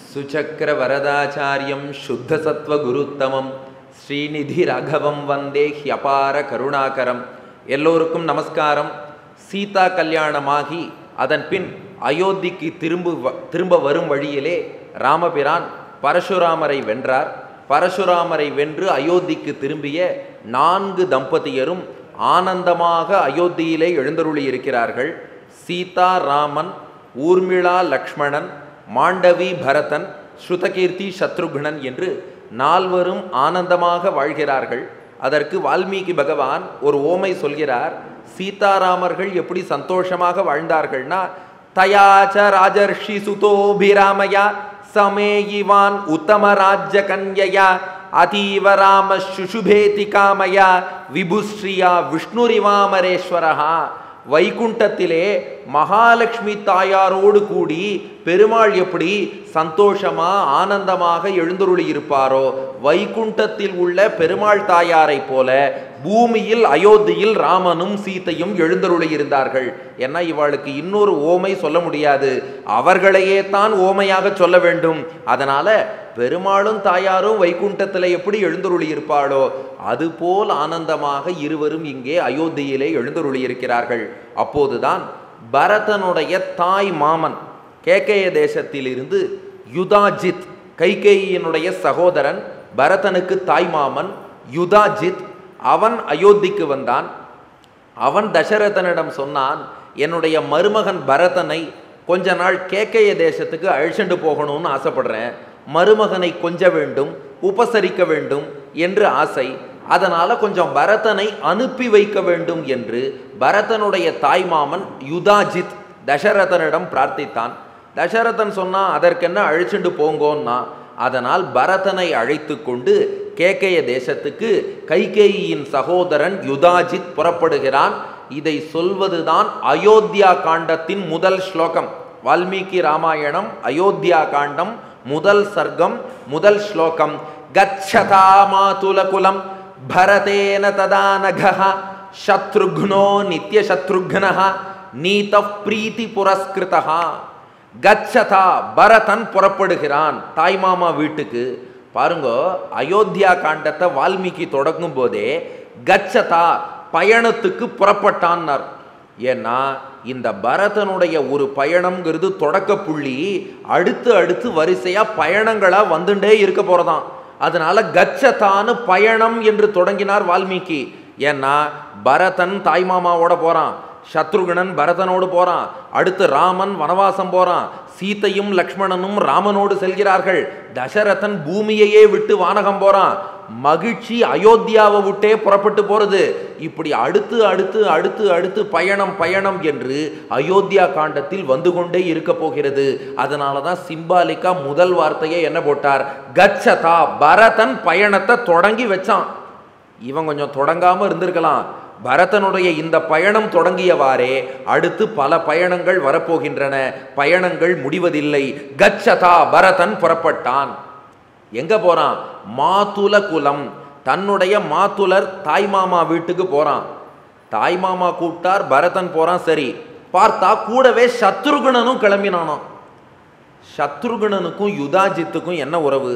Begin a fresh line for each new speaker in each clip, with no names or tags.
சுச்சக்கரவரதாச்சாரியம் சுத்தசத்வகுருத்தமம் ஸ்ரீநிதி ராகவம் வந்தே ஹியபார கருணாகரம் எல்லோருக்கும் நமஸ்காரம் சீதா கல்யாணமாகி அதன் பின் அயோத்திக்கு திரும்ப திரும்ப வரும் வழியிலே ராமபிரான் பரசுராமரை வென்றார் பரசுராமரை வென்று அயோத்திக்கு திரும்பிய நான்கு தம்பதியரும் ஆனந்தமாக அயோத்தியிலே எழுந்தருளி இருக்கிறார்கள் சீதா ராமன் ஊர்மிளா லக்ஷ்மணன் மாண்டவி பரதன் ஸ்ருதகீர்த்தி சத்ருக்னன் என்று நால்வரும் ஆனந்தமாக வாழ்கிறார்கள் அதற்கு வால்மீகி பகவான் ஒரு ஓமை சொல்கிறார் சீதாராமர்கள் எப்படி சந்தோஷமாக வாழ்ந்தார்கள்னா தயாச்ச ராஜர்ஷி சுதோபிராமயா சமேயிவான் உத்தம ராஜ்ய கன்யயா அதீவ ராம சுஷுபேதி காமயா விபுஸ்ரீயா விஷ்ணுரிவாமரேஸ்வரஹா வைகுண்டத்திலே மகாலட்சுமி தாயாரோடு கூடி பெருமாள் எப்படி சந்தோஷமா ஆனந்தமாக எழுந்தருளி இருப்பாரோ வைகுண்டத்தில் உள்ள பெருமாள் தாயாரை போல பூமியில் அயோத்தியில் ராமனும் சீத்தையும் எழுந்தருளி இருந்தார்கள் ஏன்னா இவாளுக்கு இன்னொரு ஓமை சொல்ல முடியாது அவர்களையே தான் ஓமையாக சொல்ல வேண்டும் அதனால பெருமாளும் தாயாரும் வைகுண்டத்தில் எப்படி எழுந்தருளி இருப்பாளோ அதுபோல் ஆனந்தமாக இருவரும் இங்கே அயோத்தியிலே எழுந்தருளி இருக்கிறார்கள் அப்போதுதான் பரதனுடைய தாய் மாமன் கேக்கைய தேசத்திலிருந்து யுதாஜித் கைகேயினுடைய சகோதரன் பரதனுக்கு தாய் மாமன் யுதாஜித் அவன் அயோத்திக்கு வந்தான் அவன் தசரதனிடம் சொன்னான் என்னுடைய மருமகன் பரதனை கொஞ்ச நாள் கேக்கைய தேசத்துக்கு அழிச்சண்டு போகணும்னு ஆசைப்படுறேன் மருமகனை கொஞ்ச வேண்டும் உபசரிக்க வேண்டும் என்று ஆசை அதனால கொஞ்சம் பரதனை அனுப்பி வைக்க வேண்டும் என்று பரதனுடைய தாய்மாமன் யுதாஜித் தசரதனிடம் பிரார்த்தித்தான் தசரதன் சொன்னா அதற்கென்ன அழிச்சுண்டு போங்கோன்னா அதனால் பரதனை அழைத்து கொண்டு கேக்கைய தேசத்துக்கு கைகேயியின் சகோதரன் யுதாஜித் புறப்படுகிறான் இதை சொல்வதுதான் அயோத்தியா காண்டத்தின் முதல் ஸ்லோகம் வால்மீகி ராமாயணம் அயோத்தியா காண்டம் முதல் சர்க்கம் முதல் ஸ்லோகம் கச்சதா மாதுலகுலம் பரதேன ததா நகः சத்ருக்னோ நித்யசத்ருக்னः நீத பிரீத்தி புரஸ்கிருதா கச்சதா பரதன் புறப்படுகிறான் தாய்மாமா வீட்டுக்கு பாருங்க அயோத்தியா காண்டத்தை வால்மீகி தொடங்கும் போதே கச்சதா பயணத்துக்கு புறப்பட்டான்னார் ஏன்னா இந்த பரதனுடைய ஒரு பயணம்ங்கிறது தொடக்க புள்ளி அடுத்து அடுத்து வரிசையா பயணங்களா வந்துட்டே இருக்க போறதாம் அதனால கச்சதான்னு பயணம் என்று தொடங்கினார் வால்மீகி ஏன்னா பரதன் தாய்மாமாவோட போறான் சத்ருகணன் பரதனோடு போறான் அடுத்து ராமன் வனவாசம் போறான் சீத்தையும் லக்ஷ்மணனும் ராமனோடு செல்கிறார்கள் தசரதன் பூமியையே விட்டு வானகம் போறான் மகிழ்ச்சி அயோத்தியாவை விட்டே புறப்பட்டு போறது இப்படி அடுத்து அடுத்து அடுத்து அடுத்து பயணம் பயணம் என்று அயோத்தியா காண்டத்தில் வந்து கொண்டே இருக்க போகிறது அதனால தான் சிம்பாலிக்கா முதல் வார்த்தையை என்ன போட்டார் கச்சதா பரதன் பயணத்தை தொடங்கி வச்சான் இவன் கொஞ்சம் தொடங்காம இருந்திருக்கலாம் பரதனுடைய இந்த பயணம் தொடங்கியவாறே அடுத்து பல பயணங்கள் வரப்போகின்றன பயணங்கள் முடிவதில்லை கச்சதா பரதன் புறப்பட்டான் எங்க போறான் மாதுல குலம் தன்னுடைய மாத்துலர் தாய்மாமா வீட்டுக்கு போறான் தாய்மாமா கூப்பிட்டார் பரதன் போறான் சரி பார்த்தா கூடவே சத்ருகுணனும் கிளம்பினானாம் சத்ருகுணனுக்கும் யுதாஜித்துக்கும் என்ன உறவு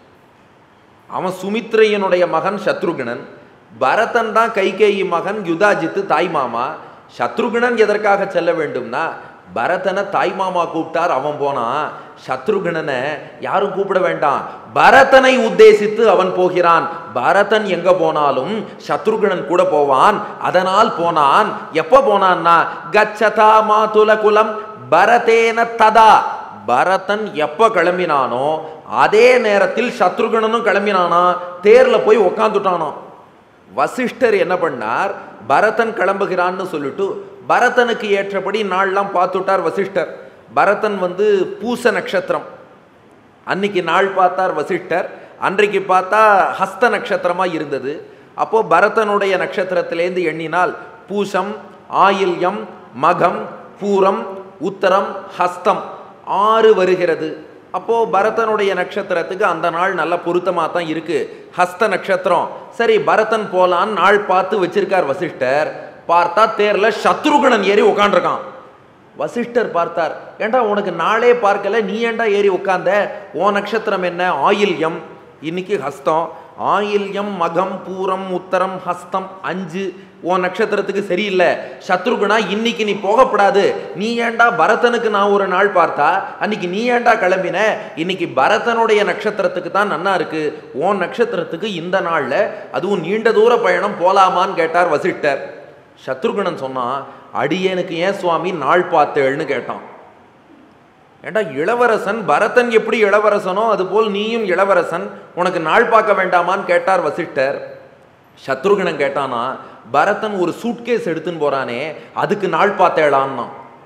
அவன் சுமித்ரையனுடைய மகன் சத்ருகுணன் பரதன் தான் கைகேயி மகன் யுதாஜித்து தாய்மாமா சத்ருகுணன் எதற்காக செல்ல வேண்டும்னா பரதனை தாய்மாமா கூப்பிட்டார் அவன் போனான் சத்ருகுணனை யாரும் கூப்பிட வேண்டாம் பரதனை உத்தேசித்து அவன் போகிறான் பரதன் எங்க போனாலும் சத்ருகுணன் கூட போவான் அதனால் போனான் எப்ப போனான்னா கச்சதா மாதுல குலம் பரதேன ததா பரதன் எப்ப கிளம்பினானோ அதே நேரத்தில் சத்ருகணனும் கிளம்பினானா தேர்ல போய் உக்காந்துட்டானோ வசிஷ்டர் என்ன பண்ணார் பரதன் கிளம்புகிறான்னு சொல்லிட்டு பரதனுக்கு ஏற்றபடி நாள்லாம் பார்த்துட்டார் வசிஷ்டர் பரதன் வந்து பூச நட்சத்திரம் அன்னைக்கு நாள் பார்த்தார் வசிஷ்டர் அன்றைக்கு பார்த்தா ஹஸ்த நட்சத்திரமாக இருந்தது அப்போ பரதனுடைய நட்சத்திரத்திலேருந்து எண்ணினால் பூசம் ஆயில்யம் மகம் பூரம் உத்தரம் ஹஸ்தம் ஆறு வருகிறது அப்போ பரதனுடைய நட்சத்திரத்துக்கு அந்த நாள் நல்ல பொருத்தமாக தான் இருக்கு ஹஸ்த நட்சத்திரம் சரி பரதன் போலான்னு நாள் பார்த்து வச்சிருக்கார் வசிஷ்டர் பார்த்தா தேர்ல சத்ருகணன் ஏறி உக்காண்டிருக்கான் வசிஷ்டர் பார்த்தார் ஏண்டா உனக்கு நாளே பார்க்கல நீ ஏண்டா ஏறி உட்கார்ந்த ஓ நட்சத்திரம் என்ன ஆயில்யம் இன்னைக்கு ஹஸ்தம் ஆயில்யம் மகம் பூரம் உத்தரம் ஹஸ்தம் அஞ்சு உன் நட்சத்திரத்துக்கு சரியில்லை சத்ருகுணா இன்னைக்கு நீ போகப்படாது நீ ஏன்டா பரதனுக்கு நான் ஒரு நாள் பார்த்தா அன்னைக்கு நீ ஏன்டா கிளம்பின இன்னைக்கு பரதனுடைய நட்சத்திரத்துக்கு தான் நன்னா இருக்கு உன் நட்சத்திரத்துக்கு இந்த நாள்ல அதுவும் நீண்ட தூர பயணம் போலாமான்னு கேட்டார் வசிஷ்டர் சத்ருகுணன் சொன்னான் அடியேனுக்கு ஏன் சுவாமி நாள் பார்த்தேள்னு கேட்டான் ஏண்டா இளவரசன் பரதன் எப்படி இளவரசனோ அதுபோல் நீயும் இளவரசன் உனக்கு நாள் பார்க்க வேண்டாமான்னு கேட்டார் வசிஷ்டர் சத்ருகணன் கேட்டானா பரதன் ஒரு சூட்கேஸ் எடுத்துன்னு போறானே அதுக்கு நாள் பார்த்தேளான்னா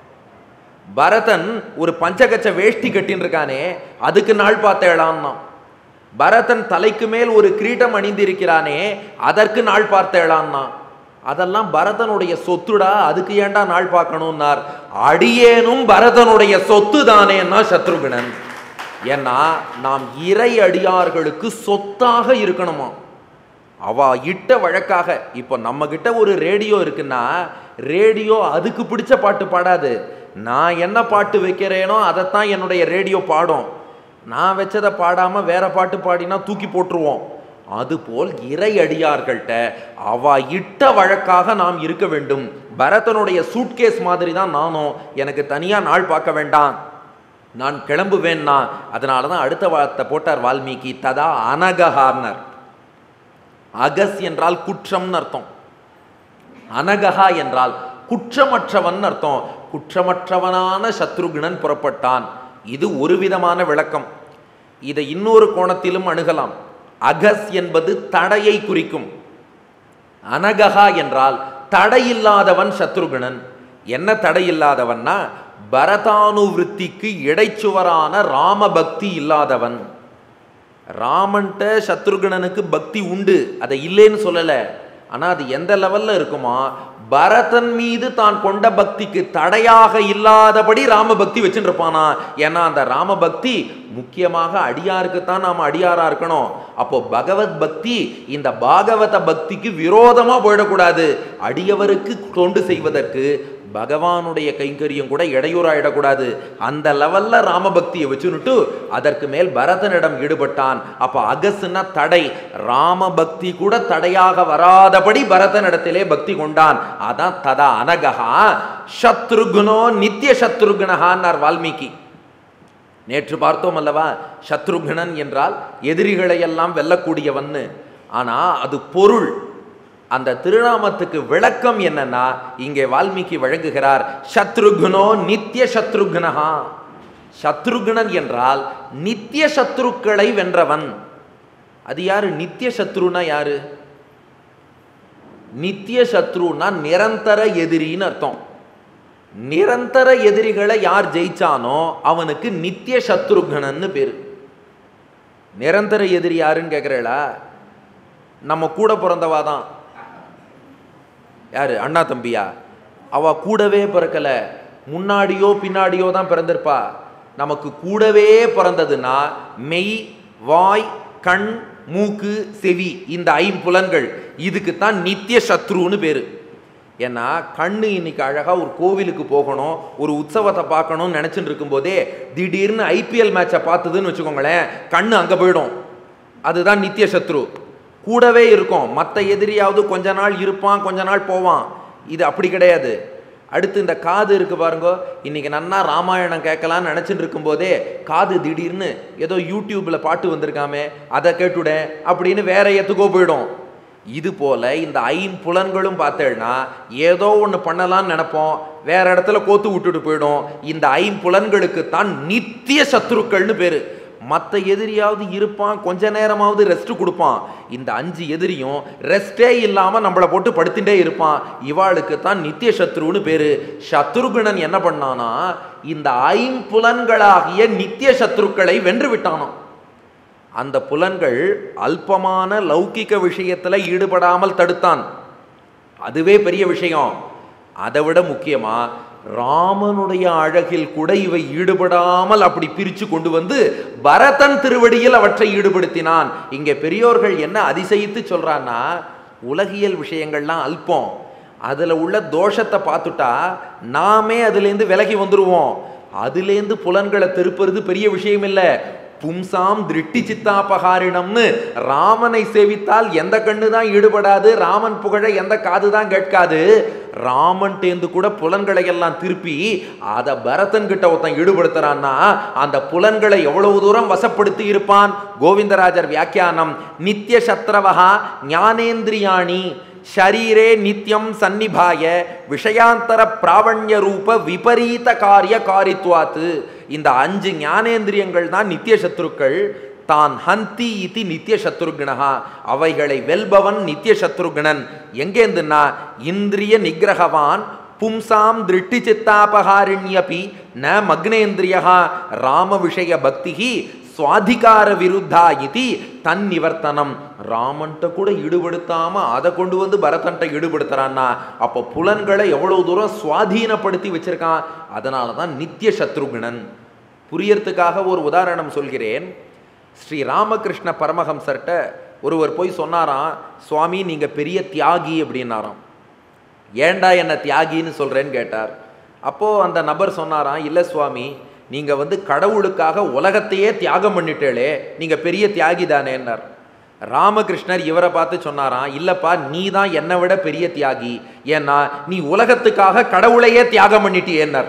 பரதன் ஒரு பஞ்சகச்ச வேஷ்டி கட்டின்னு இருக்கானே அதுக்கு நாள் பார்த்தேளான்னா பரதன் தலைக்கு மேல் ஒரு கிரீடம் அணிந்திருக்கிறானே அதற்கு நாள் பார்த்தேளான்னா அதெல்லாம் பரதனுடைய சொத்துடா அதுக்கு ஏன்டா நாள் பார்க்கணும்னார் அடியேனும் பரதனுடைய சொத்து தானேன்னா சத்ருகுணன் ஏன்னா நாம் இறை அடியார்களுக்கு சொத்தாக இருக்கணுமா அவ இட்ட வழக்காக இப்போ நம்ம கிட்ட ஒரு ரேடியோ இருக்குன்னா ரேடியோ அதுக்கு பிடிச்ச பாட்டு பாடாது நான் என்ன பாட்டு வைக்கிறேனோ அதைத்தான் என்னுடைய ரேடியோ பாடும் நான் வச்சதை பாடாம வேற பாட்டு பாடினா தூக்கி போட்டுருவோம் அதுபோல் இறை அடியார்கள்ட்ட அவ இட்ட வழக்காக நாம் இருக்க வேண்டும் பரதனுடைய சூட்கேஸ் மாதிரி தான் நானும் எனக்கு தனியா நாள் பார்க்க வேண்டாம் நான் கிளம்புவேன்னா அதனால தான் அடுத்த வார்த்தை போட்டார் வால்மீகி ததா அனகஹார்னர் அகஸ் என்றால் குற்றம்னு அர்த்தம் அனகஹா என்றால் குற்றமற்றவன் அர்த்தம் குற்றமற்றவனான சத்ருகுணன் புறப்பட்டான் இது ஒரு விதமான விளக்கம் இதை இன்னொரு கோணத்திலும் அணுகலாம் அகஸ் என்பது தடையை குறிக்கும் அனகஹா என்றால் தடையில்லாதவன் சத்ருகுணன் என்ன தடையில்லாதவன்னா பரதானுவிருத்திக்கு இடைச்சுவரான ராமபக்தி இல்லாதவன் ராமன்ட்ட சத்ருகணனுக்கு பக்தி உண்டு அதை இல்லைன்னு சொல்லலை ஆனால் அது எந்த லெவலில் இருக்குமா பரதன் மீது தான் கொண்ட பக்திக்கு தடையாக இல்லாதபடி ராம பக்தி வச்சுட்டு இருப்பானா ஏன்னா அந்த ராம பக்தி முக்கியமாக அடியாருக்கு தான் நாம் அடியாரா இருக்கணும் அப்போ பகவத் பக்தி இந்த பாகவத பக்திக்கு விரோதமா போயிடக்கூடாது அடியவருக்கு தொண்டு செய்வதற்கு பகவானுடைய கைங்கரியம் கூட இடையூறாயிடக்கூடாது அந்த லெவல்ல ராமபக்தியை வச்சுன்னுட்டு அதற்கு மேல் பரதனிடம் ஈடுபட்டான் அப்ப அகசுனா தடை ராமபக்தி கூட தடையாக வராதபடி பரதனிடத்திலே பக்தி கொண்டான் அதான் ததா அனகா சத்ருகுணோ நித்திய சத்ருகுணஹான்னார் வால்மீகி நேற்று பார்த்தோம் அல்லவா சத்ருகுணன் என்றால் எதிரிகளை எல்லாம் வெல்லக்கூடியவன்னு ஆனா அது பொருள் அந்த திருநாமத்துக்கு விளக்கம் என்னன்னா இங்கே வால்மீகி வழங்குகிறார் சத்ருகுணோ நித்திய சத்ருகுணஹா சத்ருகுணன் என்றால் நித்திய சத்ருக்களை வென்றவன் அது யாரு நித்திய சத்ருனா யாரு நித்திய சத்ருனா நிரந்தர எதிரின்னு அர்த்தம் நிரந்தர எதிரிகளை யார் ஜெயிச்சானோ அவனுக்கு நித்திய சத்ருகணன்னு பேரு நிரந்தர எதிரி யாருன்னு கேட்குறேளா நம்ம கூட பிறந்தவா தான் யாரு அண்ணா தம்பியா அவ கூடவே பிறக்கல முன்னாடியோ பின்னாடியோ தான் பிறந்திருப்பா நமக்கு கூடவே பிறந்ததுன்னா மெய் வாய் கண் மூக்கு செவி இந்த ஐம்புலன்கள் இதுக்கு தான் நித்திய சத்ருன்னு பேரு ஏன்னா கண்ணு இன்னைக்கு அழகா ஒரு கோவிலுக்கு போகணும் ஒரு உற்சவத்தை பார்க்கணும்னு நினைச்சுட்டு இருக்கும்போதே திடீர்னு ஐபிஎல் மேட்சை பார்த்ததுன்னு வச்சுக்கோங்களேன் கண்ணு அங்கே போயிடும் அதுதான் நித்திய சத்ரு கூடவே இருக்கும் மற்ற எதிரியாவது கொஞ்ச நாள் இருப்பான் கொஞ்ச நாள் போவான் இது அப்படி கிடையாது அடுத்து இந்த காது இருக்கு பாருங்க இன்னைக்கு நன்னா ராமாயணம் கேட்கலான்னு நினச்சிட்டு இருக்கும்போதே காது திடீர்னு ஏதோ யூடியூப்ல பாட்டு வந்திருக்காமே அதை கேட்டுடேன் அப்படின்னு வேற எத்துக்கோ போயிடும் இது போல இந்த ஐம்புலன்களும் பார்த்தேன்னா ஏதோ ஒன்று பண்ணலாம்னு நினைப்போம் வேற இடத்துல கோத்து விட்டுட்டு போயிடும் இந்த ஐம்புலன்களுக்கு தான் நித்திய சத்துருக்கள்னு பேரு மற்ற எதிரியாவது இருப்பான் கொஞ்ச நேரமாவது ரெஸ்ட் கொடுப்பான் இந்த அஞ்சு எதிரியும் ரெஸ்டே இல்லாமல் நம்மளை போட்டு படுத்துட்டே இருப்பான் இவாளுக்கு தான் நித்திய சத்ருன்னு பேரு சத்ருகுணன் என்ன பண்ணானா இந்த ஐம்புலன்களாகிய நித்திய சத்ருக்களை வென்று விட்டானாம் அந்த புலன்கள் அல்பமான லௌகிக விஷயத்துல ஈடுபடாமல் தடுத்தான் அதுவே பெரிய விஷயம் அதை விட முக்கியமா ராமனுடைய அழகில் கூட இவை ஈடுபடாமல் அப்படி பிரித்து கொண்டு வந்து பரதன் திருவடியில் அவற்றை ஈடுபடுத்தினான் இங்கே பெரியோர்கள் என்ன அதிசயித்து சொல்றான்னா உலகியல் விஷயங்கள்லாம் அல்பம் அதில் உள்ள தோஷத்தை பார்த்துட்டா நாமே அதுலேருந்து விலகி வந்துடுவோம் அதுலேருந்து புலன்களை திருப்புறது பெரிய விஷயம் இல்லை பும்சாம் திருஷ்டி சித்தாபகாரிணம்னு ராமனை சேவித்தால் எந்த கண்ணு தான் ஈடுபடாது ராமன் புகழ எந்த காது தான் கேட்காது ராமன் தேர்ந்து கூட புலன்களை எல்லாம் திருப்பி அதை பரதன் கிட்ட ஒருத்தன் ஈடுபடுத்துறான்னா அந்த புலன்களை எவ்வளவு தூரம் வசப்படுத்தி இருப்பான் கோவிந்தராஜர் வியாக்கியானம் நித்திய சத்ரவகா ஞானேந்திரியாணி ஷரீரே நித்யம் சந்நிபாய விஷயாந்தர பிராவண்ய ரூப விபரீத காரிய காரித்வாத்து இந்த அஞ்சு ஞானேந்திரியங்கள் தான் நித்திய சத்ருக்கள் தான் ஹந்தி இதி நித்திய சத்ருக்னஹா அவைகளை வெல்பவன் நித்திய சத்ருக்னன் எங்கேந்துன்னா இந்திரிய நிகிரகவான் பும்சாம் திருஷ்டி சித்தாபகாரிண்யபி ந மக்னேந்திரியா ராம விஷய பக்திகி சுவாதிகார விருத்தா இது தன் நிவர்த்தனம் ராமன்ட்ட கூட ஈடுபடுத்தாம அதை கொண்டு வந்து பரதன்ட்ட ஈடுபடுத்துறான்னா அப்போ புலன்களை எவ்வளவு தூரம் சுவாதீனப்படுத்தி வச்சிருக்கான் அதனால தான் நித்திய சத்ருகுணன் புரியறதுக்காக ஒரு உதாரணம் சொல்கிறேன் ஸ்ரீ ராமகிருஷ்ண பரமஹம்சர்கிட்ட ஒருவர் போய் சொன்னாராம் சுவாமி நீங்க பெரிய தியாகி அப்படின்னாராம் ஏண்டா என்ன தியாகின்னு சொல்றேன்னு கேட்டார் அப்போ அந்த நபர் சொன்னாராம் இல்லை சுவாமி நீங்க வந்து கடவுளுக்காக உலகத்தையே தியாகம் பண்ணிட்டேளே நீங்க பெரிய தியாகி தானேன்னார் ராமகிருஷ்ணர் இவரை பார்த்து சொன்னாராம் இல்லப்பா நீ தான் என்னை விட பெரிய தியாகி ஏன்னா நீ உலகத்துக்காக கடவுளையே தியாகம் பண்ணிட்டியேன்னார்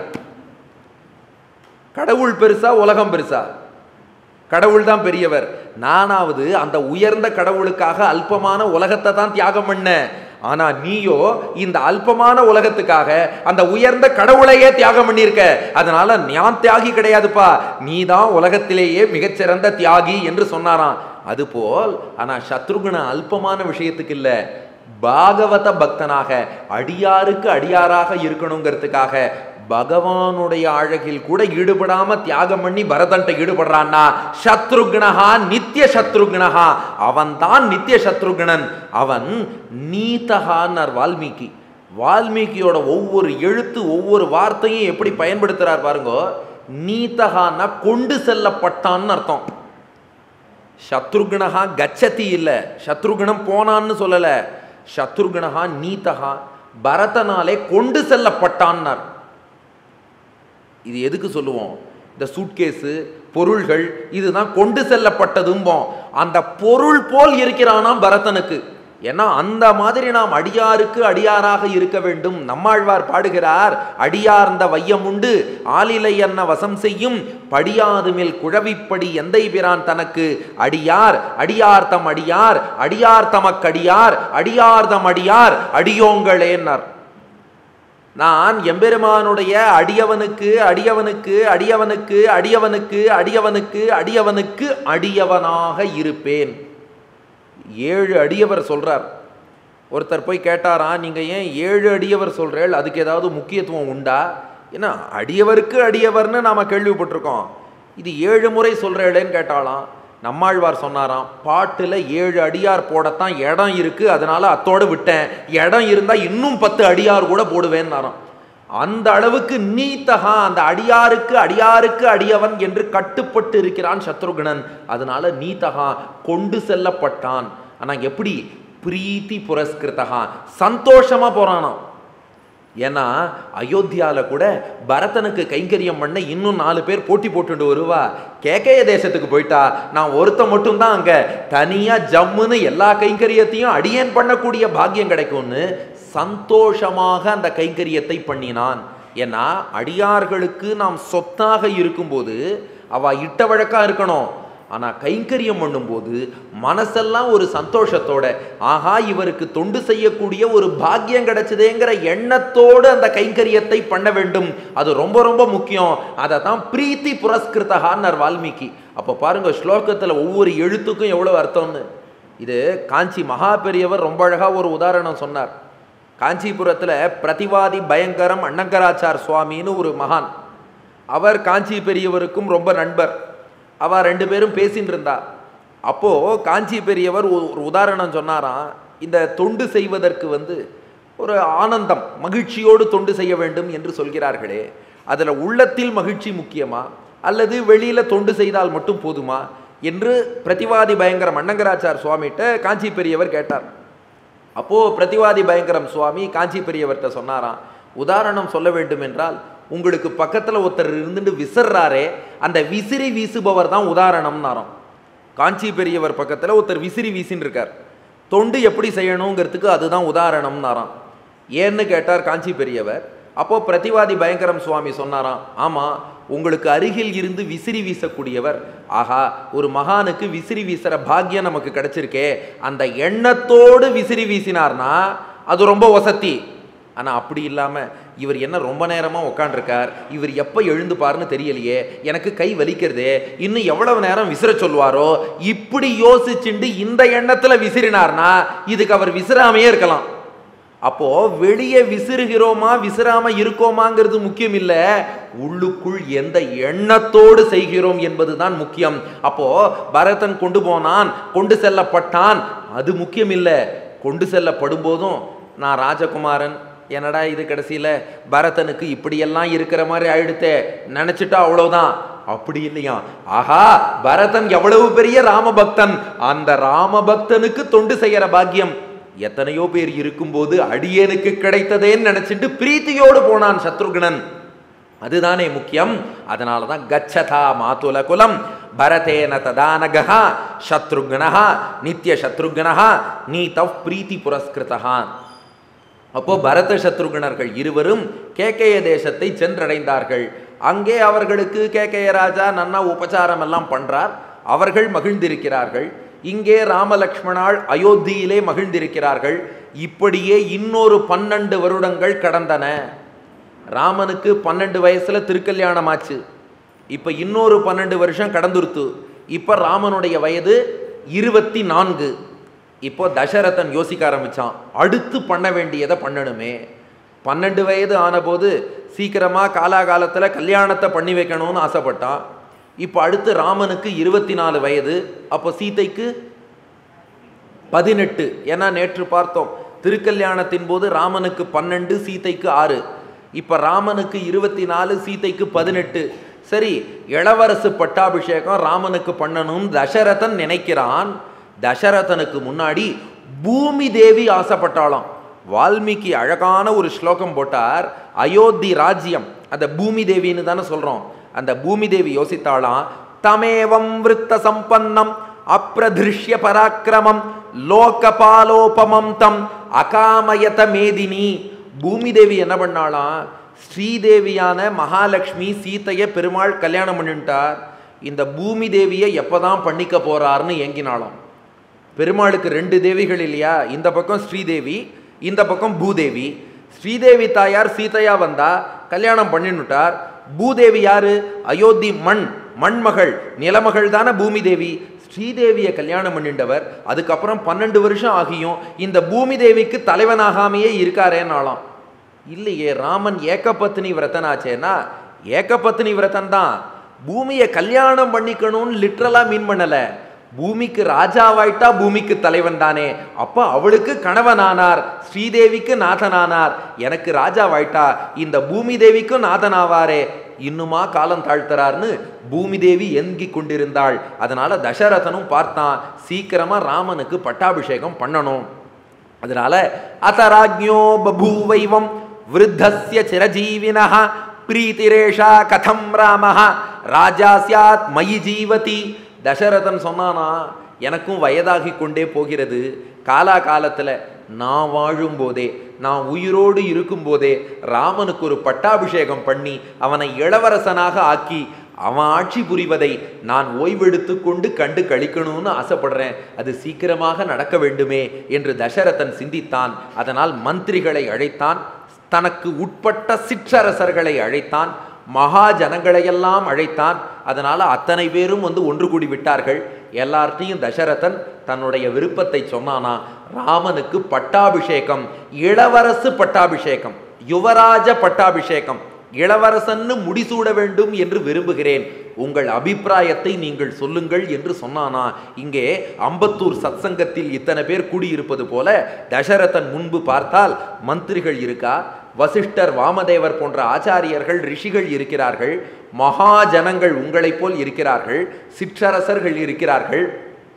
கடவுள் பெருசா உலகம் பெருசா கடவுள் தான் பெரியவர் நானாவது அந்த உயர்ந்த கடவுளுக்காக அல்பமான உலகத்தை தான் தியாகம் பண்ண ஆனா நீயோ இந்த அல்பமான உலகத்துக்காக அந்த உயர்ந்த கடவுளையே தியாகம் பண்ணியிருக்க அதனால ஞான் தியாகி கிடையாதுப்பா நீ தான் உலகத்திலேயே மிகச்சிறந்த தியாகி என்று சொன்னாராம் அதுபோல் ஆனா சத்ருகுண அல்பமான விஷயத்துக்கு இல்ல பாகவத பக்தனாக அடியாருக்கு அடியாராக இருக்கணுங்கிறதுக்காக பகவானுடைய அழகில் கூட ஈடுபடாம தியாகம் பண்ணி பரதன்ட்ட ஈடுபடுறான்னா சத்ருக்னஹா நித்திய சத்ருக்னஹா அவன் தான் நித்திய சத்ருக்னன் அவன் நீதஹான்னார் வால்மீகி வால்மீகியோட ஒவ்வொரு எழுத்து ஒவ்வொரு வார்த்தையும் எப்படி பயன்படுத்துறார் பாருங்க நீதஹான்னா கொண்டு செல்லப்பட்டான்னு அர்த்தம் சத்ருகுணஹா கச்சதி இல்லை சத்ருகுணம் போனான்னு சொல்லல சத்ருகுணஹா நீதஹா பரதனாலே கொண்டு செல்லப்பட்டான்னார் இது எதுக்கு சொல்லுவோம் இந்த சூட்கேஸு பொருள்கள் இதுதான் கொண்டு செல்லப்பட்டதும்போம் அந்த பொருள் போல் இருக்கிறானாம் பரதனுக்கு ஏன்னா அந்த மாதிரி நாம் அடியாருக்கு அடியாராக இருக்க வேண்டும் நம்மாழ்வார் பாடுகிறார் அடியார்ந்த வையம் உண்டு ஆலிலை என்ன வசம் செய்யும் படியாது மேல் குழவிப்படி எந்தை பிரான் தனக்கு அடியார் அடியார்த்தம் அடியார் அடியார் தமக்கடியார் அடியார்தம் அடியார் அடியோங்களேன்னார் நான் எம்பெருமானுடைய அடியவனுக்கு அடியவனுக்கு அடியவனுக்கு அடியவனுக்கு அடியவனுக்கு அடியவனுக்கு அடியவனாக இருப்பேன் ஏழு அடியவர் சொல்றார் ஒருத்தர் போய் கேட்டாராம் நீங்க ஏன் ஏழு அடியவர் சொல்றேள் அதுக்கு ஏதாவது முக்கியத்துவம் உண்டா ஏன்னா அடியவருக்கு அடியவர்னு நாம கேள்விப்பட்டிருக்கோம் இது ஏழு முறை சொல்றேளேன்னு கேட்டாலாம் நம்மாழ்வார் சொன்னாராம் பாட்டுல ஏழு அடியார் போடத்தான் இடம் இருக்கு அதனால அத்தோடு விட்டேன் இடம் இருந்தா இன்னும் பத்து அடியார் கூட போடுவேன்னாராம் அந்த அளவுக்கு நீத்தகா அந்த அடியாருக்கு அடியாருக்கு அடியவன் என்று கட்டுப்பட்டு இருக்கிறான் சத்ருகுணன் அதனால நீத்தகா கொண்டு செல்லப்பட்டான் ஆனா எப்படி பிரீத்தி புரஸ்கிருத்தகா சந்தோஷமா போறானாம் ஏன்னா அயோத்தியால கூட பரதனுக்கு கைங்கரியம் பண்ண இன்னும் நாலு பேர் போட்டி போட்டுட்டு வருவா கேக்கைய தேசத்துக்கு போயிட்டா நான் ஒருத்த மட்டும்தான் அங்க தனியா ஜம்முன்னு எல்லா கைங்கரியத்தையும் அடியேன் பண்ணக்கூடிய பாக்கியம் கிடைக்கும்னு சந்தோஷமாக அந்த கைங்கரியத்தை பண்ணினான் ஏன்னா அடியார்களுக்கு நாம் சொத்தாக இருக்கும்போது அவ இட்ட வழக்கா இருக்கணும் ஆனா கைங்கரியம் பண்ணும்போது மனசெல்லாம் ஒரு சந்தோஷத்தோட ஆஹா இவருக்கு தொண்டு செய்யக்கூடிய ஒரு பாக்கியம் கிடைச்சதேங்கிற எண்ணத்தோடு அந்த கைங்கரியத்தை பண்ண வேண்டும் அது ரொம்ப ரொம்ப முக்கியம் அதை தான் பிரீத்தி புரஸ்கிருத்தகான்னர் வால்மீகி அப்போ பாருங்க ஸ்லோகத்தில் ஒவ்வொரு எழுத்துக்கும் எவ்வளோ அர்த்தம்னு இது காஞ்சி மகா பெரியவர் ரொம்ப அழகா ஒரு உதாரணம் சொன்னார் காஞ்சிபுரத்தில் பிரதிவாதி பயங்கரம் அண்ணங்கராச்சார் சுவாமின்னு ஒரு மகான் அவர் காஞ்சி பெரியவருக்கும் ரொம்ப நண்பர் அவ ரெண்டு பேரும் பேசின்னு இருந்தா அப்போ காஞ்சி பெரியவர் ஒரு ஒரு உதாரணம் சொன்னாராம் இந்த தொண்டு செய்வதற்கு வந்து ஒரு ஆனந்தம் மகிழ்ச்சியோடு தொண்டு செய்ய வேண்டும் என்று சொல்கிறார்களே அதில் உள்ளத்தில் மகிழ்ச்சி முக்கியமா அல்லது வெளியில தொண்டு செய்தால் மட்டும் போதுமா என்று பிரதிவாதி பயங்கர மன்னங்கராச்சார் சுவாமிகிட்ட காஞ்சி பெரியவர் கேட்டார் அப்போ பிரதிவாதி பயங்கரம் சுவாமி காஞ்சி பெரியவர்கிட்ட சொன்னாராம் உதாரணம் சொல்ல வேண்டும் என்றால் உங்களுக்கு பக்கத்துல ஒருத்தர் இருந்துட்டு விசிறாரே அந்த விசிறி வீசுபவர் தான் உதாரணம்னாராம் காஞ்சி பெரியவர் பக்கத்துல ஒருத்தர் விசிறி வீசின்னு இருக்கார் தொண்டு எப்படி செய்யணுங்கிறதுக்கு அதுதான் உதாரணம்னாராம் ஏன்னு கேட்டார் காஞ்சி பெரியவர் அப்போ பிரதிவாதி பயங்கரம் சுவாமி சொன்னாராம் ஆமா உங்களுக்கு அருகில் இருந்து விசிறி வீசக்கூடியவர் ஆஹா ஒரு மகானுக்கு விசிறி வீசுற பாக்கியம் நமக்கு கிடைச்சிருக்கே அந்த எண்ணத்தோடு விசிறி வீசினார்னா அது ரொம்ப வசதி ஆனா அப்படி இல்லாம இவர் என்ன ரொம்ப நேரமா உட்காண்டிருக்கார் இவர் எப்ப எழுந்துப்பாருன்னு தெரியலையே எனக்கு கை வலிக்கிறதே இன்னும் எவ்வளவு நேரம் விசிற சொல்வாரோ இப்படி யோசிச்சுண்டு இந்த எண்ணத்துல விசிறினார்னா இதுக்கு அவர் விசிறாமையே இருக்கலாம் அப்போ வெளியே விசிறுகிறோமா விசிறாம இருக்கோமாங்கிறது முக்கியம் இல்ல உள்ளுக்குள் எந்த எண்ணத்தோடு செய்கிறோம் என்பதுதான் முக்கியம் அப்போ பரதன் கொண்டு போனான் கொண்டு செல்லப்பட்டான் அது முக்கியம் இல்ல கொண்டு செல்லப்படும் போதும் நான் ராஜகுமாரன் என்னடா இது கடைசியில பரதனுக்கு இப்படியெல்லாம் இருக்கிற மாதிரி ஆயிடுத்தே நினைச்சிட்டா அவ்வளவுதான் அப்படி இல்லையா ஆஹா பரதன் எவ்வளவு பெரிய ராமபக்தன் அந்த ராமபக்தனுக்கு தொண்டு செய்யற பாக்கியம் எத்தனையோ பேர் இருக்கும்போது அடியேனுக்கு கிடைத்ததேன்னு நினைச்சிட்டு பிரீத்தியோடு போனான் சத்ருகுணன் அதுதானே முக்கியம் அதனால தான் கச்சதா மாதுல குலம் பரதேன ததானகா சத்ருக்னஹா நித்திய சத்ருக்னஹா நீதவ் பிரீத்தி புரஸ்கிருதஹா அப்போ பரத சத்ருகுணர்கள் இருவரும் கேகய தேசத்தை சென்றடைந்தார்கள் அங்கே அவர்களுக்கு கேகய ராஜா நன்னா உபச்சாரம் எல்லாம் பண்றார் அவர்கள் மகிழ்ந்திருக்கிறார்கள் இங்கே ராமலக்ஷ்மணாள் அயோத்தியிலே மகிழ்ந்திருக்கிறார்கள் இப்படியே இன்னொரு பன்னெண்டு வருடங்கள் கடந்தன ராமனுக்கு பன்னெண்டு வயசுல திருக்கல்யாணம் ஆச்சு இப்ப இன்னொரு பன்னெண்டு வருஷம் கடந்துருத்து இப்ப ராமனுடைய வயது இருபத்தி நான்கு இப்போ தசரதன் யோசிக்க ஆரம்பிச்சான் அடுத்து பண்ண வேண்டியதை பண்ணணுமே பன்னெண்டு வயது ஆனபோது சீக்கிரமா காலாகாலத்துல கல்யாணத்தை பண்ணி வைக்கணும்னு ஆசைப்பட்டான் இப்போ அடுத்து ராமனுக்கு இருபத்தி நாலு வயது அப்போ சீதைக்கு பதினெட்டு ஏன்னா நேற்று பார்த்தோம் திருக்கல்யாணத்தின் போது ராமனுக்கு பன்னெண்டு சீதைக்கு ஆறு இப்போ ராமனுக்கு இருபத்தி நாலு சீதைக்கு பதினெட்டு சரி இளவரசு பட்டாபிஷேகம் ராமனுக்கு பண்ணணும்னு தசரதன் நினைக்கிறான் தசரதனுக்கு முன்னாடி பூமி தேவி ஆசைப்பட்டாளாம் வால்மீகி அழகான ஒரு ஸ்லோகம் போட்டார் அயோத்தி ராஜ்யம் அந்த பூமி தேவின்னு தானே சொல்றோம் அந்த பூமி தேவி யோசித்தாளாம் தமேவம் விருத்த சம்பன்னம் அப்பிரதிருஷ்ய பராக்கிரமம் லோகபாலோபமம் தம் அகாமயத மேதினி பூமி தேவி என்ன பண்ணாளாம் ஸ்ரீதேவியான மகாலட்சுமி சீத்தைய பெருமாள் கல்யாணம் பண்ணிட்டார் இந்த பூமி தேவியை எப்பதான் பண்ணிக்க போறாருன்னு ஏங்கினாளாம் பெருமாளுக்கு ரெண்டு தேவிகள் இல்லையா இந்த பக்கம் ஸ்ரீதேவி இந்த பக்கம் பூதேவி ஸ்ரீதேவி தாயார் சீதையா வந்தா கல்யாணம் பண்ணினுட்டார் பூதேவி யாரு அயோத்தி மண் மண்மகள் நிலமகள் தானே பூமி தேவி ஸ்ரீதேவியை கல்யாணம் பண்ணிண்டவர் அதுக்கப்புறம் பன்னெண்டு வருஷம் ஆகியும் இந்த பூமி தேவிக்கு தலைவனாகாமையே இருக்காரேன்னாலாம் இல்லையே ராமன் ஏகபத்னி விரதனாச்சேனா ஏகபத்னி விரதன் தான் பூமியை கல்யாணம் பண்ணிக்கணும்னு லிட்ரலா மீன் பண்ணல பூமிக்கு ராஜாவாயிட்டா பூமிக்கு தலைவன் தானே அப்ப அவளுக்கு கணவனானார் ஸ்ரீதேவிக்கு நாதனானார் எனக்கு ராஜாவாயிட்டா இந்த பூமி தேவிக்கும் நாதனாவாரே இன்னுமா காலம் தாழ்த்துறார்னு பூமி தேவி எங்கி கொண்டிருந்தாள் அதனால தசரதனும் பார்த்தான் சீக்கிரமா ராமனுக்கு பட்டாபிஷேகம் பண்ணணும் அதனால அத்தராஜ்ஞோ பபூவைவம் விருத்தஸ்ய சிரஜீவினः பிரீத்திரேஷா கதம் ராமः ராஜா சியாத் மயி ஜீவதி தசரதன் சொன்னானா எனக்கும் வயதாகி கொண்டே போகிறது காலா காலத்துல நான் வாழும் போதே நான் உயிரோடு இருக்கும் போதே ராமனுக்கு ஒரு பட்டாபிஷேகம் பண்ணி அவனை இளவரசனாக ஆக்கி அவன் ஆட்சி புரிவதை நான் ஓய்வெடுத்து கொண்டு கண்டு கழிக்கணும்னு ஆசைப்படுறேன் அது சீக்கிரமாக நடக்க வேண்டுமே என்று தசரதன் சிந்தித்தான் அதனால் மந்திரிகளை அழைத்தான் தனக்கு உட்பட்ட சிற்றரசர்களை அழைத்தான் மகா ஜனங்களையெல்லாம் அழைத்தான் அதனால அத்தனை பேரும் வந்து ஒன்று கூடி விட்டார்கள் எல்லார்ட்டையும் தசரதன் தன்னுடைய விருப்பத்தை சொன்னானா ராமனுக்கு பட்டாபிஷேகம் இளவரசு பட்டாபிஷேகம் யுவராஜ பட்டாபிஷேகம் இளவரசன்னு முடிசூட வேண்டும் என்று விரும்புகிறேன் உங்கள் அபிப்பிராயத்தை நீங்கள் சொல்லுங்கள் என்று சொன்னானா இங்கே அம்பத்தூர் சத்சங்கத்தில் இத்தனை பேர் கூடியிருப்பது போல தசரதன் முன்பு பார்த்தால் மந்திரிகள் இருக்கா வசிஷ்டர் வாமதேவர் போன்ற ஆச்சாரியர்கள் ரிஷிகள் இருக்கிறார்கள் மகா ஜனங்கள் உங்களைப் போல் இருக்கிறார்கள் சிற்றரசர்கள் இருக்கிறார்கள்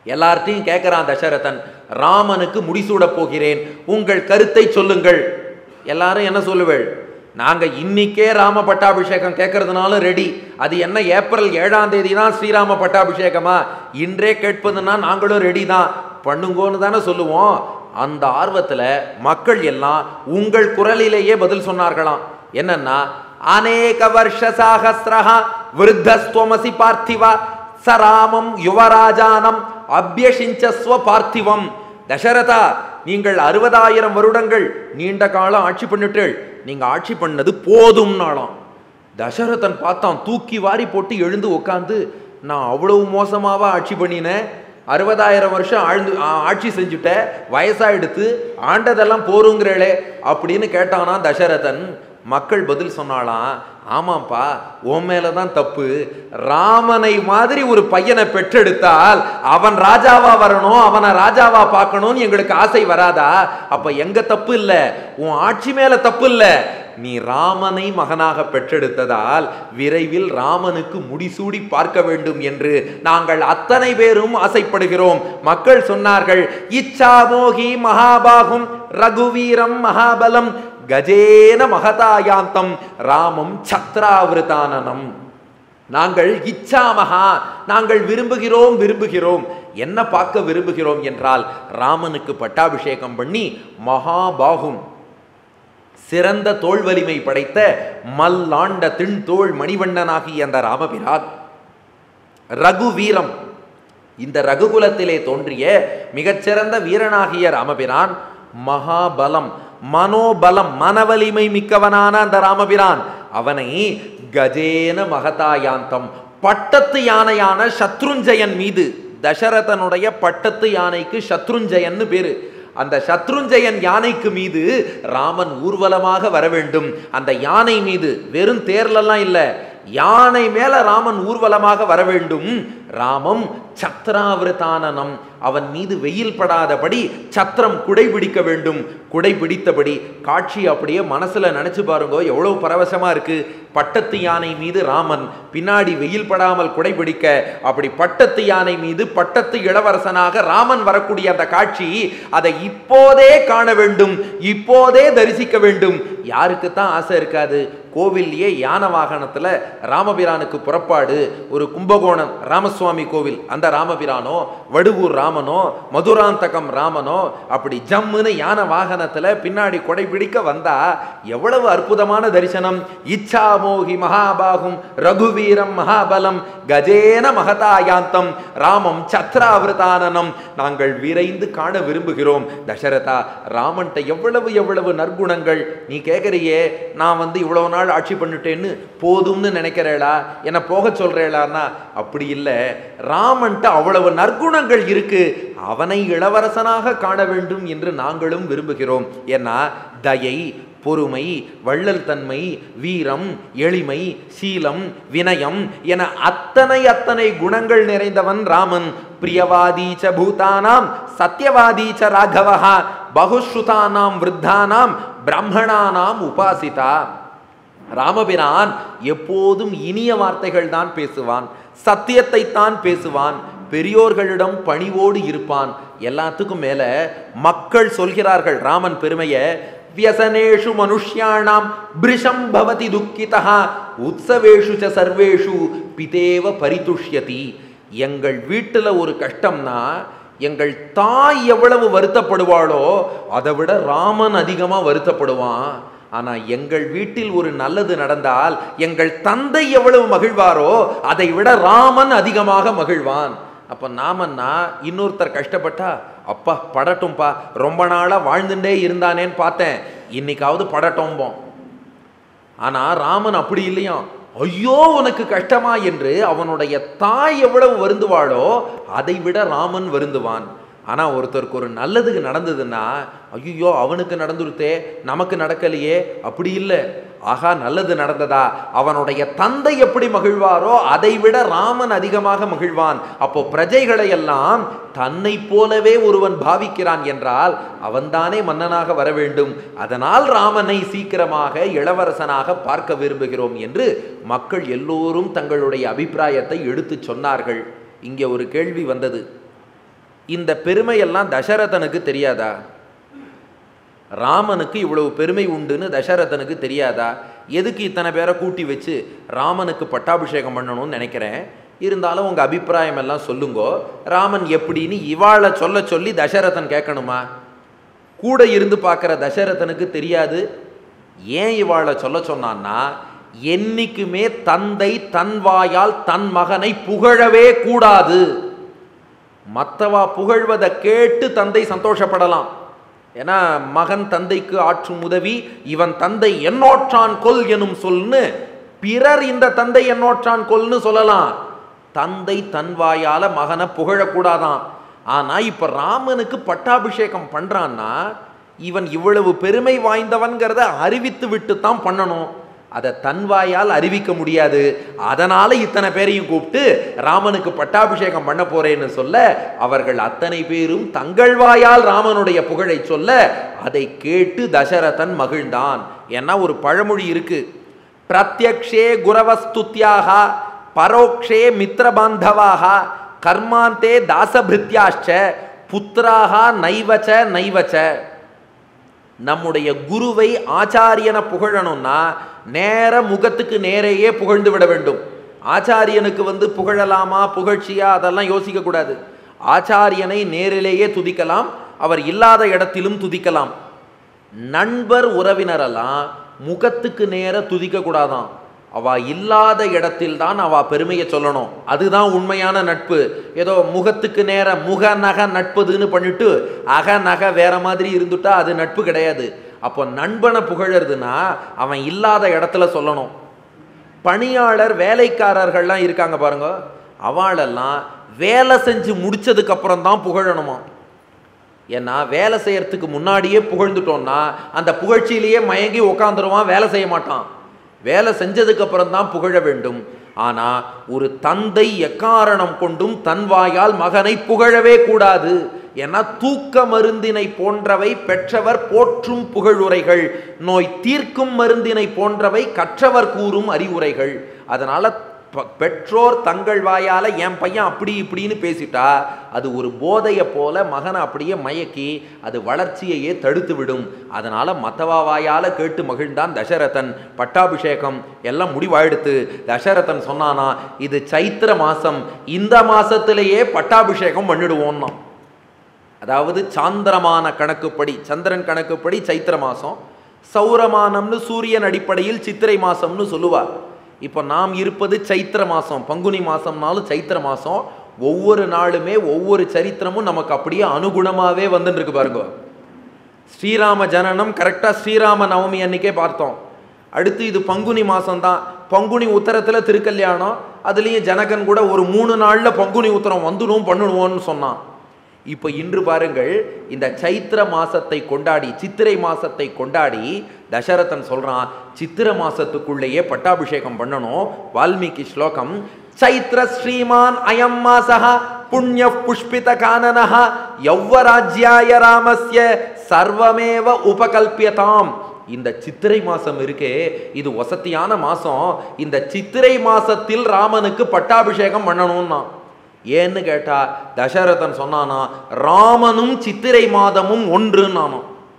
எல்லார்ட்டையும் கேட்கிறான் தசரதன் ராமனுக்கு முடிசூட போகிறேன் உங்கள் கருத்தை சொல்லுங்கள் எல்லாரும் என்ன சொல்லுவேள் நாங்க இன்னிக்கே ராம பட்டாபிஷேகம் கேட்கறதுனால ரெடி அது என்ன ஏப்ரல் ஏழாம் தேதி தான் ஸ்ரீராம பட்டாபிஷேகமா இன்றே கேட்பதுன்னா நாங்களும் ரெடி தான் பண்ணுங்கோன்னு தானே சொல்லுவோம் அந்த ஆர்வத்துல மக்கள் எல்லாம் உங்கள் குரலிலேயே பதில் சொன்னார்களாம் என்னன்னா அநேக வருஷ சாகசிரஹா விருத்தஸ்துவமசி பார்த்திவா சராமம் யுவராஜானம் அபியஷிஞ்சஸ்வ பார்த்திவம் தசரதா நீங்கள் அறுபதாயிரம் வருடங்கள் நீண்ட காலம் ஆட்சி பண்ணிட்டீள் நீங்க ஆட்சி பண்ணது போதும் நாளாம் தசரதன் பார்த்தான் தூக்கி வாரி போட்டு எழுந்து உட்காந்து நான் அவ்வளவு மோசமாவா ஆட்சி பண்ணினேன் அறுபதாயிரம் வருஷம் ஆழ்ந்து ஆ- ஆட்சி செஞ்சுட்ட வயசாயிடுத்து ஆண்டதெல்லாம் போருங்கிறேளே அப்படின்னு கேட்டானா தசரதன் மக்கள் பதில் சொன்னாலாம் ஆமாப்பா உன் மேல தான் தப்பு ராமனை மாதிரி ஒரு பையனை பெற்றெடுத்தால் அவன் ராஜாவா வரணும் அவனை ராஜாவா பார்க்கணும்னு எங்களுக்கு ஆசை வராதா அப்ப எங்க தப்பு இல்ல உன் ஆட்சி மேல தப்பு இல்ல நீ ராமனை மகனாக பெற்றெடுத்ததால் விரைவில் ராமனுக்கு முடிசூடி பார்க்க வேண்டும் என்று நாங்கள் அத்தனை பேரும் ஆசைப்படுகிறோம் மக்கள் சொன்னார்கள் இச்சாமோகி மகாபாகும் ரகுவீரம் மகாபலம் கஜேன மகதாயாந்தம் ராமம் சத்ராவிருதானனம் நாங்கள் இச்சாமகா நாங்கள் விரும்புகிறோம் விரும்புகிறோம் என்ன பார்க்க விரும்புகிறோம் என்றால் ராமனுக்கு பட்டாபிஷேகம் பண்ணி மகாபாகும் சிறந்த தோல் வலிமை படைத்த மல்லாண்ட திண்தோள் மணிவண்ணனாகிய அந்த ராமபிரான் ரகுவீரம் இந்த ரகுகுலத்திலே தோன்றிய மிகச்சிறந்த வீரனாகிய ராமபிரான் மகாபலம் மனோபலம் மனவலிமை மிக்கவனான அந்த ராமபிரான் அவனை கஜேன மகதாயாந்தம் பட்டத்து யானையான சத்ருஞ்சயன் மீது தசரதனுடைய பட்டத்து யானைக்கு சத்ருஞ்சயன்னு பேரு அந்த சத்ருஞ்சயன் யானைக்கு மீது ராமன் ஊர்வலமாக வர வேண்டும் அந்த யானை மீது வெறும் தேர்லெல்லாம் இல்ல யானை மேல ராமன் ஊர்வலமாக வர வேண்டும் ராமம் சத்ராவிரதானனம் அவன் மீது வெயில் படாதபடி சத்திரம் குடைபிடிக்க வேண்டும் குடைபிடித்தபடி காட்சி அப்படியே மனசுல நினைச்சு பாருங்க எவ்வளவு பரவசமா இருக்கு பட்டத்து யானை மீது ராமன் பின்னாடி வெயில் படாமல் குடைபிடிக்க அப்படி பட்டத்து யானை மீது பட்டத்து இளவரசனாக ராமன் வரக்கூடிய அந்த காட்சி அதை இப்போதே காண வேண்டும் இப்போதே தரிசிக்க வேண்டும் யாருக்கு தான் ஆசை இருக்காது கோவில்லையே யான வாகனத்துல ராமபிரானுக்கு புறப்பாடு ஒரு கும்பகோணம் ராமசுவாமி கோவில் அந்த ராமபிரானோ வடுவூர் ராமனோ மதுராந்தகம் ராமனோ அப்படி ஜம்முன்னு யான வாகனத்துல பின்னாடி கொடை பிடிக்க வந்தா எவ்வளவு அற்புதமான தரிசனம் இச்சாமோகி மகாபாகும் ரகுவீரம் மகாபலம் கஜேன மகதாயாந்தம் ராமம் சத்ராவிரதானனம் நாங்கள் விரைந்து காண விரும்புகிறோம் தசரதா ராமன்ட்ட எவ்வளவு எவ்வளவு நற்குணங்கள் நீ கேட்கறியே நான் வந்து இவ்வளவு நாள் ஆட்சி பண்ணிட்டேன்னு போதும்னு நினைக்கிறேளா என்ன போக சொல்றேளான்னா அப்படி இல்லை ராமன்ட்ட அவ்வளவு நற்குணங்கள் இருக்கு அவனை இளவரசனாக காண வேண்டும் என்று நாங்களும் விரும்புகிறோம் ஏன்னா தயை பொறுமை வள்ளல் தன்மை வீரம் எளிமை சீலம் வினயம் என அத்தனை அத்தனை குணங்கள் நிறைந்தவன் ராமன் பிரியவாதீச்ச பூதானாம் சத்யவாதீச்ச ராகவஹா பகுஸ்ருதானாம் விருத்தானாம் பிராமணானாம் உபாசிதா ராமபிரான் எப்போதும் இனிய வார்த்தைகள் தான் பேசுவான் சத்தியத்தை தான் பேசுவான் பெரியோர்களிடம் பணிவோடு இருப்பான் எல்லாத்துக்கும் மேல மக்கள் சொல்கிறார்கள் ராமன் பெருமைய வியசனேஷு மனுஷ்யாணாம் பிரிஷம் பவதி துக்கிதா உற்சவேஷு ச சர்வேஷு பிதேவ பரிதுஷ்யதி எங்கள் வீட்டுல ஒரு கஷ்டம்னா எங்கள் தாய் எவ்வளவு வருத்தப்படுவாளோ அதை விட ராமன் அதிகமா வருத்தப்படுவான் ஆனா எங்கள் வீட்டில் ஒரு நல்லது நடந்தால் எங்கள் தந்தை எவ்வளவு மகிழ்வாரோ அதை விட ராமன் அதிகமாக மகிழ்வான் அப்ப நாமன்னா இன்னொருத்தர் கஷ்டப்பட்டா அப்பா படட்டும்பா ரொம்ப நாளா வாழ்ந்துட்டே இருந்தானேன்னு பார்த்தேன் இன்னைக்காவது படட்டோம்போம் ஆனா ராமன் அப்படி இல்லையாம் ஐயோ உனக்கு கஷ்டமா என்று அவனுடைய தாய் எவ்வளவு வருந்துவாளோ அதை விட ராமன் வருந்துவான் ஆனா ஒருத்தருக்கு ஒரு நல்லதுக்கு நடந்ததுன்னா ஐயோ அவனுக்கு நடந்துருத்தே நமக்கு நடக்கலையே அப்படி இல்லை ஆகா நல்லது நடந்ததா அவனுடைய தந்தை எப்படி மகிழ்வாரோ அதை விட ராமன் அதிகமாக மகிழ்வான் அப்போ பிரஜைகளை எல்லாம் தன்னை போலவே ஒருவன் பாவிக்கிறான் என்றால் அவன்தானே மன்னனாக வர வேண்டும் அதனால் ராமனை சீக்கிரமாக இளவரசனாக பார்க்க விரும்புகிறோம் என்று மக்கள் எல்லோரும் தங்களுடைய அபிப்பிராயத்தை எடுத்துச் சொன்னார்கள் இங்கே ஒரு கேள்வி வந்தது இந்த பெருமையெல்லாம் தசரதனுக்கு தெரியாதா ராமனுக்கு இவ்வளவு பெருமை உண்டுன்னு தசரதனுக்கு தெரியாதா எதுக்கு இத்தனை பேரை கூட்டி வச்சு ராமனுக்கு பட்டாபிஷேகம் பண்ணணும்னு நினைக்கிறேன் இருந்தாலும் உங்கள் அபிப்பிராயம் எல்லாம் சொல்லுங்கோ ராமன் எப்படின்னு இவாளை சொல்ல சொல்லி தசரதன் கேட்கணுமா கூட இருந்து பார்க்குற தசரதனுக்கு தெரியாது ஏன் இவாளை சொல்ல சொன்னான்னா என்னைக்குமே தந்தை தன் வாயால் தன் மகனை புகழவே கூடாது மற்றவா புகழ்வதை கேட்டு தந்தை சந்தோஷப்படலாம் ஏன்னா மகன் தந்தைக்கு ஆற்றும் உதவி இவன் தந்தை என்னோற்றான் கொல் எனும் சொல்னு பிறர் இந்த தந்தை என்னோற்றான் கொல்னு சொல்லலாம் தந்தை தன் வாயால மகனை புகழக்கூடாதான் ஆனா இப்ப ராமனுக்கு பட்டாபிஷேகம் பண்றான்னா இவன் இவ்வளவு பெருமை வாய்ந்தவன்கிறத அறிவித்து விட்டு தான் பண்ணணும் அதை தன் வாயால் அறிவிக்க முடியாது அதனால இத்தனை பேரையும் கூப்பிட்டு ராமனுக்கு பட்டாபிஷேகம் பண்ண போறேன்னு சொல்ல அவர்கள் அத்தனை பேரும் தங்கள் வாயால் ராமனுடைய புகழை சொல்ல அதை கேட்டு தசரதன் மகிழ்ந்தான் ஏன்னா ஒரு பழமொழி இருக்கு பிரத்யக்ஷே குரவஸ்துத்யாக பரோக்ஷே மித்திரபாந்தவாக கர்மாந்தே தாசபிருத்யாச்ச புத்திராக நைவச்ச நைவச்ச நம்முடைய குருவை ஆச்சாரியனை புகழணும்னா நேர முகத்துக்கு நேரையே புகழ்ந்து விட வேண்டும் ஆச்சாரியனுக்கு வந்து புகழலாமா புகழ்ச்சியா அதெல்லாம் யோசிக்க கூடாது ஆச்சாரியனை நேரிலேயே துதிக்கலாம் அவர் இல்லாத இடத்திலும் துதிக்கலாம் நண்பர் உறவினரெல்லாம் முகத்துக்கு நேர துதிக்க கூடாதாம் அவ இல்லாத இடத்தில் தான் அவ பெருமையை சொல்லணும் அதுதான் உண்மையான நட்பு ஏதோ முகத்துக்கு நேர முக நக நட்பதுன்னு பண்ணிட்டு அக நக வேற மாதிரி இருந்துட்டா அது நட்பு கிடையாது அப்போ நண்பனை புகழறதுன்னா அவன் இல்லாத இடத்துல சொல்லணும் பணியாளர் வேலைக்காரர்கள்லாம் இருக்காங்க பாருங்க அவளெல்லாம் வேலை செஞ்சு முடிச்சதுக்கு அப்புறம் தான் புகழணுமா ஏன்னா வேலை செய்யறதுக்கு முன்னாடியே புகழ்ந்துட்டோம்னா அந்த புகழ்ச்சியிலேயே மயங்கி உக்காந்துருவான் வேலை செய்ய மாட்டான் வேலை செஞ்சதுக்கு அப்புறம் தான் புகழ வேண்டும் ஆனா ஒரு தந்தை எக்காரணம் கொண்டும் தன் வாயால் மகனை புகழவே கூடாது ஏன்னா தூக்க மருந்தினை போன்றவை பெற்றவர் போற்றும் புகழுரைகள் நோய் தீர்க்கும் மருந்தினை போன்றவை கற்றவர் கூறும் அறிவுரைகள் அதனால ப- பெற்றோர் தங்கள் வாயால என் பையன் அப்படி இப்படின்னு பேசிட்டா அது ஒரு போதையை போல மகனை அப்படியே மயக்கி அது வளர்ச்சியையே தடுத்து விடும் அதனால மத்தவா வாயால கேட்டு மகிழ்ந்தான் தசரதன் பட்டாபிஷேகம் எல்லாம் முடிவாயிடுத்து தசரதன் சொன்னானா இது சைத்திர மாசம் இந்த மாசத்திலேயே பட்டாபிஷேகம் பண்ணிடுவோம்னா அதாவது சாந்திரமான கணக்குப்படி சந்திரன் கணக்குப்படி சைத்திர மாசம் சௌரமானம்னு சூரியன் அடிப்படையில் சித்திரை மாசம்னு சொல்லுவா இப்போ நாம் இருப்பது சைத்திர மாசம் பங்குனி மாசம்னாலும் சைத்திர மாசம் ஒவ்வொரு நாளுமே ஒவ்வொரு சரித்திரமும் நமக்கு அப்படியே அனுகுணமாவே வந்துட்டு இருக்கு பாருங்க ஸ்ரீராம ஜனனம் கரெக்டாக ஸ்ரீராம நவமி அன்னைக்கே பார்த்தோம் அடுத்து இது பங்குனி மாசம்தான் பங்குனி உத்தரத்தில் திருக்கல்யாணம் அதுலேயும் ஜனகன் கூட ஒரு மூணு நாளில் பங்குனி உத்தரம் வந்துடும் பண்ணணுவோன்னு சொன்னான் இப்போ இன்று பாருங்கள் இந்த சைத்திர மாசத்தை கொண்டாடி சித்திரை மாசத்தை கொண்டாடி தசரதன் சொல்றான் சித்திர மாசத்துக்குள்ளேயே பட்டாபிஷேகம் பண்ணணும் வால்மீகி ஸ்லோகம் சைத்திர ஸ்ரீமான் அயம் மாசः புண்ணிய புஷ்பித கானனः யௌவராஜ்யாய ராமஸ்ய சர்வமேவ உபகல்பியதாம் இந்த சித்திரை மாசம் இருக்கே இது வசத்தியான மாசம் இந்த சித்திரை மாசத்தில் ராமனுக்கு பட்டாபிஷேகம் பண்ணணும்னா ஏன்னு கேட்டா தசரதன் சொன்னானா ராமனும் சித்திரை மாதமும் ஒன்றுன்னானோ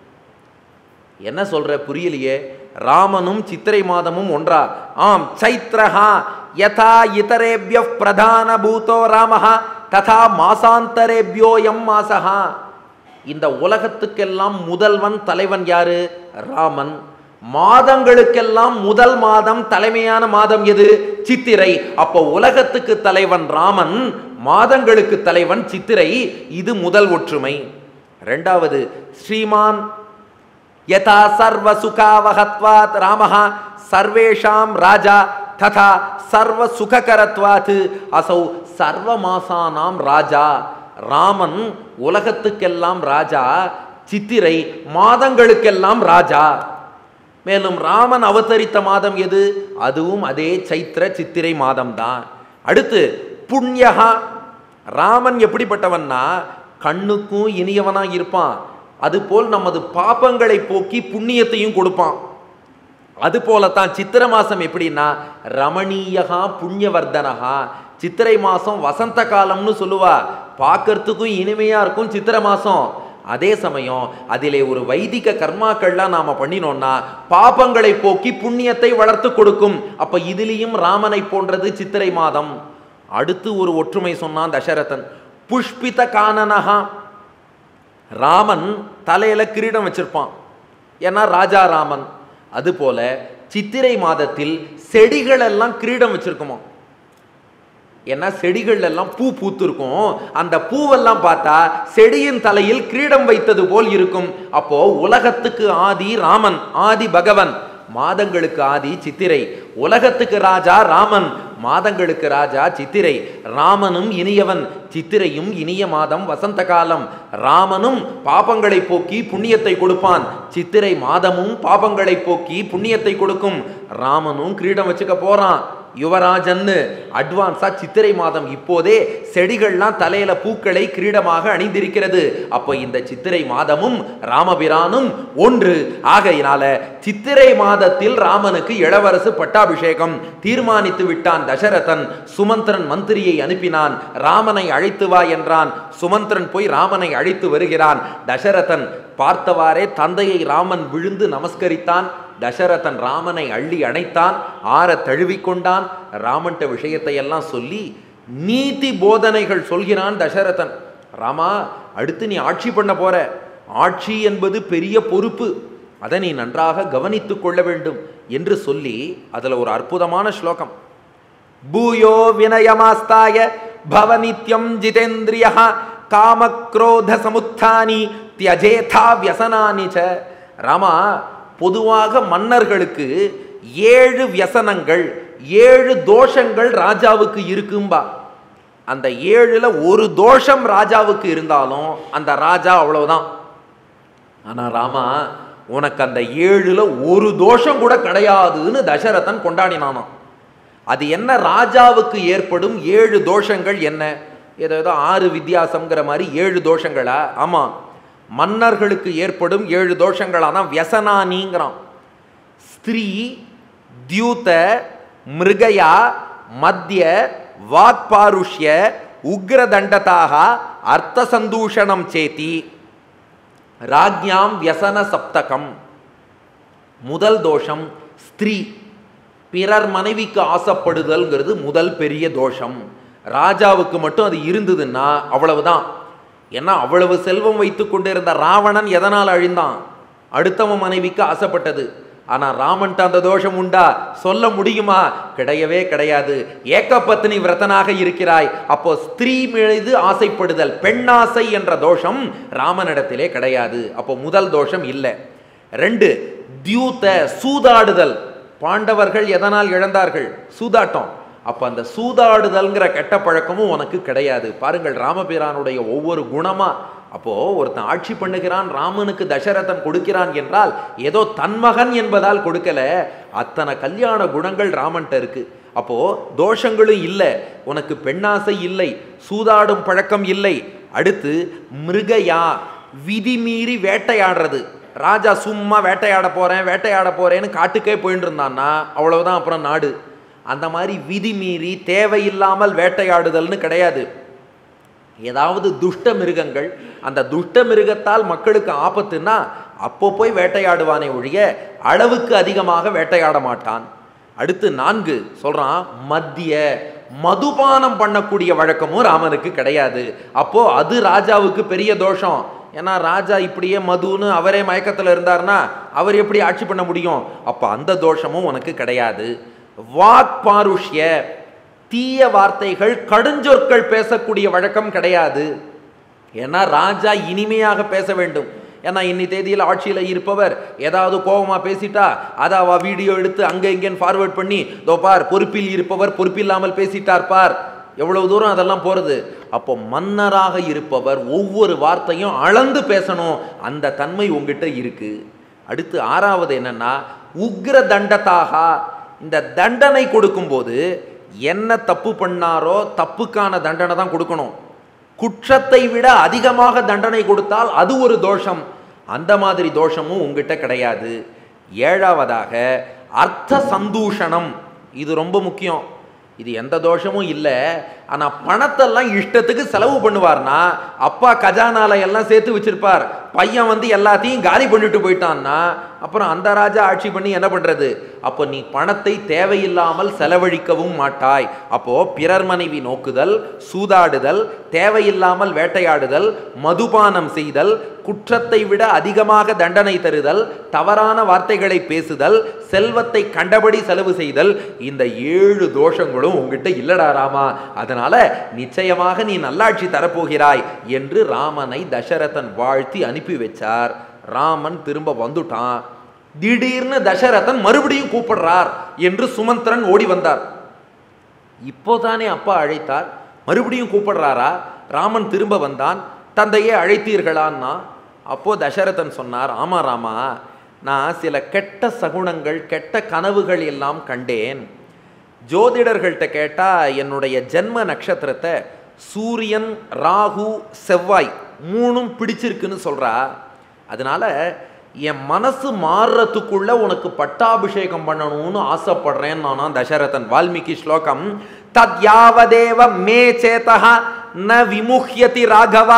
என்ன சொல்ற புரியலையே ராமனும் சித்திரை மாதமும் ஒன்றா ஆம் சைத்ரஹா யதா இதரேபிய பிரதான பூதோ ராமஹ ததா மாசாந்தரேபியோயம் மாசஹா இந்த உலகத்துக்கெல்லாம் முதல்வன் தலைவன் யாரு ராமன் மாதங்களுக்கெல்லாம் முதல் மாதம் தலைமையான மாதம் எது சித்திரை அப்போ உலகத்துக்கு தலைவன் ராமன் மாதங்களுக்கு தலைவன் சித்திரை இது முதல் ஒற்றுமை ரெண்டாவது ஸ்ரீமான் யதா சர்வ சுகாவகத்வாத் ராமஹ சர்வேஷாம் ராஜா ததா சர்வ சுககரத்வாத் அசௌ சர்வ மாசானாம் ராஜா ராமன் உலகத்துக்கெல்லாம் ராஜா சித்திரை மாதங்களுக்கெல்லாம் ராஜா மேலும் ராமன் அவதரித்த மாதம் எது அதுவும் அதே சைத்திர சித்திரை மாதம்தான் அடுத்து புண்ணியகா ராமன் எப்படிப்பட்டவன்னா கண்ணுக்கும் இனியவனா இருப்பான் அதுபோல் நமது பாபங்களை போக்கி புண்ணியத்தையும் கொடுப்பான் அது போலத்தான் சித்திர மாசம் எப்படின்னா ரமணீயகா புண்ணியவர்தனகா சித்திரை மாசம் வசந்த காலம்னு சொல்லுவா பார்க்கறதுக்கும் இனிமையா இருக்கும் சித்திரை மாசம் அதே சமயம் அதிலே ஒரு வைதிக கர்மாக்கள்லாம் நாம பண்ணினோம்னா பாபங்களை போக்கி புண்ணியத்தை வளர்த்து கொடுக்கும் அப்ப இதுலயும் ராமனை போன்றது சித்திரை மாதம் அடுத்து ஒரு ஒற்றுமை சொன்னான் தசரதன் புஷ்பித கானனஹா ராமன் தலையில கிரீடம் வச்சிருப்பான் ஏன்னா ராஜா ராமன் அதுபோல சித்திரை மாதத்தில் செடிகள் எல்லாம் கிரீடம் வச்சிருக்குமா ஏன்னா செடிகள் எல்லாம் பூ பூத்திருக்கும் அந்த பூவெல்லாம் பார்த்தா செடியின் தலையில் கிரீடம் வைத்தது போல் இருக்கும் அப்போ உலகத்துக்கு ஆதி ராமன் ஆதி பகவன் மாதங்களுக்கு ஆதி சித்திரை உலகத்துக்கு ராஜா ராமன் மாதங்களுக்கு ராஜா சித்திரை ராமனும் இனியவன் சித்திரையும் இனிய மாதம் வசந்த காலம் ராமனும் பாபங்களை போக்கி புண்ணியத்தை கொடுப்பான் சித்திரை மாதமும் பாபங்களை போக்கி புண்ணியத்தை கொடுக்கும் ராமனும் கிரீடம் வச்சுக்க போறான் யுவராஜன்னு அட்வான்ஸா சித்திரை மாதம் இப்போதே செடிகள்லாம் தலையில பூக்களை கிரீடமாக அணிந்திருக்கிறது அப்போ இந்த சித்திரை மாதமும் ராமபிரானும் ஒன்று ஆகையினால சித்திரை மாதத்தில் ராமனுக்கு இளவரசு பட்டாபிஷேகம் தீர்மானித்து விட்டான் தசரதன் சுமந்திரன் மந்திரியை அனுப்பினான் ராமனை அழைத்து வா என்றான் சுமந்திரன் போய் ராமனை அழைத்து வருகிறான் தசரதன் பார்த்தவாறே தந்தையை ராமன் விழுந்து நமஸ்கரித்தான் தசரதன் ராமனை அள்ளி அணைத்தான் ஆற தழுவிக்கொண்டான் ராமன்ட்ட விஷயத்தை எல்லாம் சொல்லி நீதி போதனைகள் சொல்கிறான் தசரதன் ராமா அடுத்து நீ ஆட்சி பண்ண போற ஆட்சி என்பது பெரிய பொறுப்பு அதை நீ நன்றாக கவனித்துக் கொள்ள வேண்டும் என்று சொல்லி அதுல ஒரு அற்புதமான ஸ்லோகம் பூயோ வினயமாஸ்தாய பவநித்யம் ஜிதேந்திரிய காமக்ரோத சமுத்தானி தியஜேதா வியசனானி ச ராமா பொதுவாக மன்னர்களுக்கு ஏழு வியசனங்கள் ஏழு தோஷங்கள் ராஜாவுக்கு இருக்கும்பா அந்த ஏழுல ஒரு தோஷம் ராஜாவுக்கு இருந்தாலும் அந்த ராஜா அவ்வளவுதான் ஆனா ராமா உனக்கு அந்த ஏழுல ஒரு தோஷம் கூட கிடையாதுன்னு தசரதன் கொண்டாடினானாம் அது என்ன ராஜாவுக்கு ஏற்படும் ஏழு தோஷங்கள் என்ன ஏதோ ஏதோ ஆறு வித்தியாசம்ங்கிற மாதிரி ஏழு தோஷங்களா ஆமா மன்னர்களுக்கு ஏற்படும் ஏழு தோஷங்களா தான் வியசனானிங்கிறான் ஸ்திரீ தியூத மிருகயா மத்திய வாக்பாருஷ்ய உக்ரதண்டதாக அர்த்த சந்தூஷணம் சேத்தி ராஜ்யாம் வியசன சப்தகம் முதல் தோஷம் ஸ்திரீ பிறர் மனைவிக்கு ஆசைப்படுதல்ங்கிறது முதல் பெரிய தோஷம் ராஜாவுக்கு மட்டும் அது இருந்ததுன்னா அவ்வளவுதான் ஏன்னா அவ்வளவு செல்வம் வைத்து கொண்டிருந்த ராவணன் எதனால் அழிந்தான் அடுத்தவன் மனைவிக்கு ஆசைப்பட்டது ஆனா ராமன்ட்ட அந்த தோஷம் உண்டா சொல்ல முடியுமா கிடையவே கிடையாது ஏக்கப்பத்தினி விரதனாக இருக்கிறாய் அப்போ ஸ்திரீ மீது ஆசைப்படுதல் பெண்ணாசை என்ற தோஷம் ராமனிடத்திலே கிடையாது அப்போ முதல் தோஷம் இல்லை ரெண்டு தியூத சூதாடுதல் பாண்டவர்கள் எதனால் இழந்தார்கள் சூதாட்டம் அப்ப அந்த சூதாடுதல்ங்கிற கெட்ட பழக்கமும் உனக்கு கிடையாது பாருங்கள் ராமபிரானுடைய ஒவ்வொரு குணமா அப்போ ஒருத்தன் ஆட்சி பண்ணுகிறான் ராமனுக்கு தசரதன் கொடுக்கிறான் என்றால் ஏதோ தன்மகன் என்பதால் கொடுக்கல அத்தனை கல்யாண குணங்கள் ராமன்ட்ட இருக்கு அப்போ தோஷங்களும் இல்லை உனக்கு பெண்ணாசை இல்லை சூதாடும் பழக்கம் இல்லை அடுத்து மிருகயா விதி மீறி வேட்டையாடுறது ராஜா சும்மா வேட்டையாட போறேன் வேட்டையாட போறேன்னு காட்டுக்கே போயிட்டு இருந்தான்னா அவ்வளவுதான் அப்புறம் நாடு அந்த மாதிரி விதி மீறி தேவையில்லாமல் வேட்டையாடுதல்னு கிடையாது ஏதாவது துஷ்ட மிருகங்கள் அந்த துஷ்ட மிருகத்தால் மக்களுக்கு ஆபத்துன்னா அப்போ போய் வேட்டையாடுவானே ஒழிய அளவுக்கு அதிகமாக வேட்டையாட மாட்டான் அடுத்து நான்கு சொல்றான் மத்திய மதுபானம் பண்ணக்கூடிய வழக்கமும் ராமனுக்கு கிடையாது அப்போ அது ராஜாவுக்கு பெரிய தோஷம் ஏன்னா ராஜா இப்படியே மதுன்னு அவரே மயக்கத்தில் இருந்தார்னா அவர் எப்படி ஆட்சி பண்ண முடியும் அப்போ அந்த தோஷமும் உனக்கு கிடையாது வாக் பாருஷ்ய தீய வார்த்தைகள் கடுஞ்சொற்கள் பேசக்கூடிய வழக்கம் கிடையாது ஏன்னா ராஜா இனிமையாக பேச வேண்டும் ஏன்னா இன்னி தேதியில் ஆட்சியில் இருப்பவர் ஏதாவது கோபமாக பேசிட்டா அதை அவ வீடியோ எடுத்து அங்கே இங்கேன்னு ஃபார்வர்ட் பண்ணி தோ பார் பொறுப்பில் இருப்பவர் பொறுப்பில்லாமல் பேசிட்டார் பார் எவ்வளவு தூரம் அதெல்லாம் போகிறது அப்போ மன்னராக இருப்பவர் ஒவ்வொரு வார்த்தையும் அளந்து பேசணும் அந்த தன்மை உங்ககிட்ட இருக்கு அடுத்து ஆறாவது என்னன்னா உக்ர தண்டத்தாக இந்த தண்டனை கொடுக்கும்போது என்ன தப்பு பண்ணாரோ தப்புக்கான தண்டனை தான் கொடுக்கணும் குற்றத்தை விட அதிகமாக தண்டனை கொடுத்தால் அது ஒரு தோஷம் அந்த மாதிரி தோஷமும் உங்ககிட்ட கிடையாது ஏழாவதாக அர்த்த சந்தூஷணம் இது ரொம்ப முக்கியம் இது எந்த தோஷமும் இல்லை ஆனா பணத்தெல்லாம் இஷ்டத்துக்கு செலவு பண்ணுவார்னா அப்பா கஜானால எல்லாம் சேர்த்து வச்சிருப்பார் பையன் வந்து எல்லாத்தையும் காலி பண்ணிட்டு போயிட்டான்னா அப்புறம் அந்த ராஜா ஆட்சி பண்ணி என்ன பண்றது அப்போ நீ பணத்தை தேவையில்லாமல் செலவழிக்கவும் மாட்டாய் அப்போ பிறர் மனைவி நோக்குதல் சூதாடுதல் தேவையில்லாமல் வேட்டையாடுதல் மதுபானம் செய்தல் குற்றத்தை விட அதிகமாக தண்டனை தருதல் தவறான வார்த்தைகளை பேசுதல் செல்வத்தை கண்டபடி செலவு செய்தல் இந்த ஏழு தோஷங்களும் உங்ககிட்ட இல்லடா ராமா அதனால நிச்சயமாக நீ நல்லாட்சி தரப்போகிறாய் என்று ராமனை தசரதன் வாழ்த்தி அனுப்பி வச்சார் ராமன் திரும்ப வந்துட்டான் திடீர்னு தசரதன் மறுபடியும் கூப்பிடுறார் என்று சுமந்திரன் ஓடி வந்தார் இப்போதானே அப்பா அழைத்தார் மறுபடியும் கூப்பிடுறாரா ராமன் திரும்ப வந்தான் தந்தையே அழைத்தீர்களான்னா அப்போ தசரதன் சொன்னார் ஆமா ராமா நான் சில கெட்ட சகுனங்கள் கெட்ட கனவுகள் எல்லாம் கண்டேன் ஜோதிடர்கள்ட்ட கேட்டா என்னுடைய ஜென்ம நட்சத்திரத்தை சூரியன் ராகு செவ்வாய் மூணும் பிடிச்சிருக்குன்னு சொல்றா அதனால என் மனசு மாறுறதுக்குள்ள உனக்கு பட்டாபிஷேகம் பண்ணணும்னு ஆசைப்படுறேன் நானா தசரதன் வால்மீகி ஸ்லோகம் தத் யாவதேவ மே சேதா ந விமுஹ்யதி ராகவா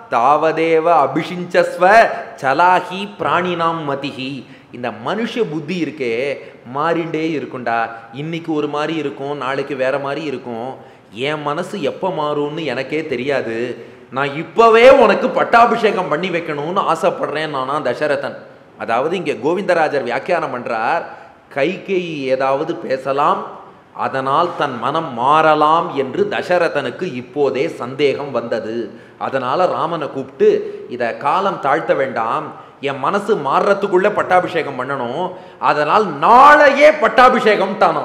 தாவதேவ அபிஷிஞ்சஸ்வ சலாஹி பிராணினாம் மதிஹி இந்த மனுஷ புத்தி இருக்கே மாறிண்டே இருக்கும்டா இன்னைக்கு ஒரு மாதிரி இருக்கும் நாளைக்கு வேற மாதிரி இருக்கும் என் மனசு எப்போ மாறும்னு எனக்கே தெரியாது நான் இப்போவே உனக்கு பட்டாபிஷேகம் பண்ணி வைக்கணும்னு ஆசைப்படுறேன் நானா தசரதன் அதாவது இங்கே கோவிந்தராஜர் வியாக்கியானம் பண்றார் கைகேயி ஏதாவது பேசலாம் அதனால் தன் மனம் மாறலாம் என்று தசரதனுக்கு இப்போதே சந்தேகம் வந்தது அதனால ராமனை கூப்பிட்டு இதை காலம் தாழ்த்த வேண்டாம் என் மனசு மாறுறதுக்குள்ள பட்டாபிஷேகம் பண்ணணும் அதனால் நாளையே பட்டாபிஷேகம் தானோ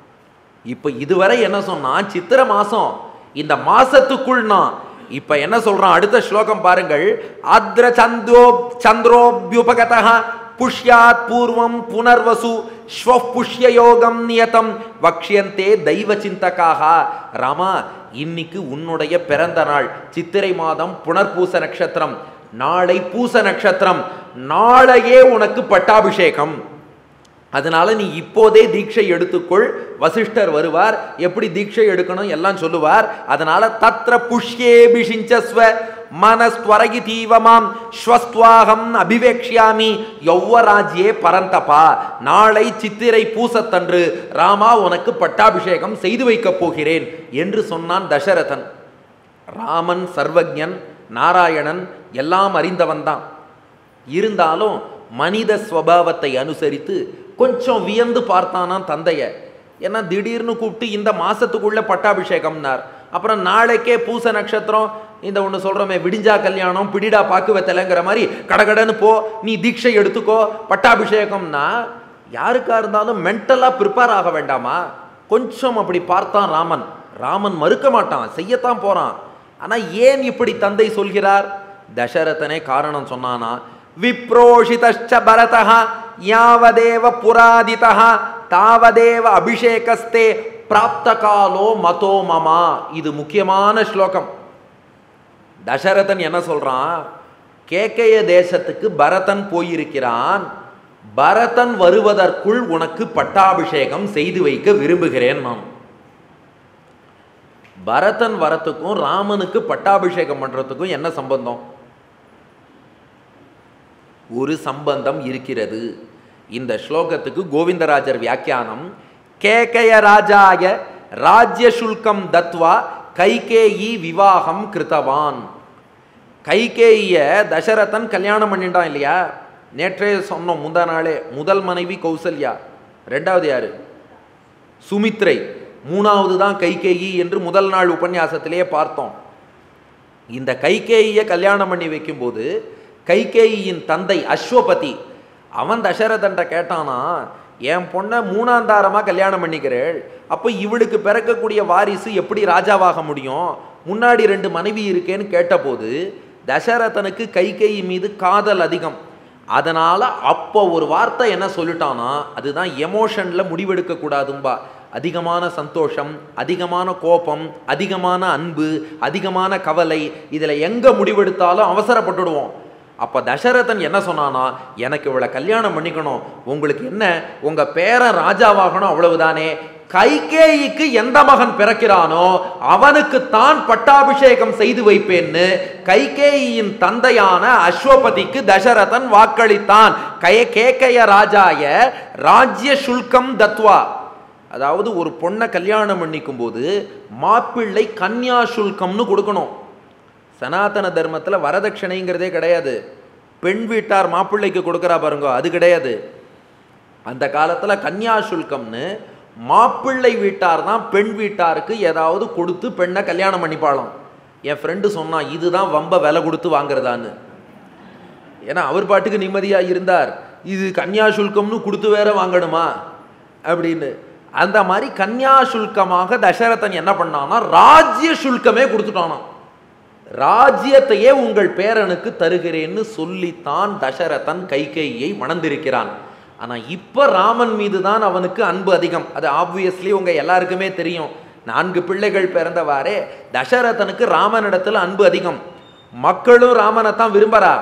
இப்ப இதுவரை என்ன சொன்னா சித்திர மாசம் இந்த மாசத்துக்குள் நான் இப்ப என்ன சொல்றான் அடுத்த ஸ்லோகம் பாருங்கள் அத்ர சந்திரோ சந்திரோபியுபகதா புஷ்யாத் பூர்வம் புனர்வசு ஸ்வ புஷ்ய யோகம் நியதம் வக்ஷியந்தே தெய்வ சிந்தக்காக ராமா இன்னைக்கு உன்னுடைய பிறந்த நாள் சித்திரை மாதம் புனர்பூச நட்சத்திரம் நாளை பூச நட்சத்திரம் நாளையே உனக்கு பட்டாபிஷேகம் அதனால நீ இப்போதே தீட்சை எடுத்துக்கொள் வசிஷ்டர் வருவார் எப்படி தீட்சை எடுக்கணும் எல்லாம் சொல்லுவார் அதனால தத்ர புஷ்யேபிஷிஞ்சஸ்வ மனஸ்வரகி தீவமாம் ஸ்வஸ்துவாகம் அபிவேக்ஷியாமி யௌவராஜ்யே பரந்தபா நாளை சித்திரை பூசத்தன்று ராமா உனக்கு பட்டாபிஷேகம் செய்து வைக்கப் போகிறேன் என்று சொன்னான் தசரதன் ராமன் சர்வஜன் நாராயணன் எல்லாம் அறிந்தவன் தான் இருந்தாலும் மனித ஸ்வபாவத்தை அனுசரித்து கொஞ்சம் வியந்து பார்த்தானா தந்தைய ஏன்னா திடீர்னு கூப்பிட்டு இந்த மாசத்துக்குள்ள பட்டாபிஷேகம்னார் அப்புறம் நாளைக்கே பூச நட்சத்திரம் இந்த ஒன்று சொல்கிறோமே விடிஞ்சா கல்யாணம் பிடிடா பாக்கு வெத்தலைங்கிற மாதிரி கடகடன்னு போ நீ தீட்சை எடுத்துக்கோ பட்டாபிஷேகம்னா யாருக்கா இருந்தாலும் மென்டலாக ப்ரிப்பேர் ஆக வேண்டாமா கொஞ்சம் அப்படி பார்த்தான் ராமன் ராமன் மறுக்க மாட்டான் செய்யத்தான் போறான் ஆனா ஏன் இப்படி தந்தை சொல்கிறார் தசரதனே காரணம் சொன்னானா விப்ரோஷிதஷ்ச பரதः யாவதேவ புராதிதः தாவதேவ அபிஷேகஸ்தே பிராப்த காலோ மதோ மமா இது முக்கியமான ஸ்லோகம் தசரதன் என்ன சொல்றான் கேக்கைய தேசத்துக்கு பரதன் போயிருக்கிறான் பரதன் வருவதற்குள் உனக்கு பட்டாபிஷேகம் செய்து வைக்க விரும்புகிறேன் நான் பரதன் வரத்துக்கும் ராமனுக்கு பட்டாபிஷேகம் பண்றதுக்கும் என்ன சம்பந்தம் ஒரு சம்பந்தம் இருக்கிறது இந்த ஸ்லோகத்துக்கு கோவிந்தராஜர் வியாக்கியானம் கேகய ராஜாய ராஜ்ய சுல்கம் தத்வா கைகேயி விவாகம் கிருத்தவான் கைகேயிய தசரதன் கல்யாணம் பண்ணிட்டான் இல்லையா நேற்றே சொன்னோம் முந்தா நாளே முதல் மனைவி கௌசல்யா ரெண்டாவது யாரு சுமித்ரை மூணாவது தான் கைகேயி என்று முதல் நாள் உபன்யாசத்திலேயே பார்த்தோம் இந்த கைகேயியை கல்யாணம் பண்ணி வைக்கும்போது கைகேயியின் தந்தை அஸ்வபதி அவன் தசரதன்ட்ட கேட்டானா என் பொண்ணை மூணாந்தாரமாக கல்யாணம் பண்ணிக்கிறேள் அப்போ இவளுக்கு பிறக்கக்கூடிய வாரிசு எப்படி ராஜாவாக முடியும் முன்னாடி ரெண்டு மனைவி இருக்கேன்னு கேட்டபோது தசரதனுக்கு கைகேயி மீது காதல் அதிகம் அதனால அப்போ ஒரு வார்த்தை என்ன சொல்லிட்டானா அதுதான் எமோஷன்ல முடிவெடுக்க கூடாதும்பா அதிகமான சந்தோஷம் அதிகமான கோபம் அதிகமான அன்பு அதிகமான கவலை இதில் எங்க முடிவெடுத்தாலும் அவசரப்பட்டுடுவோம் அப்ப தசரதன் என்ன சொன்னானா எனக்கு இவளை கல்யாணம் பண்ணிக்கணும் உங்களுக்கு என்ன உங்க பேரன் ராஜாவாகணும் அவ்வளவுதானே கைகேயிக்கு எந்த மகன் பிறக்கிறானோ அவனுக்கு தான் பட்டாபிஷேகம் செய்து வைப்பேன்னு கைகேயின் தந்தையான அஸ்வபதிக்கு தசரதன் வாக்களித்தான் கய கேக்கய ராஜாய ராஜ்ய சுல்கம் தத்வா அதாவது ஒரு பொண்ணை கல்யாணம் பண்ணிக்கும் போது மாப்பிள்ளை கன்யா சுல்கம்னு கொடுக்கணும் சனாதன தர்மத்தில் வரதட்சணைங்கிறதே கிடையாது பெண் வீட்டார் மாப்பிள்ளைக்கு கொடுக்குறா பாருங்க அது கிடையாது அந்த காலத்தில் கன்யா சுல்கம்னு மாப்பிள்ளை வீட்டார் தான் பெண் வீட்டாருக்கு ஏதாவது கொடுத்து பெண்ணை கல்யாணம் பண்ணிப்பாளாம் என் ஃப்ரெண்டு சொன்னான் இதுதான் வம்ப விலை கொடுத்து வாங்குறதான்னு ஏன்னா அவர் பாட்டுக்கு நிம்மதியாக இருந்தார் இது கன்யா சுல்கம்னு கொடுத்து வேற வாங்கணுமா அப்படின்னு அந்த மாதிரி கன்யா சுல்கமாக தசரதன் என்ன பண்ணான்னா ராஜ்ய சுல்கமே கொடுத்துட்டானாம் ராஜ்யத்தையே உங்கள் பேரனுக்கு தருகிறேன்னு சொல்லித்தான் தசரதன் கைகேயை மணந்திருக்கிறான் ஆனா இப்ப ராமன் மீது தான் அவனுக்கு அன்பு அதிகம் அது ஆப்வியஸ்லி உங்க எல்லாருக்குமே தெரியும் நான்கு பிள்ளைகள் பிறந்தவாறே தசரதனுக்கு ராமனிடத்துல அன்பு அதிகம் மக்களும் ராமனை தான் விரும்புறா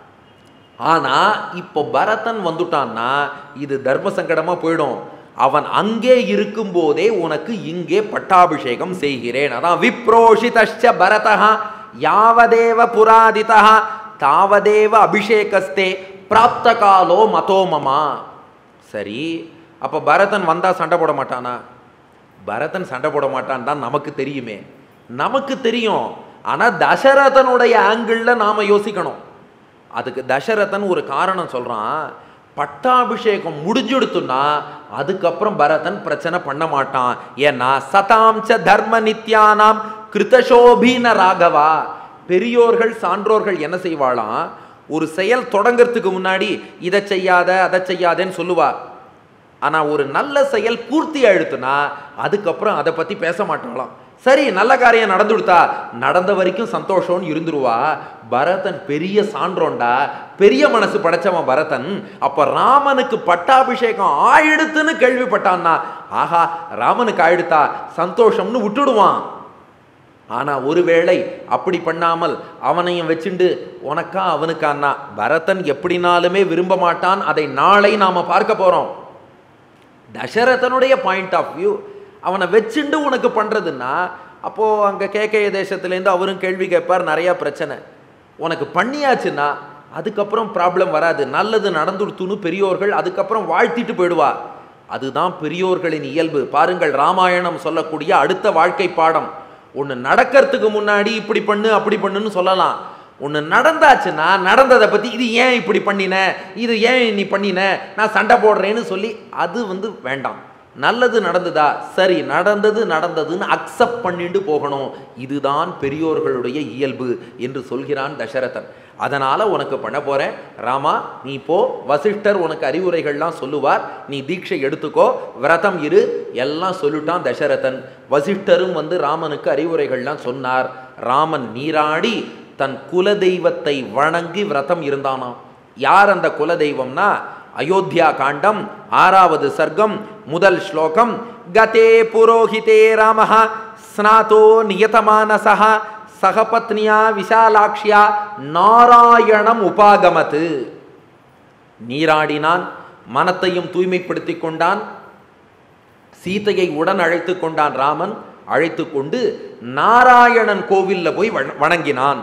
ஆனா இப்போ பரதன் வந்துட்டான்னா இது தர்ம சங்கடமா போயிடும் அவன் அங்கே இருக்கும்போதே உனக்கு இங்கே பட்டாபிஷேகம் செய்கிறேன் அதான் விப்ரோஷிதஷ்ச பரதா யாவதேவ புராதிதா தாவதேவ அபிஷேகஸ்தே பிராப்த காலோ மதோமமா சரி அப்ப பரதன் வந்தா சண்டை போட மாட்டானா பரதன் சண்டை போட மாட்டான் தான் நமக்கு தெரியுமே நமக்கு தெரியும் ஆனா தசரதனுடைய ஆங்கிளில் நாம யோசிக்கணும் அதுக்கு தசரதன் ஒரு காரணம் சொல்றான் பட்டாபிஷேகம் முடிஞ்சுடுத்துன்னா அதுக்கப்புறம் பரதன் பிரச்சனை பண்ண மாட்டான் ஏன்னா சதாம்ச தர்ம நித்யானாம் கிருதசோபீன ராகவா பெரியோர்கள் சான்றோர்கள் என்ன செய்வாளாம் ஒரு செயல் தொடங்கறதுக்கு முன்னாடி இதை செய்யாத அதை செய்யாதேன்னு சொல்லுவா ஆனா ஒரு நல்ல செயல் பூர்த்தி ஆயிடுத்துனா அதுக்கப்புறம் அதை பத்தி பேச மாட்டாளாம் சரி நல்ல காரியம் நடந்து கொடுத்தா நடந்த வரைக்கும் சந்தோஷம்னு இருந்துருவா பரதன் பெரிய சான்றோண்டா பெரிய மனசு படைச்சவன் பரதன் அப்ப ராமனுக்கு பட்டாபிஷேகம் ஆயிடுத்துன்னு கேள்விப்பட்டான்னா ஆஹா ராமனுக்கு ஆயிடுத்தா சந்தோஷம்னு விட்டுடுவான் ஆனா ஒருவேளை அப்படி பண்ணாமல் அவனையும் வச்சுண்டு உனக்கா அவனுக்கான்னா பரதன் எப்படினாலுமே விரும்ப மாட்டான் அதை நாளை நாம பார்க்க போறோம் தசரதனுடைய பாயிண்ட் ஆஃப் வியூ அவனை வச்சுண்டு உனக்கு பண்றதுன்னா அப்போ அங்க கேக்கைய தேசத்துலேருந்து அவரும் கேள்வி கேட்பார் நிறைய பிரச்சனை உனக்கு பண்ணியாச்சுன்னா அதுக்கப்புறம் ப்ராப்ளம் வராது நல்லது நடந்துடுத்துன்னு பெரியோர்கள் அதுக்கப்புறம் வாழ்த்திட்டு போயிடுவா அதுதான் பெரியோர்களின் இயல்பு பாருங்கள் ராமாயணம் சொல்லக்கூடிய அடுத்த வாழ்க்கை பாடம் ஒன்று நடக்கிறதுக்கு முன்னாடி இப்படி பண்ணு அப்படி பண்ணுன்னு சொல்லலாம் ஒன்று நடந்தாச்சுன்னா நடந்ததை பற்றி இது ஏன் இப்படி பண்ணின இது ஏன் நீ பண்ணின நான் சண்டை போடுறேன்னு சொல்லி அது வந்து வேண்டாம் நல்லது நடந்ததா சரி நடந்தது நடந்ததுன்னு அக்செப்ட் பண்ணிட்டு போகணும் இதுதான் பெரியோர்களுடைய இயல்பு என்று சொல்கிறான் தசரதன் அதனால உனக்கு பண்ண போறேன் ராமா நீ போ வசிஷ்டர் உனக்கு அறிவுரைகள்லாம் சொல்லுவார் நீ தீட்சை எடுத்துக்கோ விரதம் இரு எல்லாம் சொல்லிட்டான் தசரதன் வசிஷ்டரும் வந்து ராமனுக்கு அறிவுரைகள்லாம் சொன்னார் ராமன் நீராடி தன் குலதெய்வத்தை வணங்கி விரதம் இருந்தானாம் யார் அந்த குலதெய்வம்னா அயோத்தியா காண்டம் ஆறாவது சர்க்கம் முதல் ஸ்லோகம் கதே புரோஹிதே ராம ஸ்நாதோ நியதமானசா சகபத்னியா விஷாலாக்ஷியா நாராயணம் உபாகமத்து நீராடினான் மனத்தையும் தூய்மைப்படுத்தி கொண்டான் சீதையை உடன் அழைத்து கொண்டான் ராமன் அழைத்து கொண்டு நாராயணன் கோவில்ல போய் வண- வணங்கினான்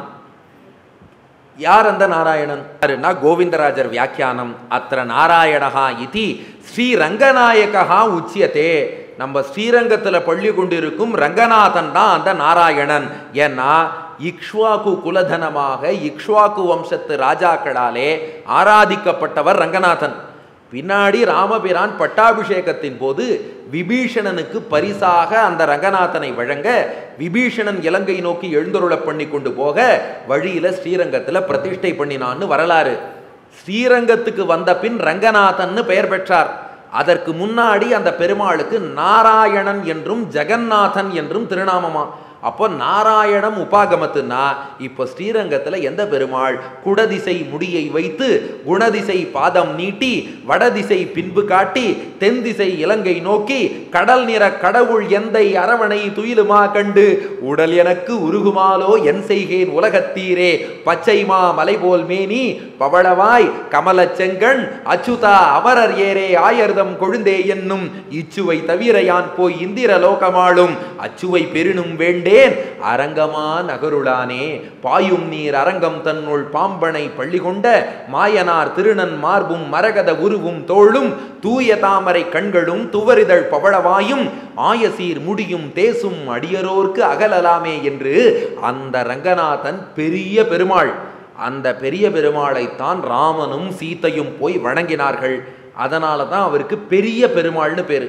யார் அந்த நாராயணன் யாருன்னா கோவிந்தராஜர் வியாக்கியானம் அத்திர நாராயணஹா இதி ஸ்ரீரங்கநாயகா உச்சியதே நம்ம ஸ்ரீரங்கத்தில் பள்ளி கொண்டிருக்கும் ரங்கநாதன் தான் அந்த நாராயணன் ஏன்னா இக்ஷ்வாக்கு குலதனமாக இக்ஷ்வாக்கு வம்சத்து ராஜாக்களாலே ஆராதிக்கப்பட்டவர் ரங்கநாதன் பின்னாடி ராமபிரான் பட்டாபிஷேகத்தின் போது விபீஷணனுக்கு பரிசாக அந்த ரங்கநாதனை வழங்க விபீஷணன் இலங்கை நோக்கி எழுந்தருளப் பண்ணி கொண்டு போக வழியில ஸ்ரீரங்கத்துல பிரதிஷ்டை பண்ணினான்னு வரலாறு ஸ்ரீரங்கத்துக்கு வந்த பின் ரங்கநாதன்னு பெயர் பெற்றார் அதற்கு முன்னாடி அந்த பெருமாளுக்கு நாராயணன் என்றும் ஜெகநாதன் என்றும் திருநாமமா அப்போ நாராயணம் உபாகமத்துனா இப்போ ஸ்ரீரங்கத்தில் எந்த பெருமாள் குடதிசை முடியை வைத்து குணதிசை பாதம் நீட்டி வடதிசை பின்பு காட்டி தென் திசை இலங்கை நோக்கி கடல் நிற கடவுள் எந்தை அரவணை துயிலுமா கண்டு உடல் எனக்கு உருகுமாலோ என் செய்கேன் உலகத்தீரே பச்சைமா மலை போல் மேனி பவளவாய் கமலச் செங்கண் அச்சுதா அமரர் ஏரே ஆயர்தம் கொழுந்தே என்னும் இச்சுவை தவிர யான் போய் இந்திர லோகமாளும் அச்சுவை பெருணும் வேண்டேன் அரங்கமா நகருளானே பாயும் நீர் அரங்கம் தன்னுள் பாம்பனை பள்ளி கொண்ட மாயனார் திருநன் மார்பும் மரகத உருவும் தோளும் தூய தாமரை கண்களும் துவரிதழ் பவளவாயும் ஆயசீர் முடியும் தேசும் அடியரோர்க்கு அகலலாமே என்று அந்த ரங்கநாதன் பெரிய பெருமாள் அந்த பெரிய பெருமாளைத்தான் ராமனும் சீத்தையும் போய் வணங்கினார்கள் அதனால தான் அவருக்கு பெரிய பெருமாள்னு பேரு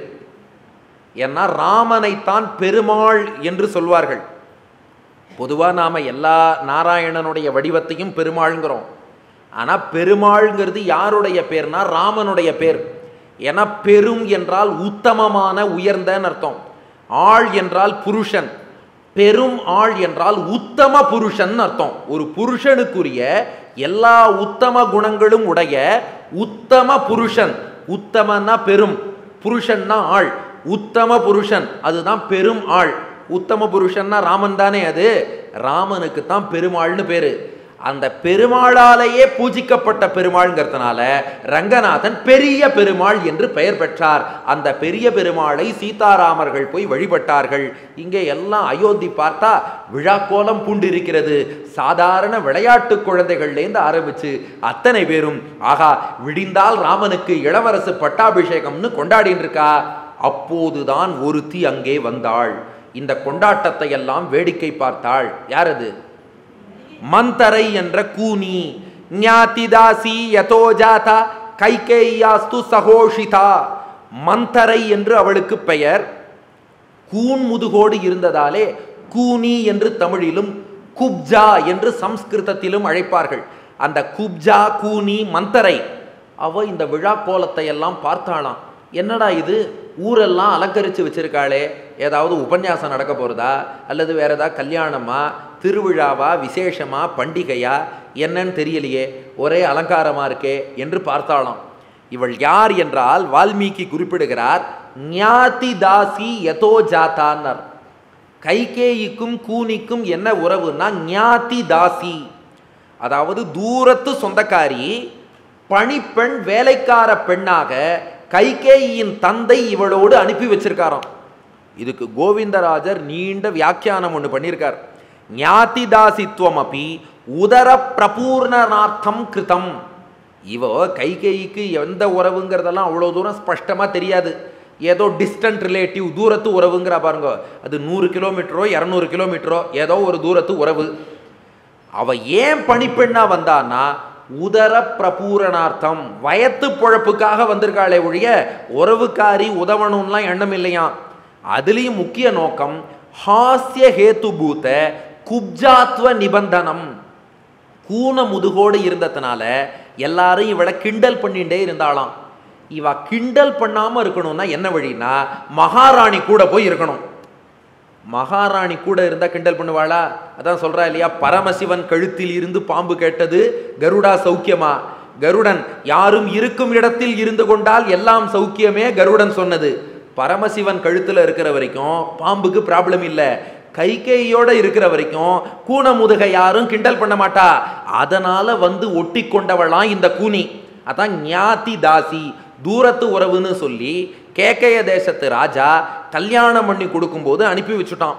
ஏன்னா ராமனைத்தான் பெருமாள் என்று சொல்வார்கள் பொதுவாக நாம் எல்லா நாராயணனுடைய வடிவத்தையும் பெருமாள்ங்கிறோம் ஆனால் பெருமாள்ங்கிறது யாருடைய பேர்னா ராமனுடைய பேர் ஏன்னா பெரும் என்றால் உத்தமமான உயர்ந்தன்னு அர்த்தம் ஆள் என்றால் புருஷன் பெரும் ஆள் என்றால் உத்தம புருஷன் அர்த்தம் ஒரு புருஷனுக்குரிய எல்லா உத்தம குணங்களும் உடைய உத்தம புருஷன் உத்தமன்னா பெரும் புருஷன்னா ஆள் உத்தம புருஷன் அதுதான் பெரும் ஆள் உத்தம புருஷன்னா ராமன் தானே அது ராமனுக்கு தான் பெருமாள்னு பேரு அந்த பெருமாளாலேயே பூஜிக்கப்பட்ட பெருமாள்ங்கிறதுனால ரங்கநாதன் பெரிய பெருமாள் என்று பெயர் பெற்றார் அந்த பெரிய பெருமாளை சீதாராமர்கள் போய் வழிபட்டார்கள் இங்கே எல்லாம் அயோத்தி பார்த்தா விழாக்கோலம் பூண்டிருக்கிறது சாதாரண விளையாட்டு குழந்தைகள்லேருந்து ஆரம்பிச்சு அத்தனை பேரும் ஆகா விடிந்தால் ராமனுக்கு இளவரசு பட்டாபிஷேகம்னு கொண்டாடின்னு இருக்கா அப்போதுதான் ஒருத்தி அங்கே வந்தாள் இந்த கொண்டாட்டத்தை எல்லாம் வேடிக்கை பார்த்தாள் யார் அது மந்தரை என்ற கூனி ஞாதிதாசி யதோ ஜாதா கைகேயாஸ்து சகோஷிதா மந்தரை என்று அவளுக்கு பெயர் கூன் முதுகோடு இருந்ததாலே கூனி என்று தமிழிலும் குப்ஜா என்று சம்ஸ்கிருதத்திலும் அழைப்பார்கள் அந்த குப்ஜா கூனி மந்தரை அவ இந்த விழா கோலத்தை எல்லாம் பார்த்தாளாம் என்னடா இது ஊரெல்லாம் அலங்கரித்து வச்சிருக்காளே ஏதாவது உபன்யாசம் நடக்க போகிறதா அல்லது வேற ஏதாவது கல்யாணமா திருவிழாவா விசேஷமா பண்டிகையா என்னன்னு தெரியலையே ஒரே அலங்காரமாக இருக்கே என்று பார்த்தாளாம் இவள் யார் என்றால் வால்மீகி குறிப்பிடுகிறார் ஞாதி தாசி யதோ ஜாத்தான்னர் கைகேயிக்கும் கூனிக்கும் என்ன உறவுன்னா ஞாதி தாசி அதாவது தூரத்து சொந்தக்காரி பணிப்பெண் வேலைக்கார பெண்ணாக கைகேயின் தந்தை இவளோடு அனுப்பி வச்சிருக்காராம் இதுக்கு கோவிந்தராஜர் நீண்ட வியாக்கியானம் ஒன்று பண்ணியிருக்கார் ஞாதிதாசித்துவம் அப்பி உதர பிரபூர்ணனார்த்தம் கிருதம் இவ கைகேயிக்கு எந்த உறவுங்கிறதெல்லாம் அவ்வளோ தூரம் ஸ்பஷ்டமாக தெரியாது ஏதோ டிஸ்டன்ட் ரிலேட்டிவ் தூரத்து உறவுங்கிற பாருங்க அது நூறு கிலோமீட்டரோ இரநூறு கிலோமீட்டரோ ஏதோ ஒரு தூரத்து உறவு அவ ஏன் பணிப்பெண்ணா வந்தான்னா உதர பிரபூரணார்த்தம் வயத்து பொழப்புக்காக வந்திருக்காளே ஒழிய உறவுக்காரி உதவணும்லாம் எண்ணம் இல்லையாம் அதுலேயும் முக்கிய நோக்கம் ஹாஸ்ய ஹேத்துபூத குப்ஜாத்வ நிபந்தனம் கூன முதுகோடு இருந்ததுனால எல்லாரும் இவளை கிண்டல் பண்ணிட்டே இருந்தாளாம் இவ கிண்டல் பண்ணாம இருக்கணும்னா என்ன வழின்னா மகாராணி கூட போய் இருக்கணும் மகாராணி கூட இருந்தா கிண்டல் பண்ணுவாளா அதான் சொல்றா இல்லையா பரமசிவன் கழுத்தில் இருந்து பாம்பு கேட்டது கருடா சௌக்கியமா கருடன் யாரும் இருக்கும் இடத்தில் இருந்து கொண்டால் எல்லாம் சௌக்கியமே கருடன் சொன்னது பரமசிவன் கழுத்துல இருக்கிற வரைக்கும் பாம்புக்கு ப்ராப்ளம் இல்லை கைகையோட இருக்கிற வரைக்கும் கூன முதுக யாரும் கிண்டல் பண்ண மாட்டா அதனால வந்து ஒட்டி கொண்டவளாம் இந்த கூனி அதான் ஞாதி தாசி தூரத்து உறவுன்னு சொல்லி கேக்கைய தேசத்து ராஜா கல்யாணம் பண்ணி கொடுக்கும்போது அனுப்பி வச்சுட்டான்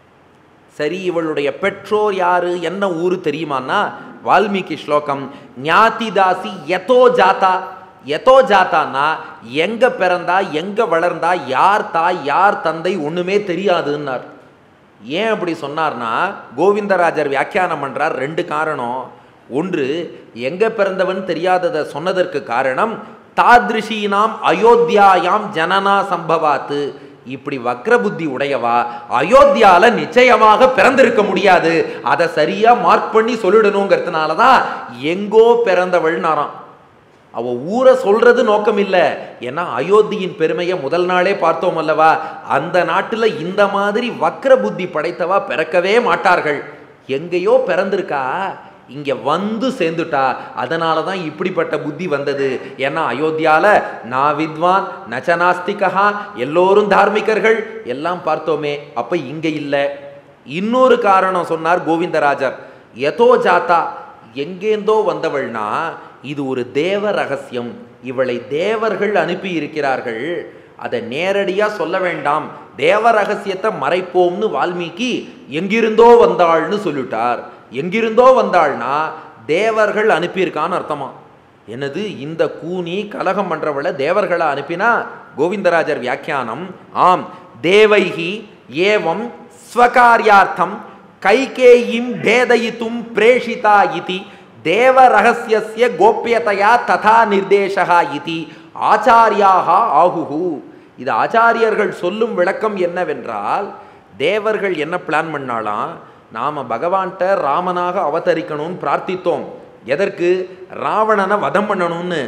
சரி இவளுடைய பெற்றோர் யாரு என்ன ஊரு தெரியுமான்னா வால்மீகி ஸ்லோகம் ஞாதி தாசி எதோ ஜாத்தா எதோ ஜாத்தான்னா எங்க பிறந்தா எங்க வளர்ந்தா யார் தாய் யார் தந்தை ஒண்ணுமே தெரியாதுன்னார் ஏன் அப்படி சொன்னார்னா கோவிந்தராஜர் வியாக்கியானம் பண்றார் ரெண்டு காரணம் ஒன்று எங்க பிறந்தவன் தெரியாததை சொன்னதற்கு காரணம் தாத்ரிஷீனாம் அயோத்தியாயாம் ஜனனா சம்பவாத்து இப்படி வக்ர புத்தி உடையவா அயோத்தியால நிச்சயமாக பிறந்திருக்க முடியாது அதை சரியா மார்க் பண்ணி சொல்லிடணுங்கிறதுனால தான் எங்கோ பிறந்தவள்னாராம் அவ ஊரை சொல்றது நோக்கம் இல்லை ஏன்னா அயோத்தியின் பெருமையை முதல் நாளே பார்த்தோம் அல்லவா அந்த நாட்டுல இந்த மாதிரி வக்ர புத்தி படைத்தவா பிறக்கவே மாட்டார்கள் எங்கேயோ பிறந்திருக்கா இங்க வந்து சேர்ந்துட்டா அதனால தான் இப்படிப்பட்ட புத்தி வந்தது ஏன்னா அயோத்தியால நான் வித்வான் நச்சநாஸ்திகா எல்லோரும் தார்மிகர்கள் எல்லாம் பார்த்தோமே அப்ப இங்க இல்லை இன்னொரு காரணம் சொன்னார் கோவிந்தராஜர் எதோ ஜாத்தா எங்கேந்தோ வந்தவள்னா இது ஒரு தேவ ரகசியம் இவளை தேவர்கள் அனுப்பி இருக்கிறார்கள் அதை நேரடியா சொல்ல வேண்டாம் தேவ ரகசியத்தை மறைப்போம்னு வால்மீகி எங்கிருந்தோ வந்தாள்னு சொல்லிட்டார் எங்கிருந்தோ வந்தாள்னா தேவர்கள் அனுப்பியிருக்கான்னு அர்த்தமா என்னது இந்த கூனி கலகம் பண்றவளை தேவர்களை அனுப்பினா கோவிந்தராஜர் வியாக்கியானம் ஆம் தேவைகி ஏவம் ஸ்வகாரியார்த்தம் கைகேயும் பேதயித்தும் பிரேஷிதா இதி தேவ ரகசியஸ்ய கோப்பியதையா ததா நிர்தேசகா இதி ஆச்சாரியாக ஆகுகு இது ஆச்சாரியர்கள் சொல்லும் விளக்கம் என்னவென்றால் தேவர்கள் என்ன பிளான் பண்ணாலாம் நாம பகவான்கிட்ட ராமனாக அவதரிக்கணும்னு பிரார்த்தித்தோம் எதற்கு ராவணனை வதம் பண்ணணும்னு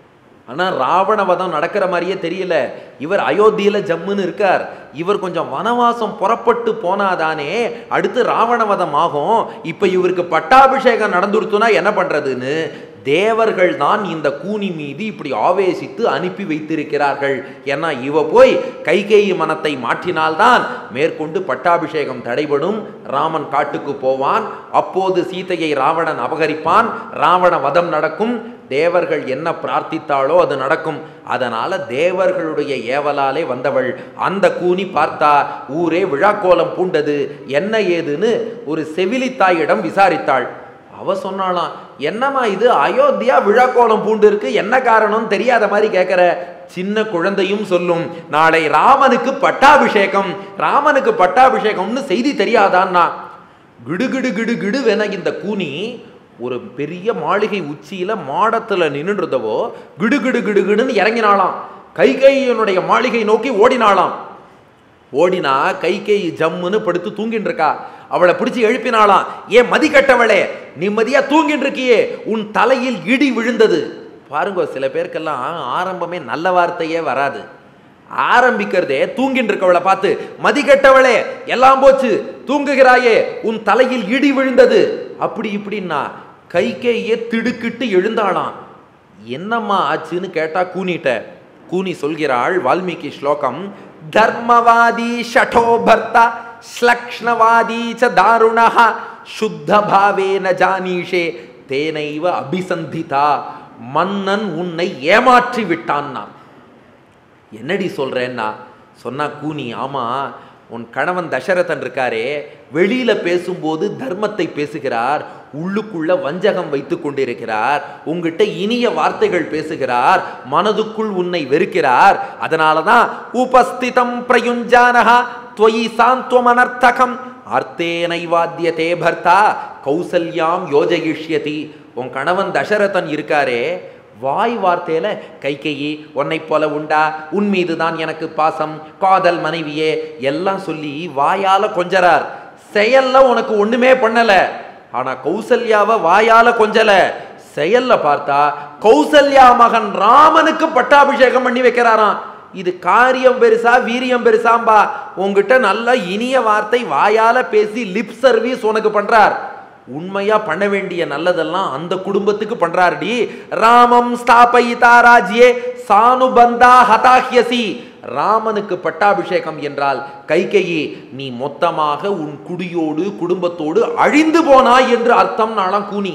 ஆனால் ராவண வதம் நடக்கிற மாதிரியே தெரியல இவர் அயோத்தியில் ஜம்முன்னு இருக்கார் இவர் கொஞ்சம் வனவாசம் புறப்பட்டு போனாதானே அடுத்து ராவண வதம் ஆகும் இப்போ இவருக்கு பட்டாபிஷேகம் நடந்துருத்துனா என்ன பண்ணுறதுன்னு தேவர்கள் தான் இந்த கூனி மீது இப்படி ஆவேசித்து அனுப்பி வைத்திருக்கிறார்கள் ஏன்னா இவ போய் கைகேயி மனத்தை மாற்றினால்தான் மேற்கொண்டு பட்டாபிஷேகம் தடைபடும் ராமன் காட்டுக்கு போவான் அப்போது சீதையை ராவணன் அபகரிப்பான் ராவண வதம் நடக்கும் தேவர்கள் என்ன பிரார்த்தித்தாளோ அது நடக்கும் அதனால தேவர்களுடைய ஏவலாலே வந்தவள் அந்த கூனி பார்த்தா ஊரே விழாக்கோலம் பூண்டது என்ன ஏதுன்னு ஒரு செவிலித்தாயிடம் விசாரித்தாள் அவ சொன்னாலாம் என்னம்மா இது அயோத்தியா விழாக்கோலம் பூண்டு இருக்கு என்ன காரணம் தெரியாத மாதிரி கேட்கிற சின்ன குழந்தையும் சொல்லும் நாளை ராமனுக்கு பட்டாபிஷேகம் ராமனுக்கு பட்டாபிஷேகம்னு செய்தி தெரியாதான்னா கிடுகிடு கிடு கிடுவென இந்த கூனி ஒரு பெரிய மாளிகை உச்சியில மாடத்துல நின்றுதவோ கிடுகிடு கிடுகிடுன்னு இறங்கினாளாம் கைகையனுடைய மாளிகை நோக்கி ஓடினாளாம் ஓடினா கைகேயி ஜம்முன்னு படுத்து தூங்கின்னு இருக்கா அவளை பிடிச்சி எழுப்பினாளாம் ஏன் மதி கட்டவளே நிம்மதியா தூங்கின்னு இருக்கியே உன் தலையில் இடி விழுந்தது பாருங்க சில பேருக்கெல்லாம் ஆரம்பமே நல்ல வார்த்தையே வராது ஆரம்பிக்கிறதே தூங்கின்னு இருக்கவளை பார்த்து மதி கெட்டவளே எல்லாம் போச்சு தூங்குகிறாயே உன் தலையில் இடி விழுந்தது அப்படி இப்படின்னா கைகேயே திடுக்கிட்டு எழுந்தாளாம் என்னம்மா ஆச்சுன்னு கேட்டா கூனிட்ட கூனி சொல்கிறாள் வால்மீகி ஸ்லோகம் தர்மவாதி ஷடோ பர்த்தா ஸ்லக்ஷ்ணவாதி ச தாருணः சுத்த பாவேன ஜானீஷே தேனைவ அபிசந்திதா மன்னன் உன்னை ஏமாற்றி விட்டான்னா என்னடி சொல்றேன்னா சொன்னா கூனி ஆமா உன் கணவன் தசரதன் இருக்காரே வெளியில பேசும்போது தர்மத்தை பேசுகிறார் உள்ளுக்குள்ள வஞ்சகம் வைத்து கொண்டிருக்கிறார் உங்ககிட்ட இனிய வார்த்தைகள் பேசுகிறார் மனதுக்குள் உன்னை வெறுக்கிறார் அதனாலதான் உபஸ்திதம் பிரயுஞ்சானஹா துவயி சாந்த்வமனர்த்தகம் அர்த்தேனைவாத்தியதே பர்த்தா கௌசல்யாம் யோஜயிஷ்யதி உன் கணவன் தசரதன் இருக்காரே வாய் வார்த்தையில கைகையி உன்னை போல உண்டா உன் மீது தான் எனக்கு பாசம் காதல் மனைவியே எல்லாம் சொல்லி வாயால கொஞ்சறார் செயல்ல உனக்கு ஒண்ணுமே பண்ணல ஆனா கௌசல்யாவை வாயால கொஞ்சல செயல்ல பார்த்தா கௌசல்யா மகன் ராமனுக்கு பட்டாபிஷேகம் பண்ணி வைக்கிறாராம் இது காரியம் பெருசா வீரியம் பெருசாம்பா உங்ககிட்ட நல்ல இனிய வார்த்தை வாயால பேசி லிப் சர்வீஸ் உனக்கு பண்றார் உண்மையா பண்ண வேண்டிய நல்லதெல்லாம் அந்த குடும்பத்துக்கு பண்றாருடி ராமம் ஸ்தாபயிதா ராஜ்யே சானுபந்தா ஹதாஹ்யசி ராமனுக்கு பட்டாபிஷேகம் என்றால் கைகையி நீ மொத்தமாக உன் குடியோடு குடும்பத்தோடு அழிந்து போனாய் என்று அர்த்தம் நாளாம் கூனி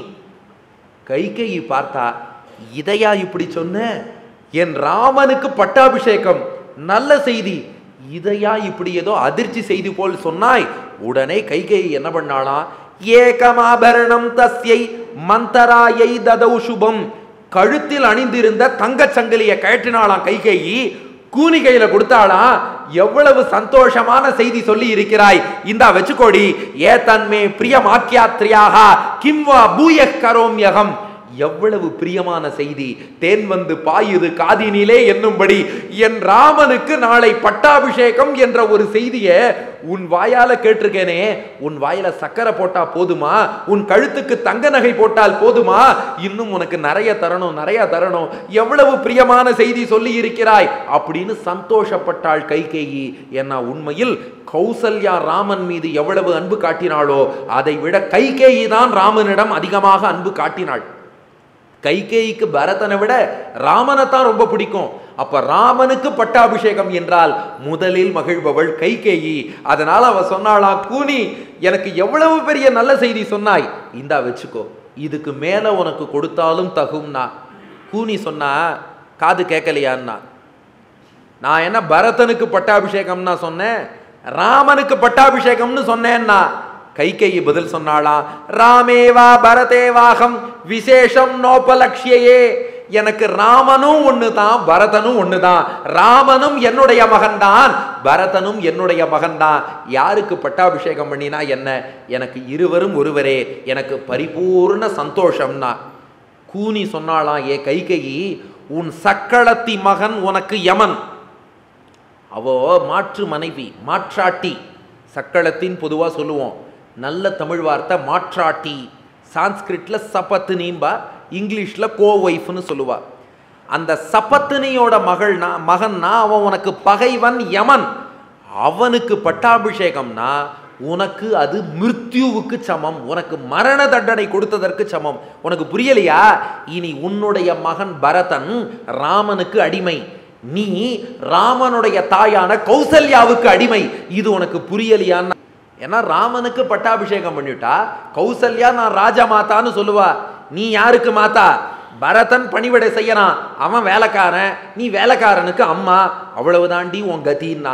கைகையை பார்த்தா இதையா இப்படி சொன்ன என் ராமனுக்கு பட்டாபிஷேகம் நல்ல செய்தி இதையா இப்படி ஏதோ அதிர்ச்சி செய்தி போல் சொன்னாய் உடனே கைகை என்ன பண்ணாளாம் ஏகமாபரணம் தஸ்யை மந்தராயை ததௌ சுபம் கழுத்தில் அணிந்திருந்த தங்கச் சங்கிலியை கழற்றினாளாம் கைகேயி கூனி கையில கொடுத்தாளாம் எவ்வளவு சந்தோஷமான செய்தி சொல்லி இருக்கிறாய் இந்தா வச்சுக்கோடி ஏ தன்மே பிரியமாக்கியாத்ரியாக கிம்வா பூய கரோம்யகம் எவ்வளவு பிரியமான செய்தி தேன் வந்து பாயுது காதினிலே என்னும்படி என் ராமனுக்கு நாளை பட்டாபிஷேகம் என்ற ஒரு செய்தியை உன் வாயால கேட்டிருக்கேனே உன் வாயில சக்கரை போட்டா போதுமா உன் கழுத்துக்கு தங்க நகை போட்டால் போதுமா இன்னும் உனக்கு நிறைய தரணும் நிறைய தரணும் எவ்வளவு பிரியமான செய்தி சொல்லி இருக்கிறாய் அப்படின்னு சந்தோஷப்பட்டாள் கைகேயி என்ன உண்மையில் கௌசல்யா ராமன் மீது எவ்வளவு அன்பு காட்டினாளோ அதை விட கைகேயி தான் ராமனிடம் அதிகமாக அன்பு காட்டினாள் கைகேயிக்கு பரதனை விட ராமனை தான் ரொம்ப பிடிக்கும் அப்ப ராமனுக்கு பட்டாபிஷேகம் என்றால் முதலில் மகிழ்பவள் கைகேயி அதனால அவ சொன்னாளா கூனி எனக்கு எவ்வளவு பெரிய நல்ல செய்தி சொன்னாய் இந்தா வச்சுக்கோ இதுக்கு மேல உனக்கு கொடுத்தாலும் தகும்னா கூனி சொன்னா காது கேட்கலையான்னா நான் என்ன பரதனுக்கு பட்டாபிஷேகம்னா சொன்னேன் ராமனுக்கு பட்டாபிஷேகம்னு சொன்னேன்னா கைகேயி பதில் சொன்னாளாம் ராமேவா பரதேவாகம் விசேஷம் நோபலக்ஷியே எனக்கு ராமனும் ஒண்ணுதான் பரதனும் ஒண்ணுதான் ராமனும் என்னுடைய மகன்தான் பரதனும் என்னுடைய மகன்தான் யாருக்கு பட்டாபிஷேகம் பண்ணினா என்ன எனக்கு இருவரும் ஒருவரே எனக்கு பரிபூர்ண சந்தோஷம்னா கூனி சொன்னாளாம் ஏ கைகையி உன் சக்களத்தி மகன் உனக்கு யமன் அவோ மாற்று மனைவி மாற்றாட்டி சக்களத்தின் பொதுவாக சொல்லுவோம் நல்ல தமிழ் வார்த்தை மாற்றாட்டி சான்ஸ்கிரிட்ல சப்பத்துனிம்பா இங்கிலீஷில் கோ ஒய்ஃப்னு சொல்லுவா அந்த சப்பத்தினியோட மகள்னா மகன்னா அவன் உனக்கு பகைவன் யமன் அவனுக்கு பட்டாபிஷேகம்னா உனக்கு அது மிருத்யுவுக்கு சமம் உனக்கு மரண தண்டனை கொடுத்ததற்கு சமம் உனக்கு புரியலையா இனி உன்னுடைய மகன் பரதன் ராமனுக்கு அடிமை நீ ராமனுடைய தாயான கௌசல்யாவுக்கு அடிமை இது உனக்கு புரியலையான்னு ஏன்னா ராமனுக்கு பட்டாபிஷேகம் பண்ணிட்டா கௌசல்யா நான் ராஜ மாதான்னு சொல்லுவா நீ யாருக்கு மாதா பரதன் பணிவிடை செய்யறான் அவன் வேலைக்காரன் நீ வேலைக்காரனுக்கு அம்மா அவ்வளவுதாண்டி உன் கதின்னா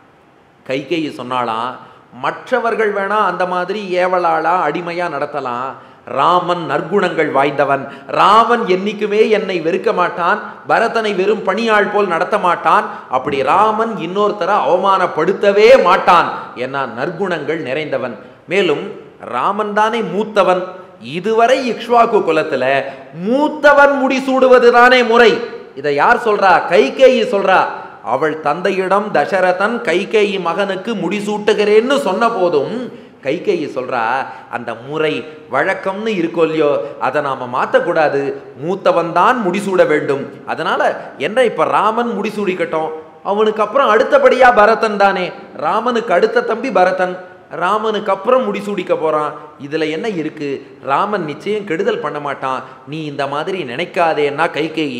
கைகேயி சொன்னாலாம் மற்றவர்கள் வேணா அந்த மாதிரி ஏவலாளா அடிமையா நடத்தலாம் ராமன் நற்குணங்கள் வாய்ந்தவன் ராமன் என்னைக்குமே என்னை வெறுக்க மாட்டான் பரதனை வெறும் பணியாள் போல் நடத்த மாட்டான் அப்படி ராமன் இன்னொருத்தரை அவமானப்படுத்தவே மாட்டான் ஏன்னா நற்குணங்கள் நிறைந்தவன் மேலும் ராமன் தானே மூத்தவன் இதுவரை இக்ஷ்வாக்கு குலத்துல மூத்தவன் முடிசூடுவது தானே முறை இதை யார் சொல்றா கைகேயி சொல்றா அவள் தந்தையிடம் தசரதன் கைகேயி மகனுக்கு முடிசூட்டுகிறேன்னு சொன்ன போதும் கைகேயி சொல்றா அந்த முறை வழக்கம்னு இருக்கோ இல்லையோ அதை நாம மாற்றக்கூடாது மூத்தவன் தான் முடிசூட வேண்டும் அதனால என்ன இப்ப ராமன் முடிசூடிக்கட்டும் அவனுக்கு அப்புறம் அடுத்தபடியா பரதன் தானே ராமனுக்கு அடுத்த தம்பி பரதன் ராமனுக்கு அப்புறம் முடிசூடிக்க போறான் இதுல என்ன இருக்கு ராமன் நிச்சயம் கெடுதல் பண்ண மாட்டான் நீ இந்த மாதிரி நினைக்காதேன்னா கைகேயி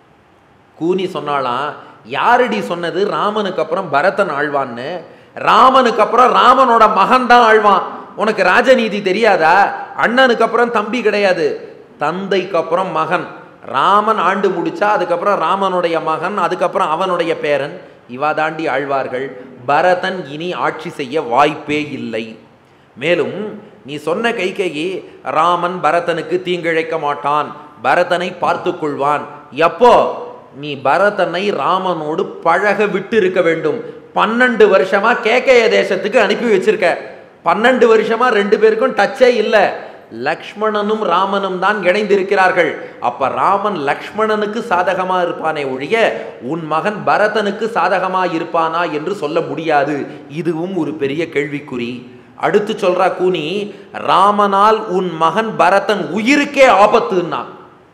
கூனி சொன்னாலாம் யாரடி சொன்னது ராமனுக்கு அப்புறம் பரதன் ஆழ்வான்னு ராமனுக்கு அப்புறம் ராமனோட மகன் தான் ஆழ்வான் உனக்கு ராஜநீதி தெரியாதா அண்ணனுக்கு அப்புறம் தம்பி கிடையாது தந்தைக்கு அப்புறம் மகன் ராமன் ஆண்டு முடிச்சா அதுக்கப்புறம் ராமனுடைய மகன் அதுக்கப்புறம் அவனுடைய பேரன் இவா தாண்டி ஆழ்வார்கள் பரதன் இனி ஆட்சி செய்ய வாய்ப்பே இல்லை மேலும் நீ சொன்ன கைகையை ராமன் பரதனுக்கு தீங்கிழைக்க மாட்டான் பரதனை பார்த்து கொள்வான் எப்போ நீ பரதனை ராமனோடு பழக விட்டு இருக்க வேண்டும் பன்னெண்டு வருஷமா கேக்கைய தேசத்துக்கு அனுப்பி வச்சிருக்க பன்னெண்டு வருஷமா ரெண்டு பேருக்கும் டச்சே இல்லை லக்ஷ்மணனும் ராமனும் தான் இணைந்திருக்கிறார்கள் அப்ப ராமன் லக்ஷ்மணனுக்கு சாதகமா இருப்பானே ஒழிய உன் மகன் பரதனுக்கு சாதகமா இருப்பானா என்று சொல்ல முடியாது இதுவும் ஒரு பெரிய கேள்விக்குறி அடுத்து சொல்றா கூனி ராமனால் உன் மகன் பரதன் உயிருக்கே ஆபத்துன்னா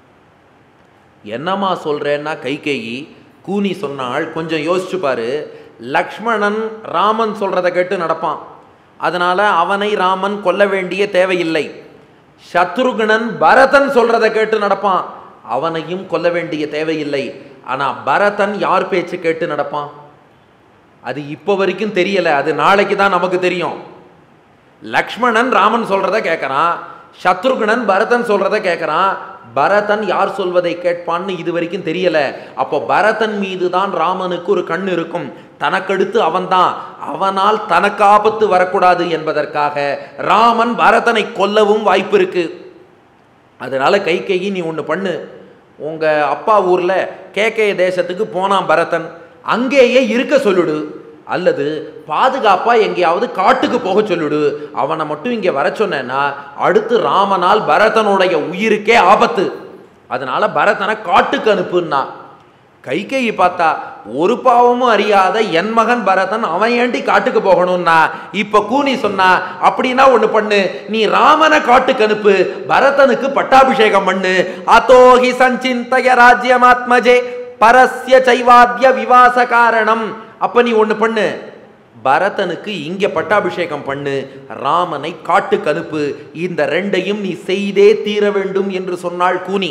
என்னம்மா சொல்றேன்னா கைகேயி கூனி சொன்னாள் கொஞ்சம் யோசிச்சு பாரு லக்ஷ்மணன் ராமன் சொல்றதை கேட்டு நடப்பான் அதனால அவனை ராமன் கொல்ல வேண்டிய தேவையில்லை சத்ருகுணன் பரதன் சொல்றதை கேட்டு நடப்பான் அவனையும் கொல்ல வேண்டிய தேவையில்லை ஆனா பரதன் யார் பேச்சு கேட்டு நடப்பான் அது இப்போ வரைக்கும் தெரியல அது நாளைக்கு தான் நமக்கு தெரியும் லக்ஷ்மணன் ராமன் சொல்றத கேட்கறான் சத்ருகுணன் பரதன் சொல்றத கேட்கறான் பரதன் யார் சொல்வதை கேட்பான்னு இது வரைக்கும் தெரியல அப்போ பரதன் மீது தான் ராமனுக்கு ஒரு கண் இருக்கும் தனக்கடுத்து அவன்தான் அவனால் தனக்கு ஆபத்து வரக்கூடாது என்பதற்காக ராமன் பரதனை கொல்லவும் வாய்ப்பு இருக்கு அதனால கைகையை நீ ஒன்று பண்ணு உங்க அப்பா ஊர்ல கேக்கைய தேசத்துக்கு போனான் பரதன் அங்கேயே இருக்க சொல்லிடு அல்லது பாதுகாப்பா எங்கேயாவது காட்டுக்கு போக சொல்லிடு அவனை மட்டும் இங்க வர சொன்னேன்னா அடுத்து ராமனால் பரதனுடைய உயிருக்கே ஆபத்து அதனால பரதனை காட்டுக்கு அனுப்புன்னா கைகேயி பார்த்தா ஒரு பாவமும் அறியாத என் மகன் பரதன் அவன் ஏண்டி காட்டுக்கு போகணும்னா இப்ப கூனி சொன்னா அப்படின்னா ஒண்ணு பண்ணு நீ ராமனை காட்டுக்கு அனுப்பு பரதனுக்கு பட்டாபிஷேகம் பண்ணு அதோஹி சஞ்சிந்தய ராஜ்யமாத்மஜே பரஸ்ய சைவாத்ய விவாச காரணம் அப்ப நீ ஒண்ணு பண்ணு பரதனுக்கு இங்க பட்டாபிஷேகம் பண்ணு ராமனை காட்டுக்கு அனுப்பு இந்த ரெண்டையும் நீ செய்தே தீர வேண்டும் என்று சொன்னாள் கூனி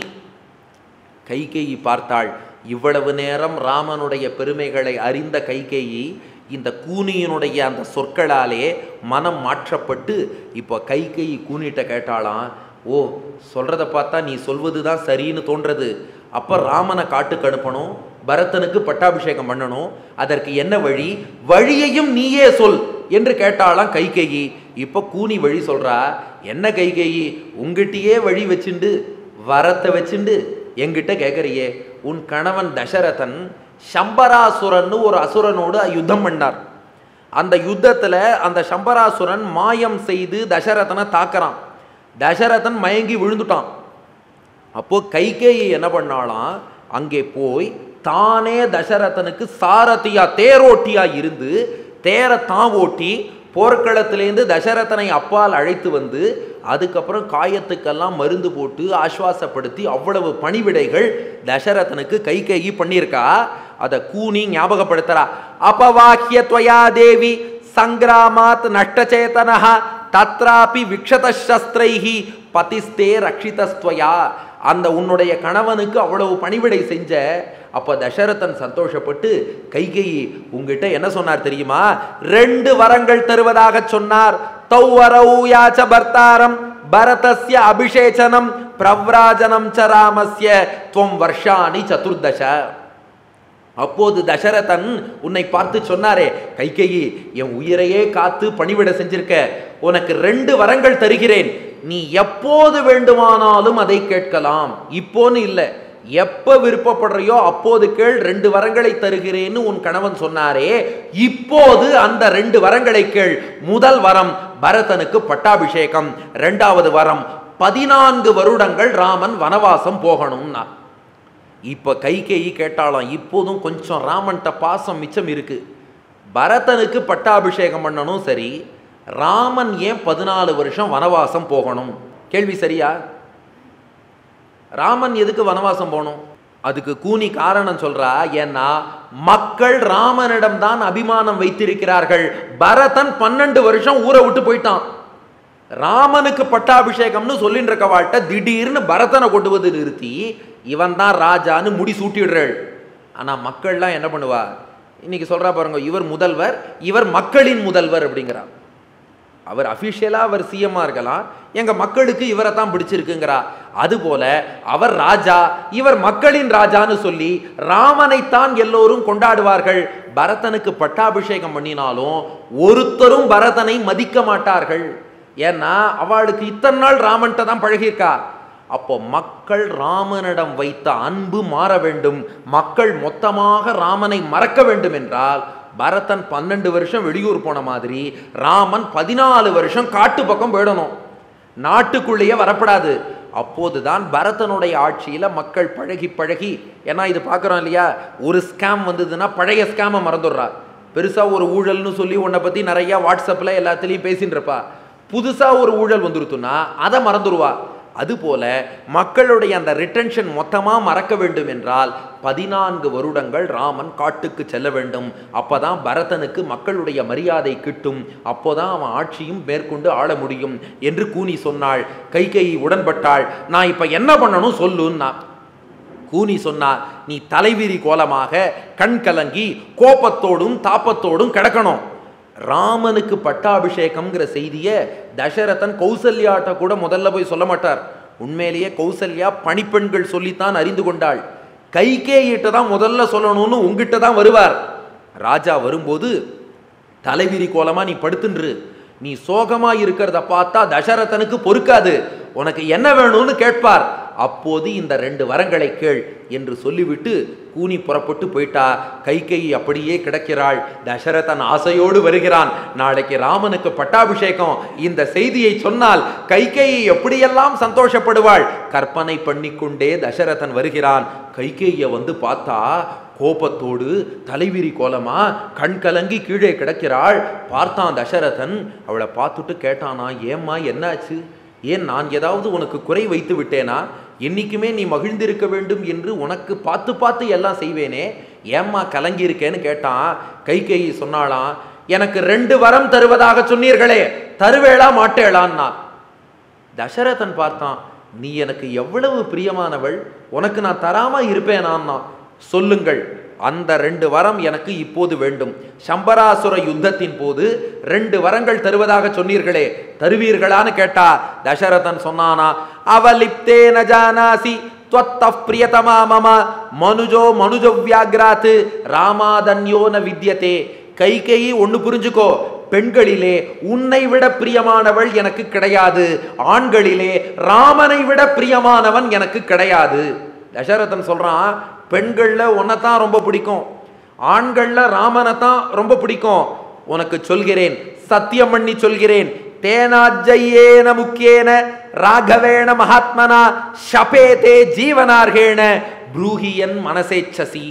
கைகேயி பார்த்தாள் இவ்வளவு நேரம் ராமனுடைய பெருமைகளை அறிந்த கைகேயி இந்த கூனியினுடைய அந்த சொற்களாலே மனம் மாற்றப்பட்டு இப்போ கைகேயி கூனிட்ட கேட்டாளாம் ஓ சொல்றத பார்த்தா நீ சொல்வது தான் சரின்னு தோன்றது அப்போ ராமனை காட்டுக்கு அனுப்பணும் பரதனுக்கு பட்டாபிஷேகம் பண்ணணும் அதற்கு என்ன வழி வழியையும் நீயே சொல் என்று கேட்டாளாம் கைகேயி இப்போ கூனி வழி சொல்றா என்ன கைகேயி உங்ககிட்டயே வழி வச்சுண்டு வரத்தை வச்சுண்டு என்கிட்ட கேட்குறியே உன் கணவன் தசரதன் சம்பராசுரன்னு ஒரு அசுரனோடு யுத்தம் பண்ணார் அந்த யுத்தத்தில் அந்த சம்பராசுரன் மாயம் செய்து தசரதனை தாக்குறான் தசரதன் மயங்கி விழுந்துட்டான் அப்போ கைகேயி என்ன பண்ணாலாம் அங்கே போய் தானே தசரதனுக்கு சாரதியா தேரோட்டியா இருந்து தேரை தான் ஓட்டி போர்க்களத்திலேருந்து தசரதனை அப்பால் அழைத்து வந்து அதுக்கப்புறம் காயத்துக்கெல்லாம் மருந்து போட்டு ஆஸ்வாசப்படுத்தி அவ்வளவு பணிவிடைகள் தசரதனுக்கு கைகேயி பண்ணியிருக்கா அதை கூனி ஞாபகப்படுத்துறா அபவாக்கிய துவயா தேவி சங்கிராமாத் நஷ்டச்சேதனஹ தத்ராபி விக்ஷத சஸ்திரைஹி பதிஸ்தே ரக்ஷிதஸ்துவயா அந்த உன்னுடைய கணவனுக்கு அவ்வளவு பணிவிடை செஞ்ச அப்ப தசரதன் சந்தோஷப்பட்டு கைகேயி உங்ககிட்ட என்ன சொன்னார் தெரியுமா ரெண்டு வரங்கள் தருவதாக சொன்னார் தௌவரௌ யாச்ச பர்த்தாரம் பரதஸ்ய அபிஷேச்சனம் பிரவ்ராஜனம் ச ராமஸ்ய துவம் வர்ஷாணி சதுர்தச அப்போது தசரதன் உன்னை பார்த்து சொன்னாரே கைகேயி என் உயிரையே காத்து பணிவிட செஞ்சிருக்க உனக்கு ரெண்டு வரங்கள் தருகிறேன் நீ எப்போது வேண்டுமானாலும் அதை கேட்கலாம் இப்போன்னு இல்லை எப்ப விருப்பப்படுறியோ அப்போது கேள் ரெண்டு வரங்களை தருகிறேன்னு உன் கணவன் சொன்னாரே இப்போது அந்த ரெண்டு வரங்களை கேள் முதல் வரம் பரதனுக்கு பட்டாபிஷேகம் ரெண்டாவது வரம் பதினான்கு வருடங்கள் ராமன் வனவாசம் போகணும்னா இப்போ கைகேயி கேட்டாலாம் இப்போதும் கொஞ்சம் ராமன்ட்ட பாசம் மிச்சம் இருக்கு பரதனுக்கு பட்டாபிஷேகம் பண்ணணும் சரி ராமன் ஏன் பதினாலு வருஷம் வனவாசம் போகணும் கேள்வி சரியா ராமன் எதுக்கு வனவாசம் போகணும் அதுக்கு கூனி காரணம் சொல்றா ஏன்னா மக்கள் ராமனிடம் தான் அபிமானம் வைத்திருக்கிறார்கள் பரதன் பன்னெண்டு வருஷம் ஊரை விட்டு போயிட்டான் ராமனுக்கு பட்டாபிஷேகம்னு சொல்லிட்டு இருக்க வாழ்ட்ட திடீர்னு பரதனை கொண்டு வந்து நிறுத்தி இவன் தான் ராஜான்னு முடி சூட்டிடுறாள் ஆனா மக்கள்லாம் என்ன பண்ணுவா இன்னைக்கு சொல்றா பாருங்க இவர் முதல்வர் இவர் மக்களின் முதல்வர் அப்படிங்கிறார் அவர் அஃபிஷியலாக அவர் சிஎம்மாக இருக்கலாம் எங்கள் மக்களுக்கு இவரை தான் பிடிச்சிருக்குங்கிறா அதுபோல அவர் ராஜா இவர் மக்களின் ராஜான்னு சொல்லி ராமனைத்தான் எல்லோரும் கொண்டாடுவார்கள் பரதனுக்கு பட்டாபிஷேகம் பண்ணினாலும் ஒருத்தரும் பரதனை மதிக்க மாட்டார்கள் ஏன்னா அவளுக்கு இத்தனை நாள் ராமன்ட்ட தான் பழகியிருக்கா அப்போ மக்கள் ராமனிடம் வைத்த அன்பு மாற வேண்டும் மக்கள் மொத்தமாக ராமனை மறக்க வேண்டும் என்றால் பரதன் பன்னெண்டு வருஷம் வெளியூர் போன மாதிரி ராமன் பதினாலு வருஷம் காட்டு பக்கம் போயிடணும் நாட்டுக்குள்ளேயே வரப்படாது அப்போதுதான் பரதனுடைய ஆட்சியில் மக்கள் பழகி பழகி ஏன்னா இது பார்க்குறோம் இல்லையா ஒரு ஸ்கேம் வந்ததுன்னா பழைய ஸ்கேமை மறந்துடுறா பெருசாக ஒரு ஊழல்னு சொல்லி உன்னை பற்றி நிறையா வாட்ஸ்அப்பில் எல்லாத்துலேயும் பேசின்னு இருப்பா புதுசாக ஒரு ஊழல் வந்துருத்துன்னா அதை மறந்துடுவா அதுபோல மக்களுடைய அந்த ரிட்டன்ஷன் மொத்தமாக மறக்க வேண்டும் என்றால் பதினான்கு வருடங்கள் ராமன் காட்டுக்கு செல்ல வேண்டும் அப்பதான் பரதனுக்கு மக்களுடைய மரியாதை கிட்டும் அப்போதான் அவன் ஆட்சியும் மேற்கொண்டு ஆள முடியும் என்று கூனி சொன்னாள் கைகை உடன்பட்டாள் நான் இப்ப என்ன பண்ணணும் சொல்லுன்னா கூனி சொன்னா நீ தலைவிரி கோலமாக கண் கலங்கி கோபத்தோடும் தாப்பத்தோடும் கிடக்கணும் ராமனுக்கு பட்டாபிஷேகம்ங்கிற செய்தியை தசரதன் கௌசல்யாட்ட கூட முதல்ல போய் சொல்ல மாட்டார் உண்மையிலேயே கௌசல்யா பணிப்பெண்கள் சொல்லித்தான் அறிந்து கொண்டாள் கைகேயிட்ட தான் முதல்ல சொல்லணும்னு உங்ககிட்ட தான் வருவார் ராஜா வரும்போது தலைவிரி கோலமா நீ படுத்துன்று நீ சோகமா இருக்கிறத பார்த்தா தசரதனுக்கு பொறுக்காது உனக்கு என்ன வேணும்னு கேட்பார் அப்போது இந்த ரெண்டு வரங்களை கேள் என்று சொல்லிவிட்டு கூனி புறப்பட்டு போயிட்டா கைகை அப்படியே கிடக்கிறாள் தசரதன் ஆசையோடு வருகிறான் நாளைக்கு ராமனுக்கு பட்டாபிஷேகம் இந்த செய்தியை சொன்னால் கைகேயி எப்படியெல்லாம் சந்தோஷப்படுவாள் கற்பனை பண்ணிக்கொண்டே தசரதன் வருகிறான் கைகேயை வந்து பார்த்தா கோபத்தோடு தலைவிரி கோலமா கண் கலங்கி கீழே கிடக்கிறாள் பார்த்தான் தசரதன் அவளை பார்த்துட்டு கேட்டானா ஏம்மா என்னாச்சு ஏன் நான் ஏதாவது உனக்கு குறை வைத்து விட்டேனா என்னைக்குமே நீ மகிழ்ந்திருக்க வேண்டும் என்று உனக்கு பார்த்து பார்த்து எல்லாம் செய்வேனே ஏம்மா கலங்கி இருக்கேன்னு கேட்டான் கைகேயி சொன்னாளாம் எனக்கு ரெண்டு வரம் தருவதாக சொன்னீர்களே தருவேளா மாட்டேளான்னா தசரதன் பார்த்தான் நீ எனக்கு எவ்வளவு பிரியமானவள் உனக்கு நான் தராம இருப்பேனான்னா சொல்லுங்கள் அந்த ரெண்டு வரம் எனக்கு இப்போது வேண்டும் சம்பராசுர யுத்தத்தின் போது ரெண்டு வரங்கள் தருவதாக சொன்னீர்களே தருவீர்களான்னு கேட்டா தசரதன் சொன்னானா அவலிப்தே ந ஜானாசி त्वत्तः प्रियतमा मम மனுஜோ மனுஜ வியாகிராத்து ராமாதன்யோ ந வித்யதே கைகேயி ஒன்று புரிஞ்சுக்கோ பெண்களிலே உன்னை விட பிரியமானவள் எனக்கு கிடையாது ஆண்களிலே ராமனை விட பிரியமானவன் எனக்கு கிடையாது தசரதன் சொல்றான் பெண்கள்ல உன்னைத்தான் ரொம்ப பிடிக்கும் ஆண்கள்ல ராமனை தான் ரொம்ப பிடிக்கும் உனக்கு சொல்கிறேன் சத்தியம் பண்ணி சொல்கிறேன் தேனாஜ்ஜையேன முக்கியேன ராகவேண மகாத்மனா ஷபேதே ஜீவனார்கேண ப்ரூஹியன் மனசேச்சசி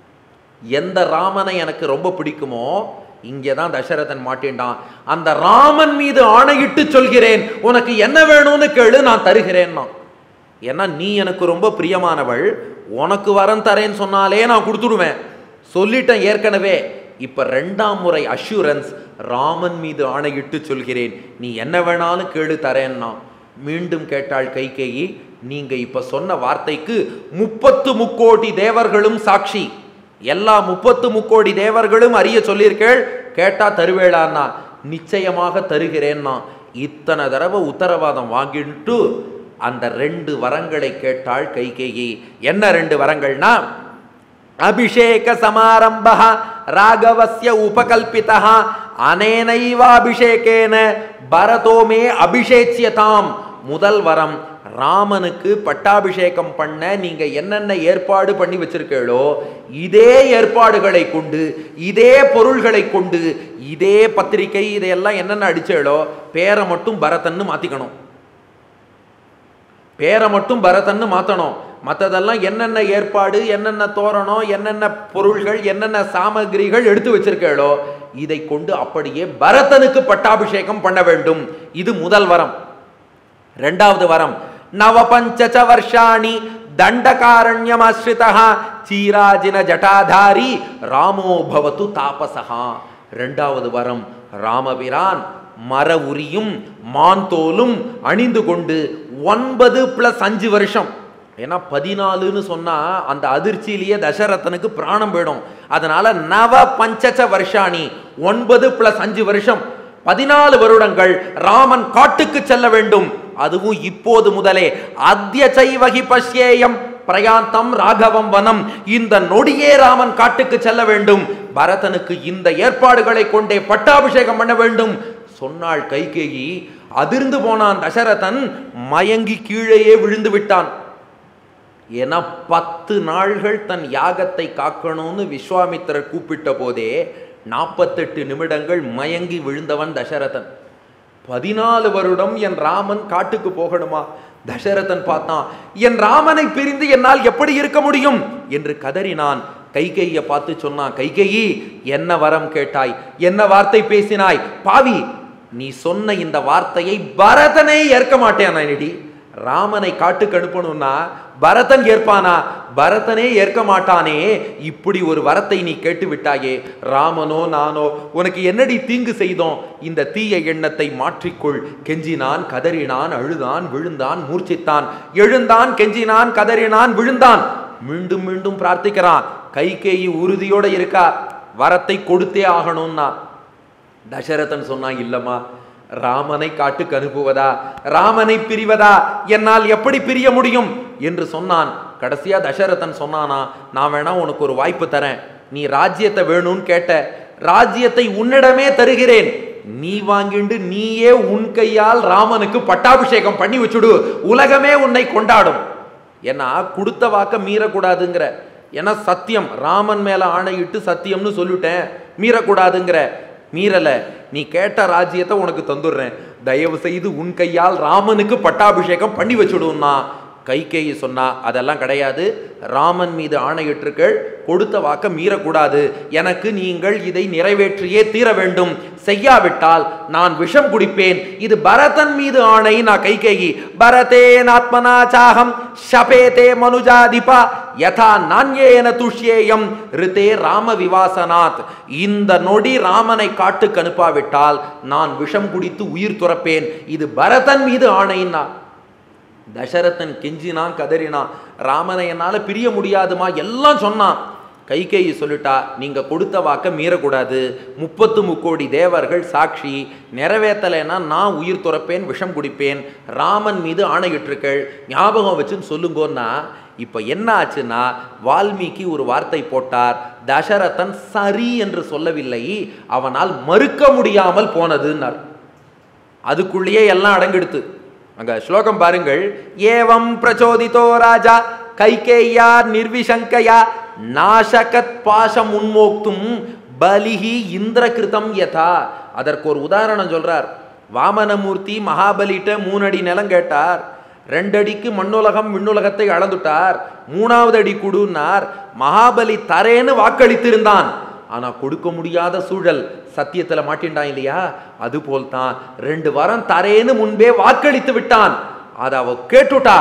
எந்த ராமனை எனக்கு ரொம்ப பிடிக்குமோ இங்கே தான் தசரதன் மாட்டேன்டான் அந்த ராமன் மீது ஆணையிட்டு சொல்கிறேன் உனக்கு என்ன வேணும்னு கேளு நான் தருகிறேன்னா ஏன்னா நீ எனக்கு ரொம்ப பிரியமானவள் உனக்கு வரம் தரேன்னு சொன்னாலே நான் கொடுத்துடுவேன் சொல்லிட்டேன் ஏற்கனவே இப்ப ரெண்டாம் முறை அஷூரன்ஸ் ராமன் மீது ஆணையிட்டு சொல்கிறேன் நீ என்ன வேணாலும் கேளு தரேன்னா மீண்டும் கேட்டாள் கைகேயி நீங்க இப்ப சொன்ன வார்த்தைக்கு முப்பத்து முக்கோடி தேவர்களும் சாட்சி எல்லா முப்பத்து முக்கோடி தேவர்களும் அறிய சொல்லியிருக்கேள் கேட்டா தருவேளான்னா நிச்சயமாக தருகிறேன்னா இத்தனை தடவை உத்தரவாதம் வாங்கிட்டு அந்த ரெண்டு வரங்களை கேட்டாள் கைகேயி என்ன ரெண்டு வரங்கள்னா அபிஷேக சமாரம்ப ராகவஸ்ய உபகல்பிதா அனேனைவாபிஷேகேன பரதோ மே அபிஷேச்சியதாம் முதல் வரம் ராமனுக்கு பட்டாபிஷேகம் பண்ண நீங்க என்னென்ன ஏற்பாடு பண்ணி வச்சிருக்கீங்களோ இதே ஏற்பாடுகளை கொண்டு இதே பொருள்களை கொண்டு இதே பத்திரிகை இதையெல்லாம் என்னென்ன அடிச்சேளோ பேரை மட்டும் பரதன்னு மாத்திக்கணும் பேரை மட்டும் பரதன்னு மாற்றணும் மற்றதெல்லாம் என்னென்ன ஏற்பாடு என்னென்ன தோரணம் என்னென்ன பொருள்கள் என்னென்ன சாமகிரிகள் எடுத்து வச்சிருக்கீங்களோ இதை கொண்டு அப்படியே பரதனுக்கு பட்டாபிஷேகம் பண்ண வேண்டும் இது முதல் வரம் ரெண்டாவது வரம் நவபஞ்சச வருஷாணி தண்டகாரண்யமாஸ்ரிதா சீராஜின ஜட்டாதாரி ராமோ பவத்து தாபசகா ரெண்டாவது வரம் ராமபிரான் மர உரியும் மாந்தோலும் அணிந்து கொண்டு ஒன்பது பிளஸ் அஞ்சு வருஷம் ஏன்னா பதினாலுன்னு சொன்னா அந்த அதிர்ச்சியிலேயே தசரதனுக்கு பிராணம் போயிடும் அதனால நவ பஞ்சச வருஷாணி ஒன்பது பிளஸ் அஞ்சு வருஷம் பதினாலு வருடங்கள் ராமன் காட்டுக்கு செல்ல வேண்டும் அதுவும் இப்போது முதலே அத்திய சைவகி பஷ்யேயம் பிரயாந்தம் ராகவம் வனம் இந்த நொடியே ராமன் காட்டுக்கு செல்ல வேண்டும் பரதனுக்கு இந்த ஏற்பாடுகளை கொண்டே பட்டாபிஷேகம் பண்ண வேண்டும் சொன்னாள் கைகேயி அதிர்ந்து போனான் தசரதன் மயங்கி கீழேயே விழுந்து விட்டான் ஏன்னா பத்து நாள்கள் தன் யாகத்தை காக்கணும்னு விஸ்வாமித்திரர் கூப்பிட்ட போதே நாற்பத்தெட்டு நிமிடங்கள் மயங்கி விழுந்தவன் தசரதன் பதினாலு வருடம் என் ராமன் காட்டுக்கு போகணுமா தசரதன் பார்த்தான் என் ராமனை பிரிந்து என்னால் எப்படி இருக்க முடியும் என்று கதறினான் கைகையை பார்த்து சொன்னான் கைகையி என்ன வரம் கேட்டாய் என்ன வார்த்தை பேசினாய் பாவி நீ சொன்ன இந்த வார்த்தையை பரதனை ஏற்க மாட்டேன் நடி ராமனை காட்டுக்கு அனுப்பணும்னா பரதன் ஏற்பானா பரதனே ஏற்க மாட்டானே இப்படி ஒரு வரத்தை நீ கேட்டு விட்டாயே ராமனோ நானோ உனக்கு என்னடி தீங்கு செய்தோம் இந்த தீய எண்ணத்தை மாற்றிக்கொள் கெஞ்சினான் கதறினான் அழுதான் விழுந்தான் மூர்ச்சித்தான் எழுந்தான் கெஞ்சினான் கதறினான் விழுந்தான் மீண்டும் மீண்டும் பிரார்த்திக்கிறான் கைகேயி உறுதியோட இருக்கா வரத்தை கொடுத்தே ஆகணும்னா தசரதன் சொன்னான் இல்லம்மா ராமனை காட்டுக்கு அனுப்புவதா ராமனை பிரிவதா என்னால் எப்படி பிரிய முடியும் என்று சொன்னான் கடைசியா தசரதன் சொன்னானா நான் வேணா உனக்கு ஒரு வாய்ப்பு தரேன் நீ ராஜ்யத்தை வேணும்னு கேட்ட ராஜ்யத்தை உன்னிடமே தருகிறேன் நீ வாங்கிண்டு நீயே உன் கையால் ராமனுக்கு பட்டாபிஷேகம் பண்ணி வச்சுடு உலகமே உன்னை கொண்டாடும் ஏன்னா கொடுத்த வாக்க மீறக்கூடாதுங்கிற ஏன்னா சத்தியம் ராமன் மேல ஆணையிட்டு சத்தியம்னு சொல்லிட்டேன் மீறக்கூடாதுங்கிற மீறல நீ கேட்ட ராஜ்யத்தை உனக்கு தந்துடுறேன் தயவு செய்து உன் கையால் ராமனுக்கு பட்டாபிஷேகம் பண்ணி வச்சுடுன்னா கைகேயி சொன்னா அதெல்லாம் கிடையாது ராமன் மீது ஆணையிட்டிருக்கள் கொடுத்த வாக்க மீறக்கூடாது எனக்கு நீங்கள் இதை நிறைவேற்றியே தீர வேண்டும் செய்யாவிட்டால் நான் விஷம் குடிப்பேன் இது பரதன் மீது ஆணை நான் கைகேயி பரதேன் ஆத்மனா சாகம் ஷபேதே மனுஜாதிபா யதா நான்யேன துஷ்யேயம் ரிதே ராம விவாசனாத் இந்த நொடி ராமனை காட்டுக்கு அனுப்பாவிட்டால் நான் விஷம் குடித்து உயிர் துறப்பேன் இது பரதன் மீது ஆணைன்னா தசரதன் கெஞ்சினான் கதறினான் ராமனை என்னால் பிரிய முடியாதுமா எல்லாம் சொன்னான் கைகேயி சொல்லிட்டா நீங்க கொடுத்த வாக்க மீறக்கூடாது முப்பத்து முக்கோடி தேவர்கள் சாட்சி நிறைவேற்றலைன்னா நான் உயிர் துறப்பேன் விஷம் குடிப்பேன் ராமன் மீது ஆணையிட்டிருக்கள் ஞாபகம் வச்சுன்னு சொல்லுங்கன்னா இப்போ என்ன ஆச்சுன்னா வால்மீகி ஒரு வார்த்தை போட்டார் தசரதன் சரி என்று சொல்லவில்லை அவனால் மறுக்க முடியாமல் போனதுன்னார் அதுக்குள்ளேயே எல்லாம் அடங்கெடுத்து அங்க ஸ்லோகம் பாருங்கள் ஏவம் பிரச்சோதிதோ ராஜா கைகேயா நிர்விசங்கயா நாசகத் பாசம் உன்மோக்தும் பலிஹி இந்திரகிருதம் யதா அதற்கு ஒரு உதாரணம் சொல்றார் வாமனமூர்த்தி மகாபலிட்ட மூணடி நிலம் கேட்டார் ரெண்டடிக்கு மண்ணுலகம் விண்ணுலகத்தை அளந்துட்டார் மூணாவது அடி குடுனார் மகாபலி தரேன்னு வாக்களித்திருந்தான் ஆனா கொடுக்க முடியாத சூழல் சத்தியத்துல மாட்டின்டான் இல்லையா அது போல்தான் ரெண்டு வாரம் தரேன்னு முன்பே வாக்களித்து விட்டான் அதை அவ கேட்டுட்டா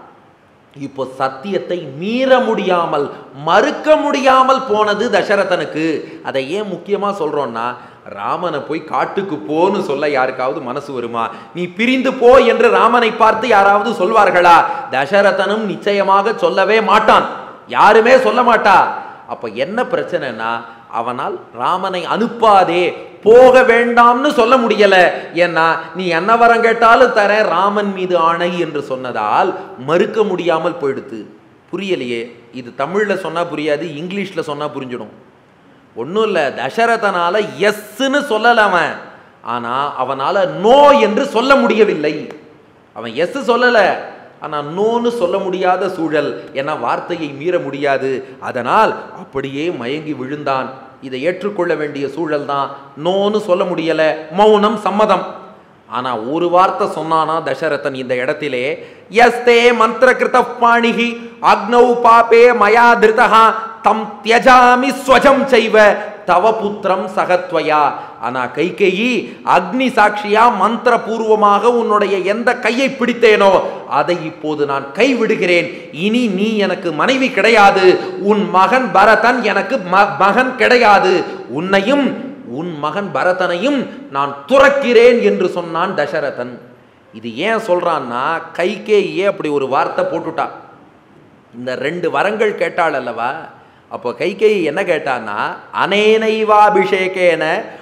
இப்போ சத்தியத்தை மீற முடியாமல் மறுக்க முடியாமல் போனது தசரதனுக்கு அதை ஏன் முக்கியமா சொல்றோம்னா ராமனை போய் காட்டுக்கு போன்னு சொல்ல யாருக்காவது மனசு வருமா நீ பிரிந்து போ என்று ராமனை பார்த்து யாராவது சொல்வார்களா தசரதனும் நிச்சயமாக சொல்லவே மாட்டான் யாருமே சொல்ல மாட்டா அப்ப என்ன பிரச்சனைனா அவனால் ராமனை அனுப்பாதே போக வேண்டாம்னு சொல்ல முடியல ஏன்னா நீ என்ன வரம் கேட்டாலும் தரேன் ராமன் மீது ஆணை என்று சொன்னதால் மறுக்க முடியாமல் போயிடுத்து புரியலையே இது தமிழ்ல சொன்னா புரியாது இங்கிலீஷ்ல சொன்னா புரிஞ்சிடும் ஒன்றும் இல்லை தசரதனால எஸ்ன்னு சொல்லல அவன் ஆனா அவனால நோ என்று சொல்ல முடியவில்லை அவன் எஸ் சொல்லல ஆனா நோன்னு சொல்ல முடியாத சூழல் என வார்த்தையை மீற முடியாது அதனால் அப்படியே மயங்கி விழுந்தான் இதை ஏற்றுக்கொள்ள வேண்டிய சூழல் தான் நோன்னு சொல்ல முடியல மௌனம் சம்மதம் ஆனா ஒரு வார்த்தை சொன்னானா தசரதன் இந்த இடத்திலே யஸ்தே மந்திர கிருத பாணிகி அக்னௌ பாபே மயா திருதா தம் தியஜாமி ஸ்வஜம் செய்வ தவ புத்திரம் சகத்வயா ஆனா கைகேயி அக்னி சாட்சியா மந்திர பூர்வமாக உன்னுடைய எந்த கையை பிடித்தேனோ அதை இப்போது நான் கைவிடுகிறேன் இனி நீ எனக்கு மனைவி கிடையாது உன் மகன் பரதன் எனக்கு ம- மகன் கிடையாது உன்னையும் உன் மகன் பரதனையும் நான் துறக்கிறேன் என்று சொன்னான் தசரதன் இது ஏன் சொல்றான்னா கைகேயே அப்படி ஒரு வார்த்தை போட்டுட்டா இந்த ரெண்டு வரங்கள் கேட்டாள் அல்லவா அப்போ கைகேயி என்ன கேட்டான்னா அனேனைவாபிஷேகேன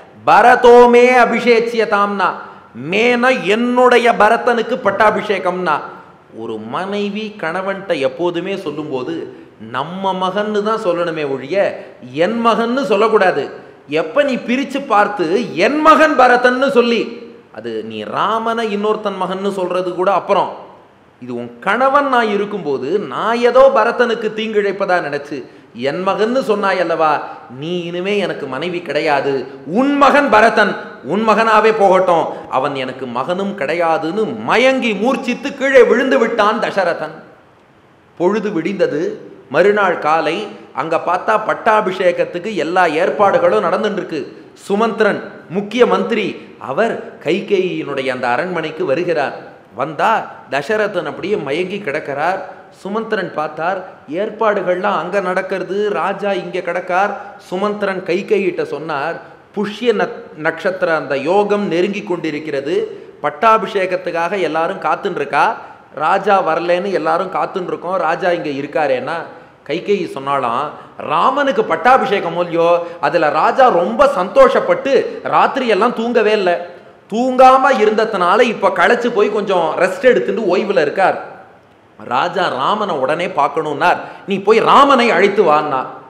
பரதோமே அபிஷேச்சியதாம்னா மேன என்னுடைய பரதனுக்கு பட்டாபிஷேகம்னா ஒரு மனைவி கணவன்கிட்ட எப்போதுமே சொல்லும்போது நம்ம மகன்னு தான் சொல்லணுமே ஒழிய என் மகன்னு சொல்லக்கூடாது எப்ப நீ பிரிச்சு பார்த்து என் மகன் பரதன்னு சொல்லி அது நீ ராமனை இன்னொருத்தன் மகன்னு சொல்றது கூட அப்புறம் இது உன் கணவன் நான் இருக்கும்போது நான் ஏதோ பரதனுக்கு தீங்கிழைப்பதா நினைச்சு என் மகன்னு சொன்னாய் அல்லவா நீ இனிமே எனக்கு மனைவி கிடையாது உன் மகன் பரதன் உன் மகனாவே போகட்டும் அவன் எனக்கு மகனும் கிடையாதுன்னு மயங்கி மூர்ச்சித்து கீழே விழுந்து விட்டான் தசரதன் பொழுது விடிந்தது மறுநாள் காலை அங்க பார்த்தா பட்டாபிஷேகத்துக்கு எல்லா ஏற்பாடுகளும் நடந்துட்டு இருக்கு சுமந்திரன் முக்கிய மந்திரி அவர் கைகேயினுடைய அந்த அரண்மனைக்கு வருகிறார் வந்தா தசரதன் அப்படியே மயங்கி கிடக்கிறார் சுமந்திரன் பார்த்தார் ஏற்பாடுகள்லாம் அங்க நடக்கிறது ராஜா இங்க கிடக்கார் சுமந்திரன் கைகையிட்ட சொன்னார் புஷ்ய நத் நட்சத்திர அந்த யோகம் நெருங்கி கொண்டிருக்கிறது பட்டாபிஷேகத்துக்காக எல்லாரும் காத்துன்னு இருக்கா ராஜா வரலன்னு எல்லாரும் காத்துன்னு இருக்கோம் ராஜா இங்க இருக்காரேன்னா கைகேயி சொன்னாலாம் ராமனுக்கு பட்டாபிஷேகம் இல்லையோ அதுல ராஜா ரொம்ப சந்தோஷப்பட்டு ராத்திரி எல்லாம் தூங்கவே இல்லை தூங்காம இருந்ததுனால இப்ப களைச்சு போய் கொஞ்சம் ரெஸ்ட் எடுத்துட்டு ஓய்வுல இருக்கார் ராஜா ராமனை உடனே பார்க்கணும்னார் நீ போய் ராமனை அழைத்து வான்னா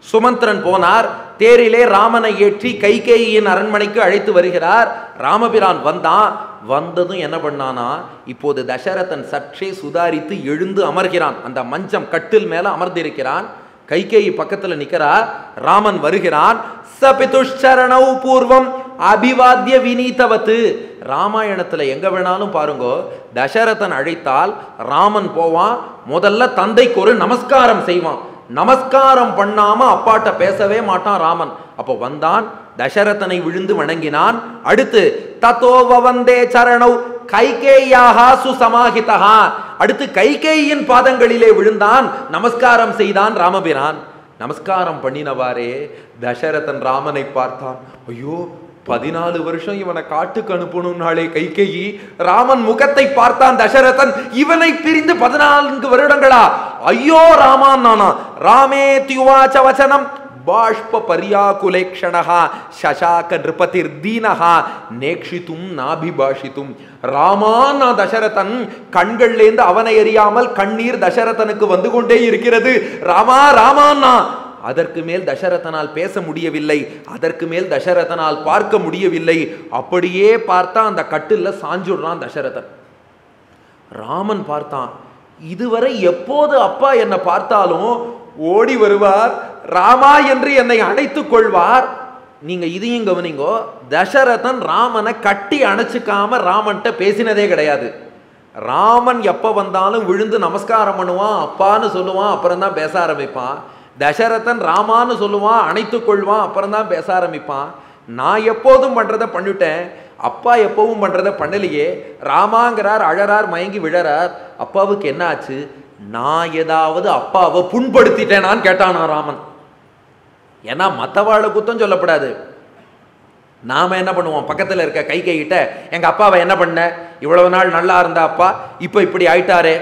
சுமந்திரன் போனார் தேரிலே ராமனை ஏற்றி கைகேயின் அரண்மனைக்கு அழைத்து வருகிறார் ராமபிரான் வந்தான் வந்ததும் என்ன பண்ணானா இப்போது தசரதன் சற்றே சுதாரித்து எழுந்து அமர்கிறான் அந்த மஞ்சம் கட்டில் மேல அமர்ந்திருக்கிறான் கைகேயி பக்கத்துல நிக்கிறார் ராமன் வருகிறான் சபிதுஷரணௌ பூர்வம் அபிவாத்திய வினீதவத்து ராமாயணத்துல எங்க வேணாலும் பாருங்கோ தசரதன் அழைத்தால் ராமன் போவான் முதல்ல தந்தைக்கு ஒரு நமஸ்காரம் செய்வான் நமஸ்காரம் பண்ணாம அப்பாட்ட பேசவே மாட்டான் ராமன் அப்போ வந்தான் தசரதனை விழுந்து வணங்கினான் அடுத்து தத்தோவ வந்தே சரணௌ கைகேயாக சுசமாகிதா அடுத்து கைகேயின் பாதங்களிலே விழுந்தான் நமஸ்காரம் செய்தான் ராமபிரான் நமஸ்காரம் பண்ணினவாறே தசரதன் ராமனை பார்த்தான் ஐயோ பதினாலு வருஷம் இவனை காட்டுக்கு அனுப்பணும்னாலே கைகேயி ராமன் முகத்தை பார்த்தான் தசரதன் இவனை பிரிந்து பதினான்கு வருடங்களா ஐயோ ராமான் நானா ராமே தியுவாச்ச வச்சனம் பாஷ்ப பரியாகுலேக்ஷணா சசாக நிருபதிர் தீனஹா நேக்ஷித்தும் நாபிபாஷித்தும் ராமான் தசரதன் கண்கள்லேந்து அவனை அறியாமல் கண்ணீர் தசரதனுக்கு வந்து கொண்டே இருக்கிறது ராமா ராமான்னா அதற்கு மேல் தசரதனால் பேச முடியவில்லை அதற்கு மேல் தசரதனால் பார்க்க முடியவில்லை அப்படியே பார்த்தா அந்த கட்டில்ல சாஞ்சுடுறான் தசரதன் ராமன் பார்த்தான் இதுவரை எப்போது அப்பா என்னை பார்த்தாலும் ஓடி வருவார் ராமா என்று என்னை அணைத்துக் கொள்வார் நீங்க இதையும் கவனிங்கோ தசரதன் ராமனை கட்டி அணைச்சிக்காம ராமன்ட்ட பேசினதே கிடையாது ராமன் எப்ப வந்தாலும் விழுந்து நமஸ்காரம் பண்ணுவான் அப்பான்னு சொல்லுவான் அப்புறம் தான் பேச ஆரம்பிப்பான் தசரதன் ராமான்னு சொல்லுவான் அணைத்துக் கொள்வான் அப்புறம் தான் பேச ஆரம்பிப்பான் நான் எப்போதும் பண்றதை பண்ணிட்டேன் அப்பா எப்பவும் பண்றதை பண்ணலையே ராமாங்கிறார் அழறார் மயங்கி விழறார் அப்பாவுக்கு என்ன ஆச்சு நான் ஏதாவது அப்பாவை புண்படுத்திட்டேனான்னு கேட்டானா ராமன் ஏன்னா மற்றவாழ குத்தம் சொல்லப்படாது நாம என்ன பண்ணுவோம் பக்கத்தில் இருக்க கை கைகிட்ட எங்க அப்பாவை என்ன பண்ண இவ்வளவு நாள் நல்லா இருந்த அப்பா இப்போ இப்படி ஆயிட்டாரே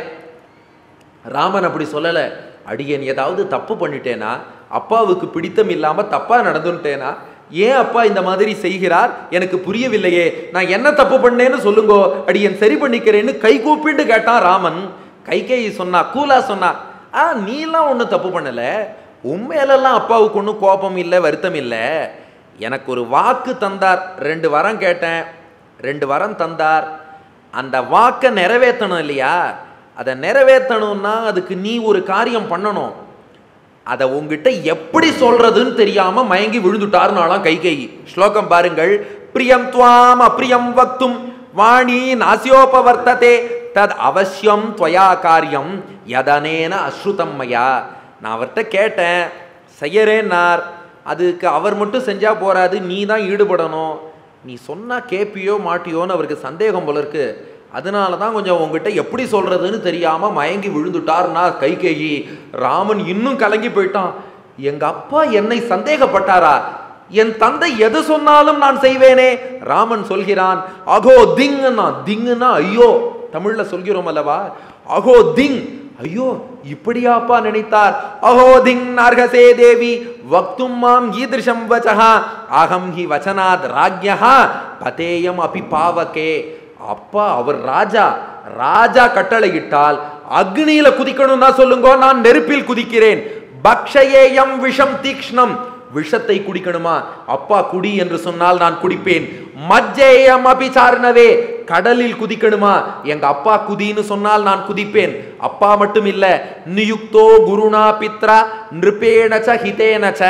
ராமன் அப்படி சொல்லலை அடியேன் ஏதாவது தப்பு பண்ணிட்டேனா அப்பாவுக்கு பிடித்தம் இல்லாம தப்பா நடந்துட்டேனா ஏன் அப்பா இந்த மாதிரி செய்கிறார் எனக்கு புரியவில்லையே நான் என்ன தப்பு பண்ணேன்னு சொல்லுங்கோ அடியேன் சரி பண்ணிக்கிறேன்னு கை கூப்பிட்டு கேட்டான் ராமன் கைகேயி சொன்னா கூலா சொன்னா ஆ நீலாம் ஒன்றும் தப்பு பண்ணல உண்மையிலெல்லாம் அப்பாவுக்கு ஒன்றும் கோபம் இல்லை வருத்தம் இல்லை எனக்கு ஒரு வாக்கு தந்தார் ரெண்டு வரம் கேட்டேன் ரெண்டு வரம் தந்தார் அந்த வாக்கை நிறைவேற்றணும் இல்லையா அதை நிறைவேற்றணும்னா அதுக்கு நீ ஒரு காரியம் பண்ணணும் அதை உங்ககிட்ட எப்படி சொல்றதுன்னு தெரியாம மயங்கி விழுந்துட்டாருனாலாம் கை ஸ்லோகம் பாருங்கள் பிரியம் துவாம் அப்பிரியம் வக்தும் வாணி நாசியோபவர்த்ததே தத் அவசியம் துவயா காரியம் யதனேன அஸ்ருதம் மயா நான் அவர்கிட்ட கேட்டேன் செய்யறேன்னார் அதுக்கு அவர் மட்டும் செஞ்சா போறாது நீ தான் ஈடுபடணும் நீ சொன்னா கேப்பியோ மாட்டியோன்னு அவருக்கு சந்தேகம் போல இருக்கு அதனால தான் கொஞ்சம் உங்ககிட்ட எப்படி சொல்றதுன்னு தெரியாம மயங்கி விழுந்துட்டார்னா கைகேயி ராமன் இன்னும் கலங்கி போயிட்டான் எங்க அப்பா என்னை சந்தேகப்பட்டாரா என் தந்தை எது சொன்னாலும் நான் செய்வேனே ராமன் சொல்கிறான் அகோ திங்குன்னா திங்குன்னா ஐயோ தமிழ்ல சொல்கிறோம் அல்லவா அகோ திங் ஐயோ இப்படியாப்பா நினைத்தார் அஹோ திங் நார்கசே தேவி வக்தும் மாம் ஈதிருஷம் வச்சஹா அகம் ஹி வச்சனாத் ராஜ்யா பதேயம் அபி பாவகே அப்பா அவர் ராஜா ராஜா கட்டளையிட்டால் அக்னியில குதிக்கணும்னா சொல்லுங்க நான் நெருப்பில் குதிக்கிறேன் பக்ஷயேயம் விஷம் தீக்ஷ்ணம் விஷத்தை குடிக்கணுமா அப்பா குடி என்று சொன்னால் நான் குடிப்பேன் மஜ்ஜேயம் அபிசாரணவே கடலில் குதிக்கணுமா எங்க அப்பா குதின்னு சொன்னால் நான் குதிப்பேன் அப்பா மட்டும் இல்ல நியுக்தோ குருணா பித்ரா நிருபேணச்ச ஹிதேனச்ச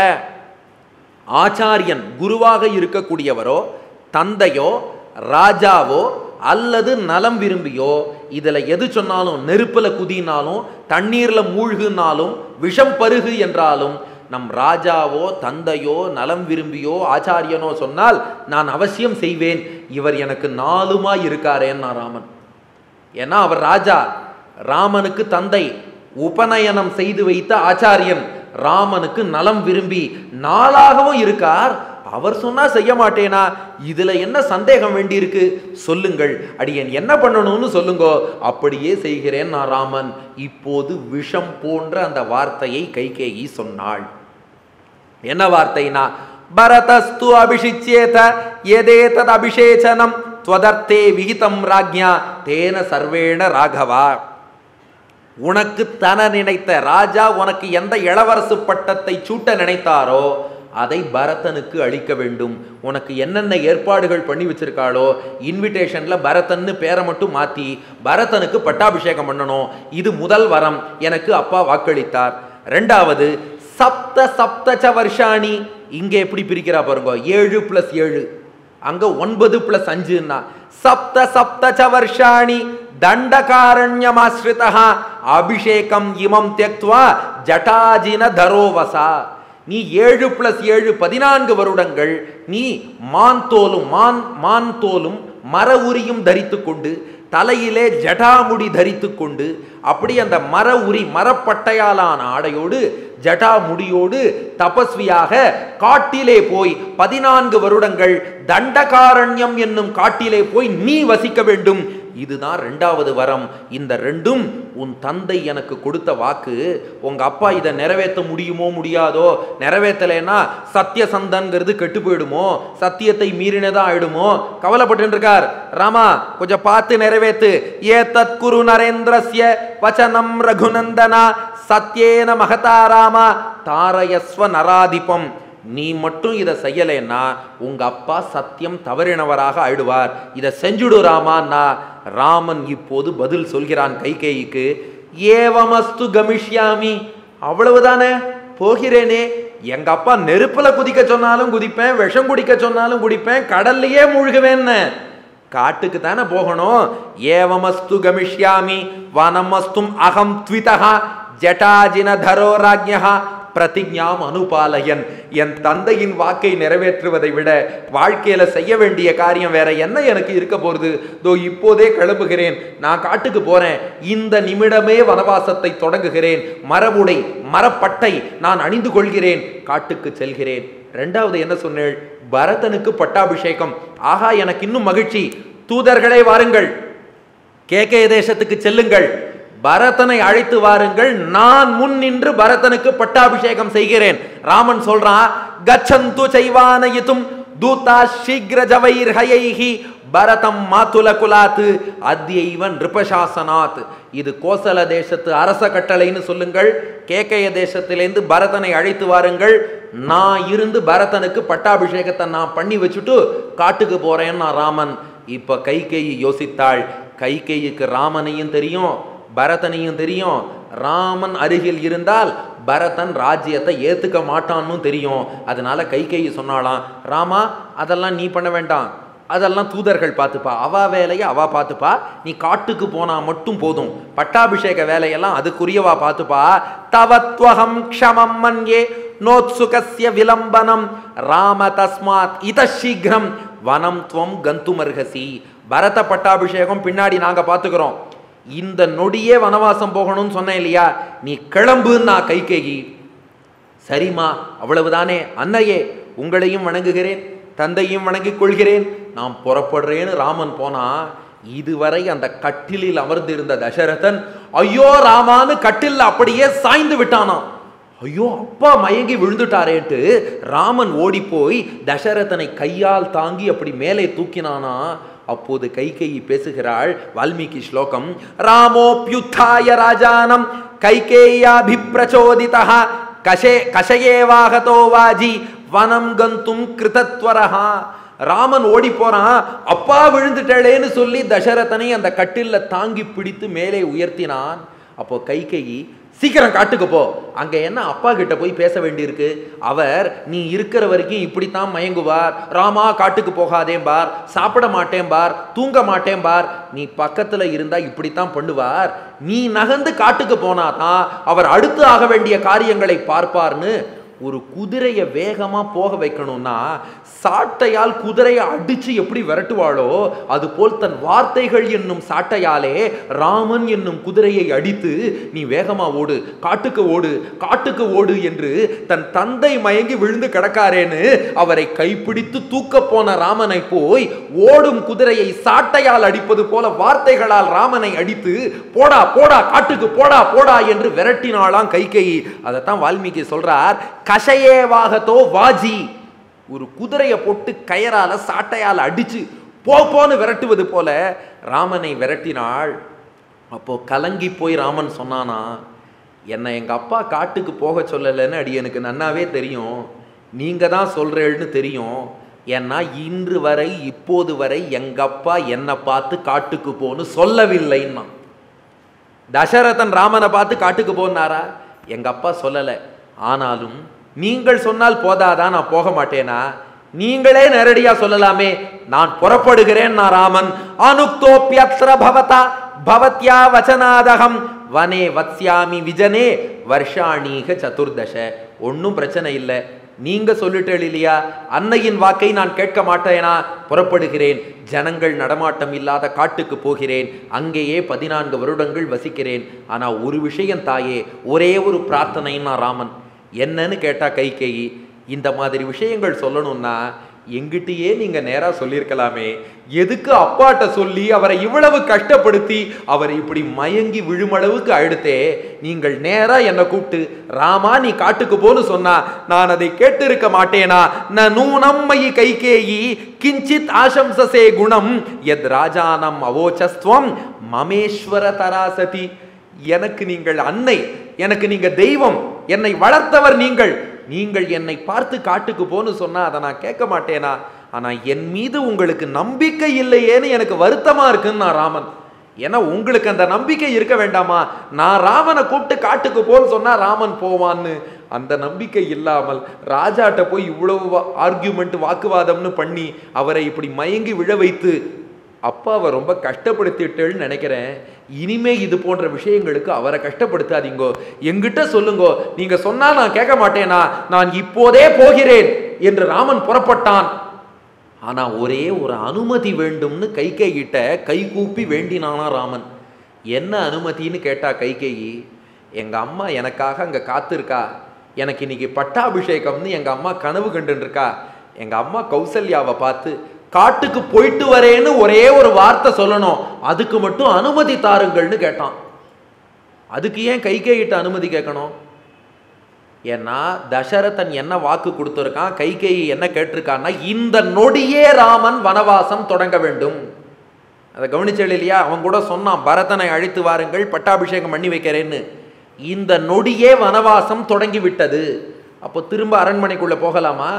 ஆச்சாரியன் குருவாக இருக்கக்கூடியவரோ தந்தையோ ராஜாவோ அல்லது நலம் விரும்பியோ இதுல எது சொன்னாலும் நெருப்புல குதினாலும் தண்ணீர்ல மூழ்குனாலும் விஷம் பருகு என்றாலும் நம் ராஜாவோ தந்தையோ நலம் விரும்பியோ ஆச்சாரியனோ சொன்னால் நான் அவசியம் செய்வேன் இவர் எனக்கு நாலுமாய் இருக்காரேன்னா ராமன் ஏன்னா அவர் ராஜா ராமனுக்கு தந்தை உபநயனம் செய்து வைத்த ஆச்சாரியன் ராமனுக்கு நலம் விரும்பி நாளாகவும் இருக்கார் அவர் சொன்னா செய்ய மாட்டேனா இதுல என்ன சந்தேகம் வேண்டியிருக்கு சொல்லுங்கள் அடியேன் என்ன பண்ணணும்னு சொல்லுங்கோ அப்படியே செய்கிறேன் நான் ராமன் இப்போது விஷம் போன்ற அந்த வார்த்தையை கைகேயி சொன்னாள் என்ன வார்த்தைனா பரதஸ்து அபிஷிச்சேத எதேதத் அபிஷேச்சனம் துவதர்த்தே விகிதம் ராஜ்யா தேன சர்வேண ராகவா உனக்கு தன நினைத்த ராஜா உனக்கு எந்த இளவரசு பட்டத்தை சூட்ட நினைத்தாரோ அதை பரதனுக்கு அளிக்க வேண்டும் உனக்கு என்னென்ன ஏற்பாடுகள் பண்ணி வச்சிருக்காளோ இன்விடேஷன்ல பரதன்னு பேரை மட்டும் மாத்தி பரதனுக்கு பட்டாபிஷேகம் பண்ணணும் இது முதல் வரம் எனக்கு அப்பா வாக்களித்தார் ரெண்டாவது சப்த சப்தச்ச வருஷாணி இங்க எப்படி பிரிக்கிறா பாருங்க ஏழு பிளஸ் ஏழு அங்க ஒன்பது பிளஸ் அஞ்சுன்னா சப்த சப்தச்ச வருஷாணி தண்டகாரண்யமாஸ்ரிதா அபிஷேகம் இமம் தியக்துவா ஜட்டாஜின தரோவசா நீ ஏழு பிளஸ் ஏழு பதினான்கு வருடங்கள் நீ மான் தோலும் மான் மான் தோலும் மர உரியும் தரித்து கொண்டு தலையிலே ஜடாமுடி தரித்து கொண்டு அப்படி அந்த மர உரி மரப்பட்டையாலான ஆடையோடு ஜடா முடியோடு தபஸ்வியாக காட்டிலே போய் பதினான்கு வருடங்கள் தண்டகாரண்யம் என்னும் காட்டிலே போய் நீ வசிக்க வேண்டும் இதுதான் ரெண்டாவது வரம் இந்த ரெண்டும் உன் தந்தை எனக்கு கொடுத்த வாக்கு உங்க அப்பா இதை நிறைவேற்ற முடியுமோ முடியாதோ நிறைவேற்றலைன்னா சத்தியசந்தன்கிறது கெட்டு போயிடுமோ சத்தியத்தை மீறினதா ஆயிடுமோ கவலைப்பட்டு இருக்கார் ராமா கொஞ்சம் பார்த்து நிறைவேத்து ஏ தத் குரு நரேந்திரஸ்ய வச்சனம் ரகுநந்தனா சத்யேன மகதா ராமா தாரயஸ்வ நராதிபம் நீ மட்டும் இதை செய்யலைன்னா உங்க அப்பா சத்தியம் தவறினவராக ஆயிடுவார் இதை செஞ்சுடு ராமான்னா ராமன் இப்போது பதில் சொல்கிறான் கைகேயிக்கு ஏவமஸ்து கமிஷ்யாமி அவ்வளவுதானே போகிறேனே எங்க அப்பா நெருப்புல குதிக்க சொன்னாலும் குதிப்பேன் விஷம் குடிக்க சொன்னாலும் குடிப்பேன் கடல்லையே மூழ்குவேன்னு காட்டுக்கு தானே போகணும் ஏவமஸ்து கமிஷ்யாமி வனமஸ்தும் அகம் த்விதா ஜட்டாஜின தரோ ராஜ்யா பிரதிஜாம் அனுபாலயன் என் தந்தையின் வாக்கை நிறைவேற்றுவதை விட வாழ்க்கையில செய்ய வேண்டிய காரியம் வேற என்ன எனக்கு இருக்க போறது தோ இப்போதே கிளம்புகிறேன் நான் காட்டுக்கு போறேன் இந்த நிமிடமே வனவாசத்தை தொடங்குகிறேன் மரபுடை மரப்பட்டை நான் அணிந்து கொள்கிறேன் காட்டுக்கு செல்கிறேன் ரெண்டாவது என்ன சொன்னேள் பரதனுக்கு பட்டாபிஷேகம் ஆகா எனக்கு இன்னும் மகிழ்ச்சி தூதர்களே வாருங்கள் கேகே தேசத்துக்கு செல்லுங்கள் பரதனை அழைத்து வாருங்கள் நான் முன் நின்று பரதனுக்கு பட்டாபிஷேகம் செய்கிறேன் ராமன் சொல்றான் கச்சந்து செய்வானயித்தும் தூதா சீக்கிர ஜவைர்ஹயைஹி பரதம் மாதுல குலாத்து அத்யைவன் ரிபசாசனாத் இது கோசல தேசத்து அரச கட்டளைன்னு சொல்லுங்கள் கேக்கைய தேசத்திலேருந்து பரதனை அழைத்து வாருங்கள் நான் இருந்து பரதனுக்கு பட்டாபிஷேகத்தை நான் பண்ணி வச்சுட்டு காட்டுக்கு போறேன்னா ராமன் இப்ப கைகேயி யோசித்தாள் கைகேயிக்கு ராமனையும் தெரியும் பரதனையும் தெரியும் ராமன் அருகில் இருந்தால் பரதன் ராஜ்யத்தை ஏத்துக்க மாட்டான்னு தெரியும் அதனால கைகேயி சொன்னாலாம் ராமா அதெல்லாம் நீ பண்ண வேண்டாம் அதெல்லாம் தூதர்கள் பார்த்துப்பா அவ வேலையை அவ பார்த்துப்பா நீ காட்டுக்கு போனா மட்டும் போதும் பட்டாபிஷேக வேலையெல்லாம் அதுக்குரியவா பார்த்துப்பா தவத்வகம் க்ஷமம் மன்யே நோத்சுகஸ்ய விலம்பனம் ராம தஸ்மாத் இத சீக்கிரம் வனம் துவம் கந்துமர்ஹசி பரத பட்டாபிஷேகம் பின்னாடி நாங்க பார்த்துக்கிறோம் இந்த நொடியே வனவாசம் போகணும்னு சொன்னேன் இல்லையா நீ கிளம்புன்னா கைகேயி சரிம்மா அவ்வளவுதானே அன்னையே உங்களையும் வணங்குகிறேன் தந்தையும் வணங்கிக் கொள்கிறேன் நான் புறப்படுறேன்னு ராமன் போனா இதுவரை அந்த கட்டிலில் அமர்ந்திருந்த தசரதன் ஐயோ ராமான்னு கட்டில் அப்படியே சாய்ந்து விட்டானாம் ஐயோ அப்பா மயங்கி விழுந்துட்டாரேன்ட்டு ராமன் ஓடி போய் தசரதனை கையால் தாங்கி அப்படி மேலே தூக்கினானா அப்போது கைகேயி பேசுகிறாள் வால்மீகி ஸ்லோகம் ராமோப்யுத்தாய ராஜானம் கைகேயாபிப்பிரச்சோதிதா கஷே கஷயேவாகதோ வாஜி வனம் கந்தும் கிருதத்வரஹா ராமன் ஓடி போறான் அப்பா விழுந்துட்டேளேன்னு சொல்லி தசரதனை அந்த கட்டில்ல தாங்கி பிடித்து மேலே உயர்த்தினான் அப்போ கைகேயி சீக்கிரம் காட்டுக்கு போ அங்க என்ன அப்பா கிட்ட போய் பேச வேண்டியிருக்கு அவர் நீ இருக்கிற வரைக்கும் இப்படித்தான் மயங்குவார் ராமா காட்டுக்கு போகாதேன் பார் சாப்பிட மாட்டேன் பார் தூங்க மாட்டேன் பார் நீ பக்கத்துல இருந்தா இப்படித்தான் பண்ணுவார் நீ நகர்ந்து காட்டுக்கு போனாதான் அவர் அடுத்து ஆக வேண்டிய காரியங்களை பார்ப்பார்னு ஒரு குதிரையை வேகமா போக வைக்கணும்னா சாட்டையால் குதிரையை அடிச்சு எப்படி விரட்டுவாளோ அதுபோல் தன் வார்த்தைகள் என்னும் சாட்டையாலே ராமன் என்னும் குதிரையை அடித்து நீ வேகமா ஓடு காட்டுக்கு ஓடு காட்டுக்கு ஓடு என்று தன் தந்தை மயங்கி விழுந்து கிடக்காரேன்னு அவரை கைப்பிடித்து தூக்க போன ராமனை போய் ஓடும் குதிரையை சாட்டையால் அடிப்பது போல வார்த்தைகளால் ராமனை அடித்து போடா போடா காட்டுக்கு போடா போடா என்று விரட்டினாளாம் கைகேயி அதைத்தான் வால்மீகி சொல்றார் கஷயேவாகத்தோ வாஜி ஒரு குதிரையை போட்டு கயரால சாட்டையால் அடிச்சு போ போன்னு விரட்டுவது போல ராமனை விரட்டினாள் அப்போ கலங்கி போய் ராமன் சொன்னானா என்னை எங்க அப்பா காட்டுக்கு போக சொல்லலைன்னு அடி எனக்கு நன்னாவே தெரியும் நீங்க தான் சொல்றேன்னு தெரியும் ஏன்னா இன்று வரை இப்போது வரை எங்க அப்பா என்னை பார்த்து காட்டுக்கு போன்னு சொல்லவில்லைன்னா தசரதன் ராமனை பார்த்து காட்டுக்கு போனாரா எங்க அப்பா சொல்லலை ஆனாலும் நீங்கள் சொன்னால் போதாதா நான் போக மாட்டேனா நீங்களே நேரடியா சொல்லலாமே நான் புறப்படுகிறேன் நான் ராமன் அனுக்தோப்பியத்ர பவதா பவத்யா வச்சனாதகம் வனே வத்ஸ்யாமி விஜனே வருஷாணீக சதுர்தச ஒன்றும் பிரச்சனை இல்லை நீங்க சொல்லிட்டேள் இல்லையா அன்னையின் வாக்கை நான் கேட்க மாட்டேனா புறப்படுகிறேன் ஜனங்கள் நடமாட்டம் இல்லாத காட்டுக்கு போகிறேன் அங்கேயே பதினான்கு வருடங்கள் வசிக்கிறேன் ஆனா ஒரு விஷயம் தாயே ஒரே ஒரு பிரார்த்தனைன்னா ராமன் என்னன்னு கேட்டா கைகேயி இந்த மாதிரி விஷயங்கள் சொல்லணும்னா எங்கிட்டயே நீங்க நேரா சொல்லியிருக்கலாமே எதுக்கு அப்பாட்ட சொல்லி அவரை இவ்வளவு கஷ்டப்படுத்தி அவரை இப்படி மயங்கி விழுமளவுக்கு அழுத்தே நீங்கள் நேரா என்னை கூப்பிட்டு ராமா நீ காட்டுக்கு போன்னு சொன்னா நான் அதை கேட்டிருக்க மாட்டேனா ந நூனம்மயி கைகேயி கிஞ்சித் ஆசம்சசே குணம் எத் ராஜானம் அவோச்சஸ்துவம் மமேஸ்வர தராசதி எனக்கு நீங்கள் அன்னை எனக்கு நீங்க தெய்வம் என்னை வளர்த்தவர் நீங்கள் நீங்கள் என்னை பார்த்து காட்டுக்கு போன்னு சொன்னா அதை நான் கேட்க மாட்டேனா ஆனா என் மீது உங்களுக்கு நம்பிக்கை இல்லையேன்னு எனக்கு வருத்தமா இருக்குன்னு நான் ராமன் ஏன்னா உங்களுக்கு அந்த நம்பிக்கை இருக்க வேண்டாமா நான் ராமனை கூப்பிட்டு காட்டுக்கு போன்னு சொன்னா ராமன் போவான்னு அந்த நம்பிக்கை இல்லாமல் ராஜாட்ட போய் இவ்வளவு ஆர்கியூமெண்ட் வாக்குவாதம்னு பண்ணி அவரை இப்படி மயங்கி விழ வைத்து அப்பாவை ரொம்ப கஷ்டப்படுத்திட்டேன்னு நினைக்கிறேன் இனிமே இது போன்ற விஷயங்களுக்கு அவரை கஷ்டப்படுத்தாதீங்கோ எங்கிட்ட சொல்லுங்கோ நீங்க சொன்னா நான் கேட்க மாட்டேனா நான் இப்போதே போகிறேன் என்று ராமன் புறப்பட்டான் ஆனா ஒரே ஒரு அனுமதி வேண்டும்னு கைகேயிட்ட கை கூப்பி வேண்டினானா ராமன் என்ன அனுமதின்னு கேட்டா கைகேயி எங்க அம்மா எனக்காக அங்க காத்திருக்கா எனக்கு இன்னைக்கு பட்டாபிஷேகம்னு எங்க அம்மா கனவு கண்டுன்னு இருக்கா எங்க அம்மா கௌசல்யாவை பார்த்து காட்டுக்கு போயிட்டு வரேன்னு ஒரே ஒரு வார்த்தை சொல்லணும் அதுக்கு மட்டும் அனுமதி தாருங்கள்னு கேட்டான் அதுக்கு ஏன் கைகேயிட்ட அனுமதி கேட்கணும் ஏன்னா தசரதன் என்ன வாக்கு கொடுத்துருக்கான் கைகேயி என்ன கேட்டிருக்கான்னா இந்த நொடியே ராமன் வனவாசம் தொடங்க வேண்டும் அதை கவனிச்சல் இல்லையா அவன் கூட சொன்னான் பரதனை அழைத்து வாருங்கள் பட்டாபிஷேகம் பண்ணி வைக்கிறேன்னு இந்த நொடியே வனவாசம் தொடங்கி விட்டது அப்போ திரும்ப அரண்மனைக்குள்ள போகலாமா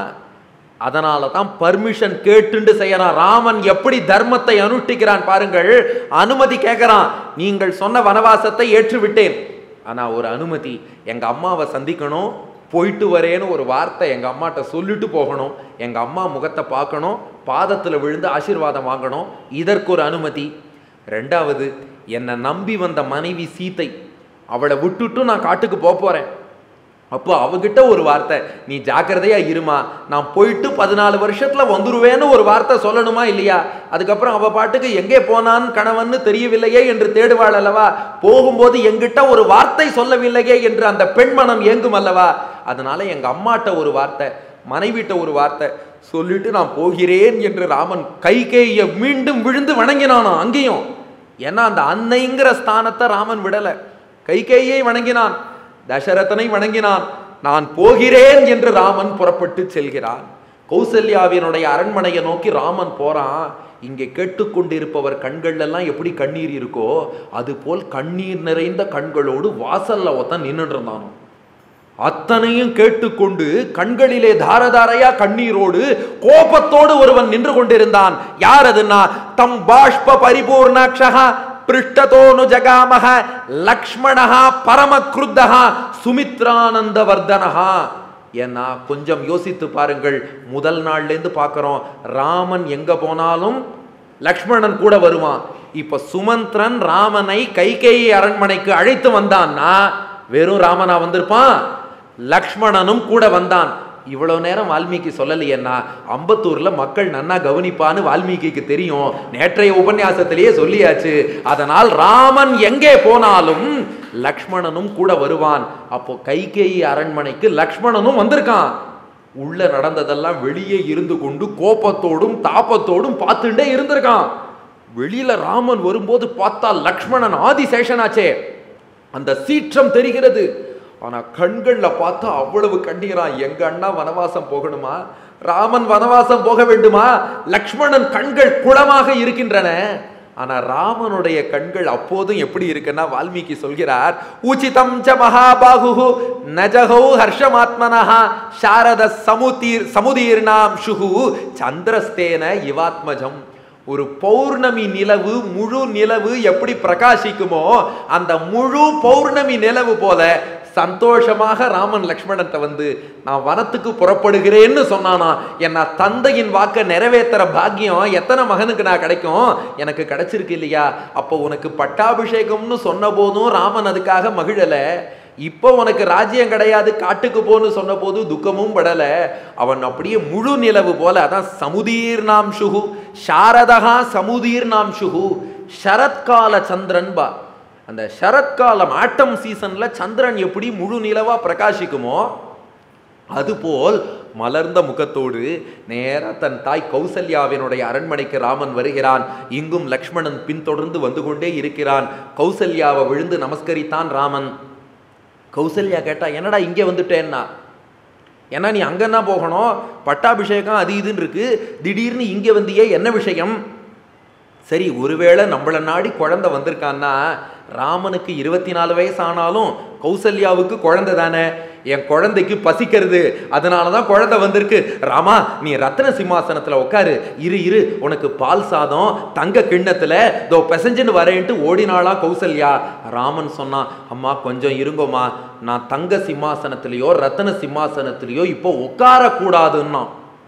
அதனால தான் பர்மிஷன் கேட்டுண்டு செய்யறான் ராமன் எப்படி தர்மத்தை அனுஷ்டிக்கிறான் பாருங்கள் அனுமதி கேட்கிறான் நீங்கள் சொன்ன வனவாசத்தை ஏற்றுவிட்டேன் ஆனா ஒரு அனுமதி எங்க அம்மாவை சந்திக்கணும் போயிட்டு வரேன்னு ஒரு வார்த்தை எங்க அம்மாட்ட சொல்லிட்டு போகணும் எங்க அம்மா முகத்தை பார்க்கணும் பாதத்துல விழுந்து ஆசீர்வாதம் வாங்கணும் இதற்கு ஒரு அனுமதி ரெண்டாவது என்னை நம்பி வந்த மனைவி சீத்தை அவளை விட்டுட்டு நான் காட்டுக்கு போக போறேன் அப்போ அவகிட்ட ஒரு வார்த்தை நீ ஜாக்கிரதையா இருமா நான் போயிட்டு பதினாலு வருஷத்துல வந்துருவேன்னு ஒரு வார்த்தை சொல்லணுமா இல்லையா அதுக்கப்புறம் அவ பாட்டுக்கு எங்கே போனான் கணவன்னு தெரியவில்லையே என்று தேடுவாள் அல்லவா போகும்போது எங்கிட்ட ஒரு வார்த்தை சொல்லவில்லையே என்று அந்த பெண்மனம் ஏங்கும் அல்லவா அதனால எங்க அம்மாட்ட ஒரு வார்த்தை மனைவிட்ட ஒரு வார்த்தை சொல்லிட்டு நான் போகிறேன் என்று ராமன் கைகேய மீண்டும் விழுந்து வணங்கினானோ அங்கேயும் ஏன்னா அந்த அன்னைங்கிற ஸ்தானத்தை ராமன் விடல கைகேயை வணங்கினான் தசரதனை வணங்கினான் நான் போகிறேன் என்று ராமன் புறப்பட்டு செல்கிறான் கௌசல்யாவினுடைய அரண்மனையை நோக்கி ராமன் போறான் இங்கே கேட்டுக்கொண்டிருப்பவர் கண்கள் எல்லாம் எப்படி கண்ணீர் இருக்கோ அதுபோல் கண்ணீர் நிறைந்த கண்களோடு வாசல்ல ஒருத்தன் நின்றுட்டு இருந்தானோ அத்தனையும் கேட்டுக்கொண்டு கண்களிலே தாரதாரையா கண்ணீரோடு கோபத்தோடு ஒருவன் நின்று கொண்டிருந்தான் யார் அதுன்னா தம் பாஷ்ப பரிபூர்ணாட்சகா பிருஷ்டதோனு ஜகாமக லக்ஷ்மணஹா பரம கிருத்தகா சுமித்ரானந்த வர்தனஹா ஏன்னா கொஞ்சம் யோசித்து பாருங்கள் முதல் நாள்லேருந்து பார்க்குறோம் ராமன் எங்க போனாலும் லக்ஷ்மணன் கூட வருவான் இப்ப சுமந்திரன் ராமனை கைகேயி அரண்மனைக்கு அழைத்து வந்தான்னா வெறும் ராமனா வந்திருப்பான் லக்ஷ்மணனும் கூட வந்தான் இவ்வளவு நேரம் வால்மீகி சொல்லலையேன்னா அம்பத்தூர்ல மக்கள் நன்னா கவனிப்பான்னு வால்மீகிக்கு தெரியும் நேற்றைய உபன்யாசத்திலேயே சொல்லியாச்சு அதனால் ராமன் எங்கே போனாலும் லக்ஷ்மணனும் கூட வருவான் அப்போ கைகேயி அரண்மனைக்கு லக்ஷ்மணனும் வந்திருக்கான் உள்ள நடந்ததெல்லாம் வெளியே இருந்து கொண்டு கோபத்தோடும் தாபத்தோடும் பார்த்துட்டே இருந்திருக்கான் வெளியில ராமன் வரும்போது பார்த்தா லக்ஷ்மணன் ஆதிசேஷனாச்சே அந்த சீற்றம் தெரிகிறது ஆனா கண்கள்ல பார்த்தா அவ்வளவு கண்ணீரான் எங்க அண்ணா வனவாசம் போகணுமா ராமன் வனவாசம் போக வேண்டுமா லக்ஷ்மணன் கண்கள் குளமாக இருக்கின்றன ஆனா ராமனுடைய கண்கள் அப்போதும் எப்படி இருக்குன்னா வால்மீகி சொல்கிறார் உச்சிதம் ச மகாபாகு நஜகௌ ஹர்ஷமாத்மனஹா சாரத சமுதீர் சமுதீர்ணாம் சுகு சந்திரஸ்தேன இவாத்மஜம் ஒரு பௌர்ணமி நிலவு முழு நிலவு எப்படி பிரகாசிக்குமோ அந்த முழு பௌர்ணமி நிலவு போல சந்தோஷமாக ராமன் லக்ஷ்மணத்தை வந்து நான் வனத்துக்கு புறப்படுகிறேன்னு சொன்னானா என்ன தந்தையின் வாக்க நிறைவேற்றுற பாக்கியம் எத்தனை மகனுக்கு நான் கிடைக்கும் எனக்கு கிடைச்சிருக்கு இல்லையா அப்போ உனக்கு பட்டாபிஷேகம்னு சொன்ன போதும் ராமன் அதுக்காக மகிழல இப்போ உனக்கு ராஜ்யம் கிடையாது காட்டுக்கு போன்னு சொன்ன போது துக்கமும் படல அவன் அப்படியே முழு நிலவு போல அதான் சமுதீர்ணாம் சுகு சாரதகா சமுதீர்ணாம் சுகு சரத்கால சந்திரன் பா அந்த சரத்காலம் ஆட்டம் சீசன்ல சந்திரன் எப்படி முழு நிலவா பிரகாசிக்குமோ அதுபோல் மலர்ந்த முகத்தோடு நேரா தன் தாய் கௌசல்யாவினுடைய அரண்மனைக்கு ராமன் வருகிறான் இங்கும் லக்ஷ்மணன் பின்தொடர்ந்து வந்து கொண்டே இருக்கிறான் கௌசல்யாவை விழுந்து நமஸ்கரித்தான் ராமன் கௌசல்யா கேட்டா என்னடா இங்கே வந்துட்டேன்னா ஏன்னா நீ அங்கன்னா போகணும் பட்டாபிஷேகம் அது இதுன்னு இருக்கு திடீர்னு இங்கே வந்தியே என்ன விஷயம் சரி ஒருவேளை நம்மளை நாடி குழந்தை வந்திருக்கான்னா ராமனுக்கு இருபத்தி நாலு வயசு ஆனாலும் கௌசல்யாவுக்கு குழந்தை தானே என் குழந்தைக்கு பசிக்கிறது அதனால தான் குழந்தை வந்திருக்கு ராமா நீ ரத்ன சிம்மாசனத்தில் உட்காரு இரு இரு உனக்கு பால் சாதம் தங்க கிண்ணத்தில் இதோ பெசஞ்சுன்னு வரேன்ட்டு ஓடினாளா கௌசல்யா ராமன் சொன்னான் அம்மா கொஞ்சம் இருங்கோம்மா நான் தங்க சிம்மாசனத்திலேயோ ரத்ன சிம்மாசனத்திலேயோ இப்போ உட்காரக்கூடாதுன்னா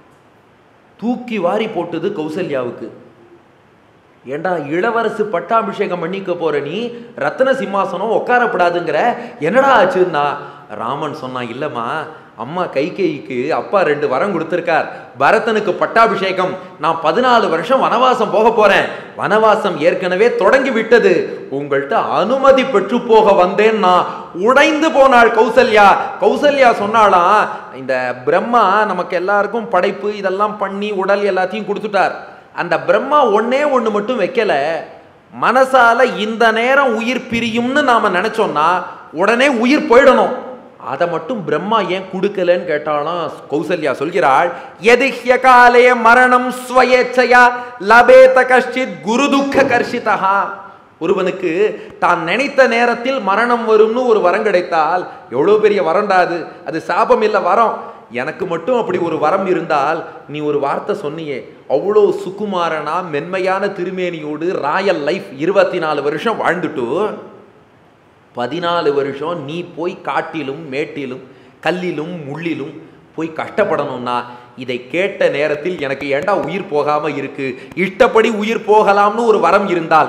தூக்கி வாரி போட்டது கௌசல்யாவுக்கு ஏண்டா இளவரசு பட்டாபிஷேகம் பண்ணிக்க போற நீ ரத்ன சிம்மாசனம் உட்காரப்படாதுங்கிற என்னடா ஆச்சுன்னா ராமன் சொன்னான் இல்லம்மா அம்மா கைகேயிக்கு அப்பா ரெண்டு வரம் கொடுத்திருக்கார் பரதனுக்கு பட்டாபிஷேகம் நான் பதினாலு வருஷம் வனவாசம் போக போறேன் வனவாசம் ஏற்கனவே தொடங்கி விட்டது உங்கள்கிட்ட அனுமதி பெற்று போக வந்தேன் நான் உடைந்து போனாள் கௌசல்யா கௌசல்யா சொன்னாலாம் இந்த பிரம்மா நமக்கு எல்லாருக்கும் படைப்பு இதெல்லாம் பண்ணி உடல் எல்லாத்தையும் கொடுத்துட்டார் அந்த பிரம்மா ஒன்னே ஒன்று மட்டும் வைக்கல மனசால இந்த நேரம் உயிர் பிரியும்னு நாம நினைச்சோம்னா உடனே உயிர் போயிடணும் அதை மட்டும் பிரம்மா ஏன் கொடுக்கலன்னு கேட்டாலும் கௌசல்யா சொல்கிறாள் எதிஹ்ய காலே மரணம் ஸ்வயேச்சையா லபேத கஷ்டித் குரு துக்க கர்ஷிதா ஒருவனுக்கு தான் நினைத்த நேரத்தில் மரணம் வரும்னு ஒரு வரம் கிடைத்தால் எவ்வளோ பெரிய வரம்டா அது அது சாபம் இல்லை வரம் எனக்கு மட்டும் அப்படி ஒரு வரம் இருந்தால் நீ ஒரு வார்த்தை சொன்னியே அவ்வளோ சுகுமாரனா மென்மையான திருமேனியோடு ராயல் லைஃப் இருபத்தி நாலு வருஷம் வாழ்ந்துட்டு பதினாலு வருஷம் நீ போய் காட்டிலும் மேட்டிலும் கல்லிலும் முள்ளிலும் போய் கஷ்டப்படணும்னா இதை கேட்ட நேரத்தில் எனக்கு ஏண்டா உயிர் போகாம இருக்கு இஷ்டப்படி உயிர் போகலாம்னு ஒரு வரம் இருந்தால்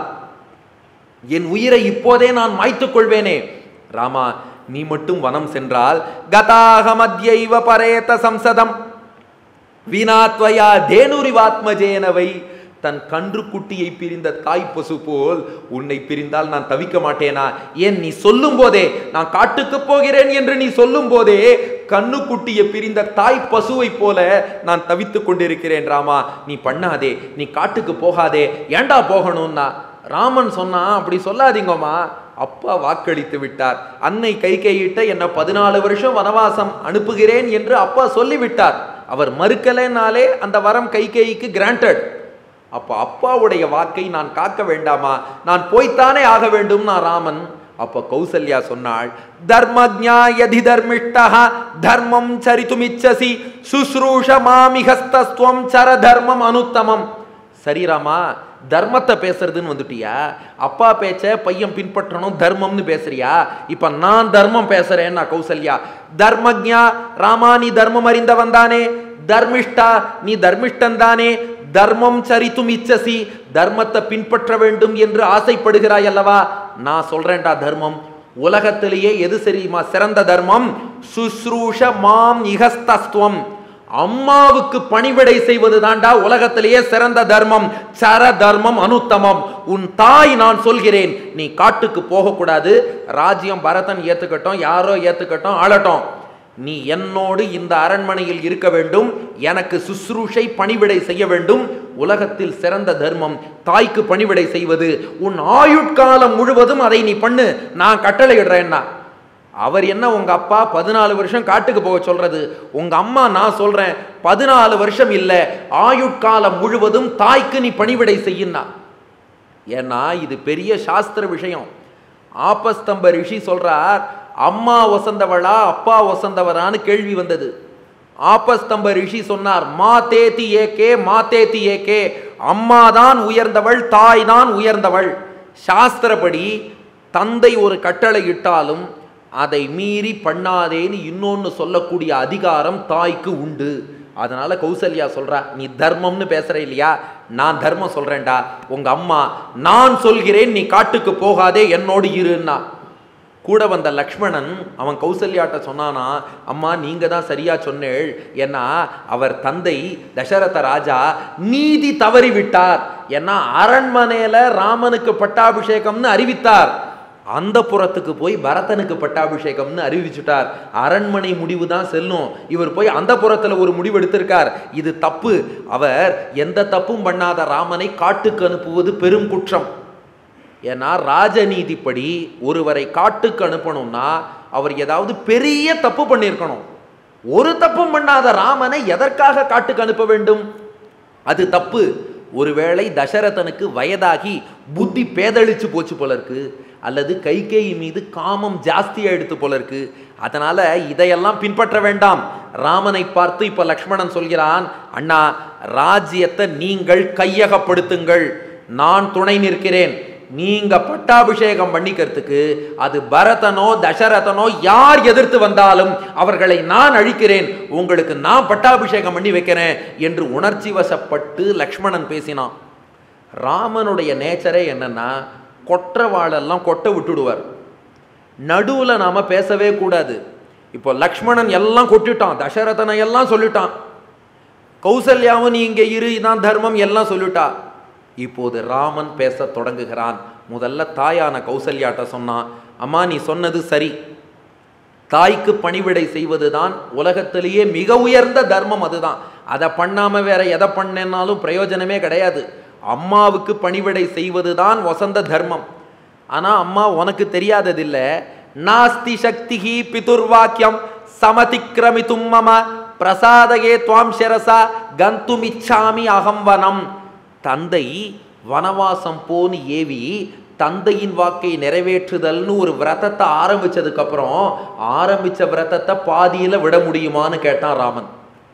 என் உயிரை இப்போதே நான் மாய்த்துக் கொள்வேனே ராமா நீ மட்டும் வனம் சென்றால் கதாக மத்தியைவ பரேத சம்சதம் வினாத்வயா தேனுரிவாத்மஜேனவை தன் கன்று குட்டியை பிரிந்த தாய் பசு போல் உன்னை பிரிந்தால் நான் தவிக்க மாட்டேனா ஏன் நீ சொல்லும் போதே நான் காட்டுக்கு போகிறேன் என்று நீ சொல்லும் போதே கண்ணு குட்டியை பிரிந்த தாய் பசுவை போல நான் தவித்துக் கொண்டிருக்கிறேன் ராமா நீ பண்ணாதே நீ காட்டுக்கு போகாதே ஏண்டா போகணும்னா ராமன் சொன்னா அப்படி சொல்லாதீங்கம்மா அப்பா வாக்களித்து விட்டார் அன்னை கை கையிட்ட என்ன பதினாலு வருஷம் வனவாசம் அனுப்புகிறேன் என்று அப்பா சொல்லிவிட்டார் அவர் மறுக்கலைனாலே அந்த வரம் கைகேயிக்கு கிராண்டட் அப்ப அப்பாவுடைய வாக்கை நான் காக்க வேண்டாமா நான் போய்த்தானே ஆக வேண்டும் நான் ராமன் அப்ப கௌசல்யா சொன்னாள் தர்மஜா யதி தர்மிஷ்டா தர்மம் சரித்துமிச்சசி சுஸ்ரூஷ மாமிகஸ்தஸ்துவம் சர தர்மம் அனுத்தமம் சரி ராமா தர்மத்தை பேசுறதுன்னு வந்துட்டியா அப்பா பேச்ச பையன் பின்பற்றணும் தர்மம்னு பேசுறியா இப்ப நான் தர்மம் பேசுறேன் நான் கௌசல்யா தர்மஜா ராமா நீ தர்மம் அறிந்தவன் தானே தர்மிஷ்டா நீ தர்மிஷ்டன் தானே தர்மம் சரித்தும் இச்சசி தர்மத்தை பின்பற்ற வேண்டும் என்று ஆசைப்படுகிறாய் அல்லவா நான் சொல்றேன்டா தர்மம் உலகத்திலேயே எது சரிமா சிறந்த தர்மம் சுஸ்ரூஷ மாம் இகஸ்தஸ்துவம் அம்மாவுக்கு பணிவிடை செய்வது தாண்டா உலகத்திலேயே சிறந்த தர்மம் சர தர்மம் அனுத்தமம் உன் தாய் நான் சொல்கிறேன் நீ காட்டுக்கு போகக்கூடாது ராஜ்யம் பரதன் ஏத்துக்கட்டும் யாரோ ஏத்துக்கட்டும் ஆளட்டும் நீ என்னோடு இந்த அரண்மனையில் இருக்க வேண்டும் எனக்கு சுஸ்ரூஷை பணிவிடை செய்ய வேண்டும் உலகத்தில் சிறந்த தர்மம் தாய்க்கு பணிவிடை செய்வது உன் ஆயுட்காலம் முழுவதும் அதை நீ பண்ணு நான் கட்டளையிடுறேன்னா அவர் என்ன உங்க அப்பா பதினாலு வருஷம் காட்டுக்கு போக சொல்றது உங்க அம்மா நான் சொல்றேன் பதினாலு வருஷம் இல்ல ஆயுட்காலம் முழுவதும் தாய்க்கு நீ பணிவிடை செய்யினா ஏன்னா இது பெரிய சாஸ்திர விஷயம் ஆபஸ்தம்ப ரிஷி சொல்றார் அம்மா வசந்தவளா அப்பா வசந்தவரான்னு கேள்வி வந்தது ஆபஸ்தம்ப ரிஷி சொன்னார் மா தேத்தி ஏகே மா தேத்தி ஏகே அம்மா தான் உயர்ந்தவள் தாய் தான் உயர்ந்தவள் சாஸ்திரப்படி தந்தை ஒரு கட்டளை இட்டாலும் அதை மீறி பண்ணாதேன்னு இன்னொன்னு சொல்லக்கூடிய அதிகாரம் தாய்க்கு உண்டு அதனால கௌசல்யா சொல்றா நீ தர்மம்னு பேசுற இல்லையா நான் தர்மம் சொல்றேன்டா உங்க அம்மா நான் சொல்கிறேன் நீ காட்டுக்கு போகாதே என்னோடு இருன்னா கூட வந்த லக்ஷ்மணன் அவன் கௌசல்யாட்ட சொன்னானா அம்மா நீங்க தான் சரியா சொன்னேள் ஏன்னா அவர் தந்தை தசரத ராஜா நீதி தவறி விட்டார் ஏன்னா அரண்மனையில ராமனுக்கு பட்டாபிஷேகம்னு அறிவித்தார் அந்த புறத்துக்கு போய் பரதனுக்கு பட்டாபிஷேகம்னு அறிவிச்சுட்டார் அரண்மனை முடிவு தான் செல்லும் இவர் போய் அந்த புறத்துல ஒரு முடிவு எடுத்திருக்கார் இது தப்பு அவர் எந்த தப்பும் பண்ணாத ராமனை காட்டுக்கு அனுப்புவது பெரும் குற்றம் ஏன்னா ராஜநீதிப்படி ஒருவரை காட்டுக்கு அனுப்பணும்னா அவர் ஏதாவது பெரிய தப்பு பண்ணியிருக்கணும் ஒரு தப்பும் பண்ணாத ராமனை எதற்காக காட்டுக்கு அனுப்ப வேண்டும் அது தப்பு ஒருவேளை தசரதனுக்கு வயதாகி புத்தி பேதளிச்சு போச்சு போல இருக்கு அல்லது கைகேயி மீது காமம் ஜாஸ்தியா எடுத்து போல இருக்கு அதனால இதையெல்லாம் பின்பற்ற வேண்டாம் ராமனை பார்த்து இப்ப லக்ஷ்மணன் சொல்கிறான் அண்ணா ராஜ்யத்தை நீங்கள் கையகப்படுத்துங்கள் நான் துணை நிற்கிறேன் நீங்க பட்டாபிஷேகம் பண்ணிக்கிறதுக்கு அது பரதனோ தசரதனோ யார் எதிர்த்து வந்தாலும் அவர்களை நான் அழிக்கிறேன் உங்களுக்கு நான் பட்டாபிஷேகம் பண்ணி வைக்கிறேன் என்று உணர்ச்சி வசப்பட்டு லக்ஷ்மணன் பேசினான் ராமனுடைய நேச்சரே என்னன்னா கொற்ற வாழெல்லாம் கொட்ட விட்டுடுவார் நடுவில் நாம பேசவே கூடாது இப்போ லக்ஷ்மணன் எல்லாம் கொட்டிட்டான் தசரதனை எல்லாம் சொல்லிட்டான் கௌசல்யாவும் நீ இங்கே இரு இதான் தர்மம் எல்லாம் சொல்லிட்டா இப்போது ராமன் பேச தொடங்குகிறான் முதல்ல தாயான கௌசல்யாட்ட சொன்னான் அம்மா நீ சொன்னது சரி தாய்க்கு பணிவிடை செய்வதுதான் உலகத்திலேயே மிக உயர்ந்த தர்மம் அதுதான் அதை பண்ணாம வேற எதை பண்ணேன்னாலும் பிரயோஜனமே கிடையாது அம்மாவுக்கு பணிவிடை செய்வதுதான் வசந்த தர்மம் ஆனா அம்மா உனக்கு தெரியாததில்ல நாஸ்தி சக்திஹி பிதுர்வாக்கியம் சமதிக்கிரமித்தும் மம பிரசாதகே துவாம் சிரசா கந்துமிச்சாமி அகம்வனம் தந்தை வனவாசம் போன்னு ஏவி தந்தையின் வாக்கை நிறைவேற்றுதல்னு ஒரு விரதத்தை ஆரம்பிச்சதுக்கு அப்புறம் ஆரம்பிச்ச விரதத்தை பாதியில விட முடியுமான்னு கேட்டான் ராமன்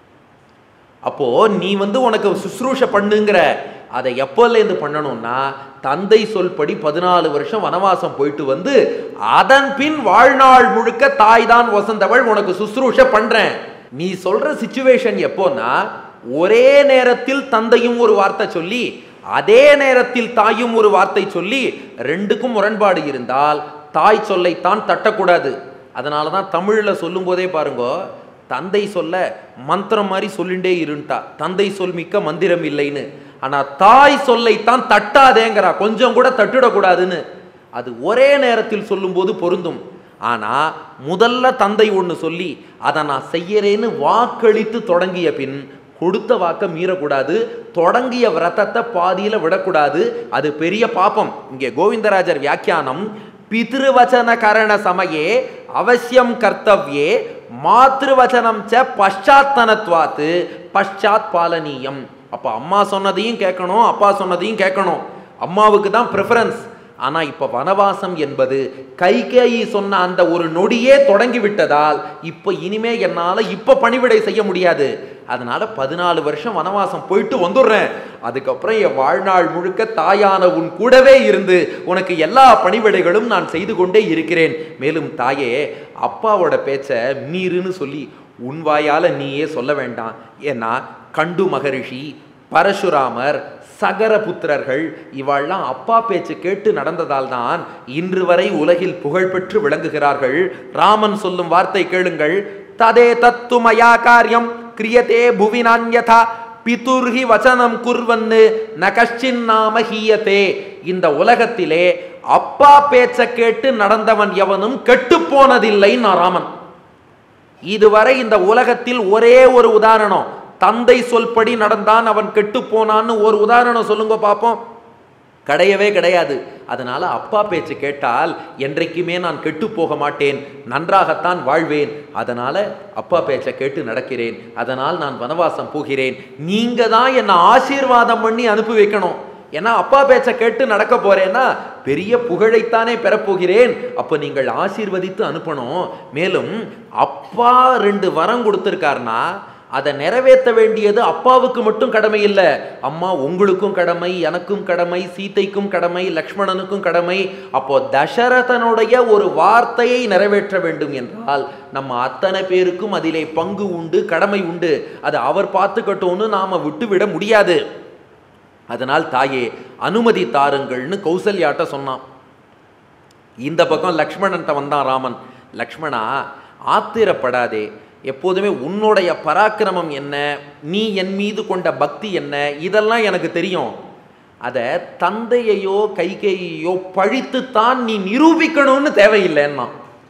அப்போ நீ வந்து உனக்கு சுশ্ரூஷ பண்ணுங்கிற அதை எப்போலேருந்து பண்ணணும்னா தந்தை சொல்படி பதினாலு வருஷம் வனவாசம் போயிட்டு வந்து அதன் பின் வாழ்நாள் முழுக்க தாய் தான் வசந்தவள் உனக்கு சுশ্ரூஷ பண்றேன் நீ சொல்ற சுச்சுவேஷன் எப்போன்னா ஒரே நேரத்தில் தந்தையும் ஒரு வார்த்தை சொல்லி அதே நேரத்தில் தாயும் ஒரு வார்த்தை சொல்லி ரெண்டுக்கும் முரண்பாடு இருந்தால் தாய் சொல்லைத்தான் தட்டக்கூடாது அதனால தான் தமிழில் சொல்லும் போதே பாருங்க தந்தை சொல்ல மந்திரம் மாதிரி சொல்லிண்டே இருண்டா தந்தை சொல் மிக்க மந்திரம் இல்லைன்னு ஆனா தாய் சொல்லைத்தான் தட்டாதேங்கிறா கொஞ்சம் கூட தட்டிடக்கூடாதுன்னு அது ஒரே நேரத்தில் சொல்லும்போது பொருந்தும் ஆனா முதல்ல தந்தை ஒன்று சொல்லி அதை நான் செய்யறேன்னு வாக்களித்து தொடங்கிய பின் கொடுத்த வாக்க மீறக்கூடாது தொடங்கிய விரதத்தை பாதியில விடக்கூடாது அது பெரிய பாப்பம் இங்கே கோவிந்தராஜர் வியாக்கியானம் பிதிருவச்சன கரண சமயே அவசியம் கர்த்தவ்யே மாத்ருவச்சனம் ச பஷாத்தனத்வாத்து பஷாத் பாலனீயம் அப்போ அம்மா சொன்னதையும் கேட்கணும் அப்பா சொன்னதையும் கேட்கணும் அம்மாவுக்கு தான் ப்ரிஃபரன்ஸ் ஆனால் இப்போ வனவாசம் என்பது கைகேயி சொன்ன அந்த ஒரு நொடியே தொடங்கி விட்டதால் இப்போ இனிமே என்னால் இப்போ பணிவிடை செய்ய முடியாது அதனால பதினாலு வருஷம் வனவாசம் போயிட்டு வந்துடுறேன் அதுக்கப்புறம் என் வாழ்நாள் முழுக்க தாயான உன் கூடவே இருந்து உனக்கு எல்லா பணிவிடைகளும் நான் செய்து கொண்டே இருக்கிறேன் மேலும் தாயே அப்பாவோட பேச்ச மீறுன்னு சொல்லி உன் வாயால நீயே சொல்ல வேண்டாம் ஏன்னா கண்டு மகரிஷி பரசுராமர் சகர புத்திரர்கள் இவாள்லாம் அப்பா பேச்சு கேட்டு நடந்ததால் தான் இன்று வரை உலகில் புகழ்பெற்று விளங்குகிறார்கள் ராமன் சொல்லும் வார்த்தை கேளுங்கள் ததே தத்து மயா காரியம் கிரியதே புவி நான்யதா பிதுர்ஹி வச்சனம் குர்வன்னு ந கஷ்டின் நாம ஹீயத்தே இந்த உலகத்திலே அப்பா பேச்ச கேட்டு நடந்தவன் எவனும் கெட்டு போனதில்லை ராமன் இதுவரை இந்த உலகத்தில் ஒரே ஒரு உதாரணம் தந்தை சொல்படி நடந்தான் அவன் கெட்டு போனான்னு ஒரு உதாரணம் சொல்லுங்க பார்ப்போம் கிடையவே கிடையாது அதனால அப்பா பேச்சு கேட்டால் என்றைக்குமே நான் கெட்டு போக மாட்டேன் நன்றாகத்தான் வாழ்வேன் அதனால அப்பா பேச்சை கேட்டு நடக்கிறேன் அதனால் நான் வனவாசம் போகிறேன் நீங்க தான் என்னை ஆசீர்வாதம் பண்ணி அனுப்பி வைக்கணும் ஏன்னா அப்பா பேச்ச கேட்டு நடக்க போறேன்னா பெரிய புகழைத்தானே பெறப்போகிறேன் அப்ப நீங்கள் ஆசீர்வதித்து அனுப்பணும் மேலும் அப்பா ரெண்டு வரம் கொடுத்திருக்காருன்னா அதை நிறைவேற்ற வேண்டியது அப்பாவுக்கு மட்டும் கடமை இல்லை அம்மா உங்களுக்கும் கடமை எனக்கும் கடமை சீதைக்கும் கடமை லக்ஷ்மணனுக்கும் கடமை அப்போ தசரதனுடைய ஒரு வார்த்தையை நிறைவேற்ற வேண்டும் என்றால் நம்ம அத்தனை பேருக்கும் அதிலே பங்கு உண்டு கடமை உண்டு அது அவர் பார்த்துக்கட்டும்னு நாம விட்டுவிட முடியாது அதனால் தாயே அனுமதி தாருங்கள்னு கௌசல்யாட்ட சொன்னான் இந்த பக்கம் லக்ஷ்மணன்ட்ட வந்தான் ராமன் லக்ஷ்மணா ஆத்திரப்படாதே எப்போதுமே உன்னுடைய பராக்கிரமம் என்ன நீ என் மீது கொண்ட பக்தி என்ன இதெல்லாம் எனக்கு தெரியும் அதை தந்தையையோ கைகையையோ பழித்துத்தான் நீ நிரூபிக்கணும்னு தேவையில்லைன்னா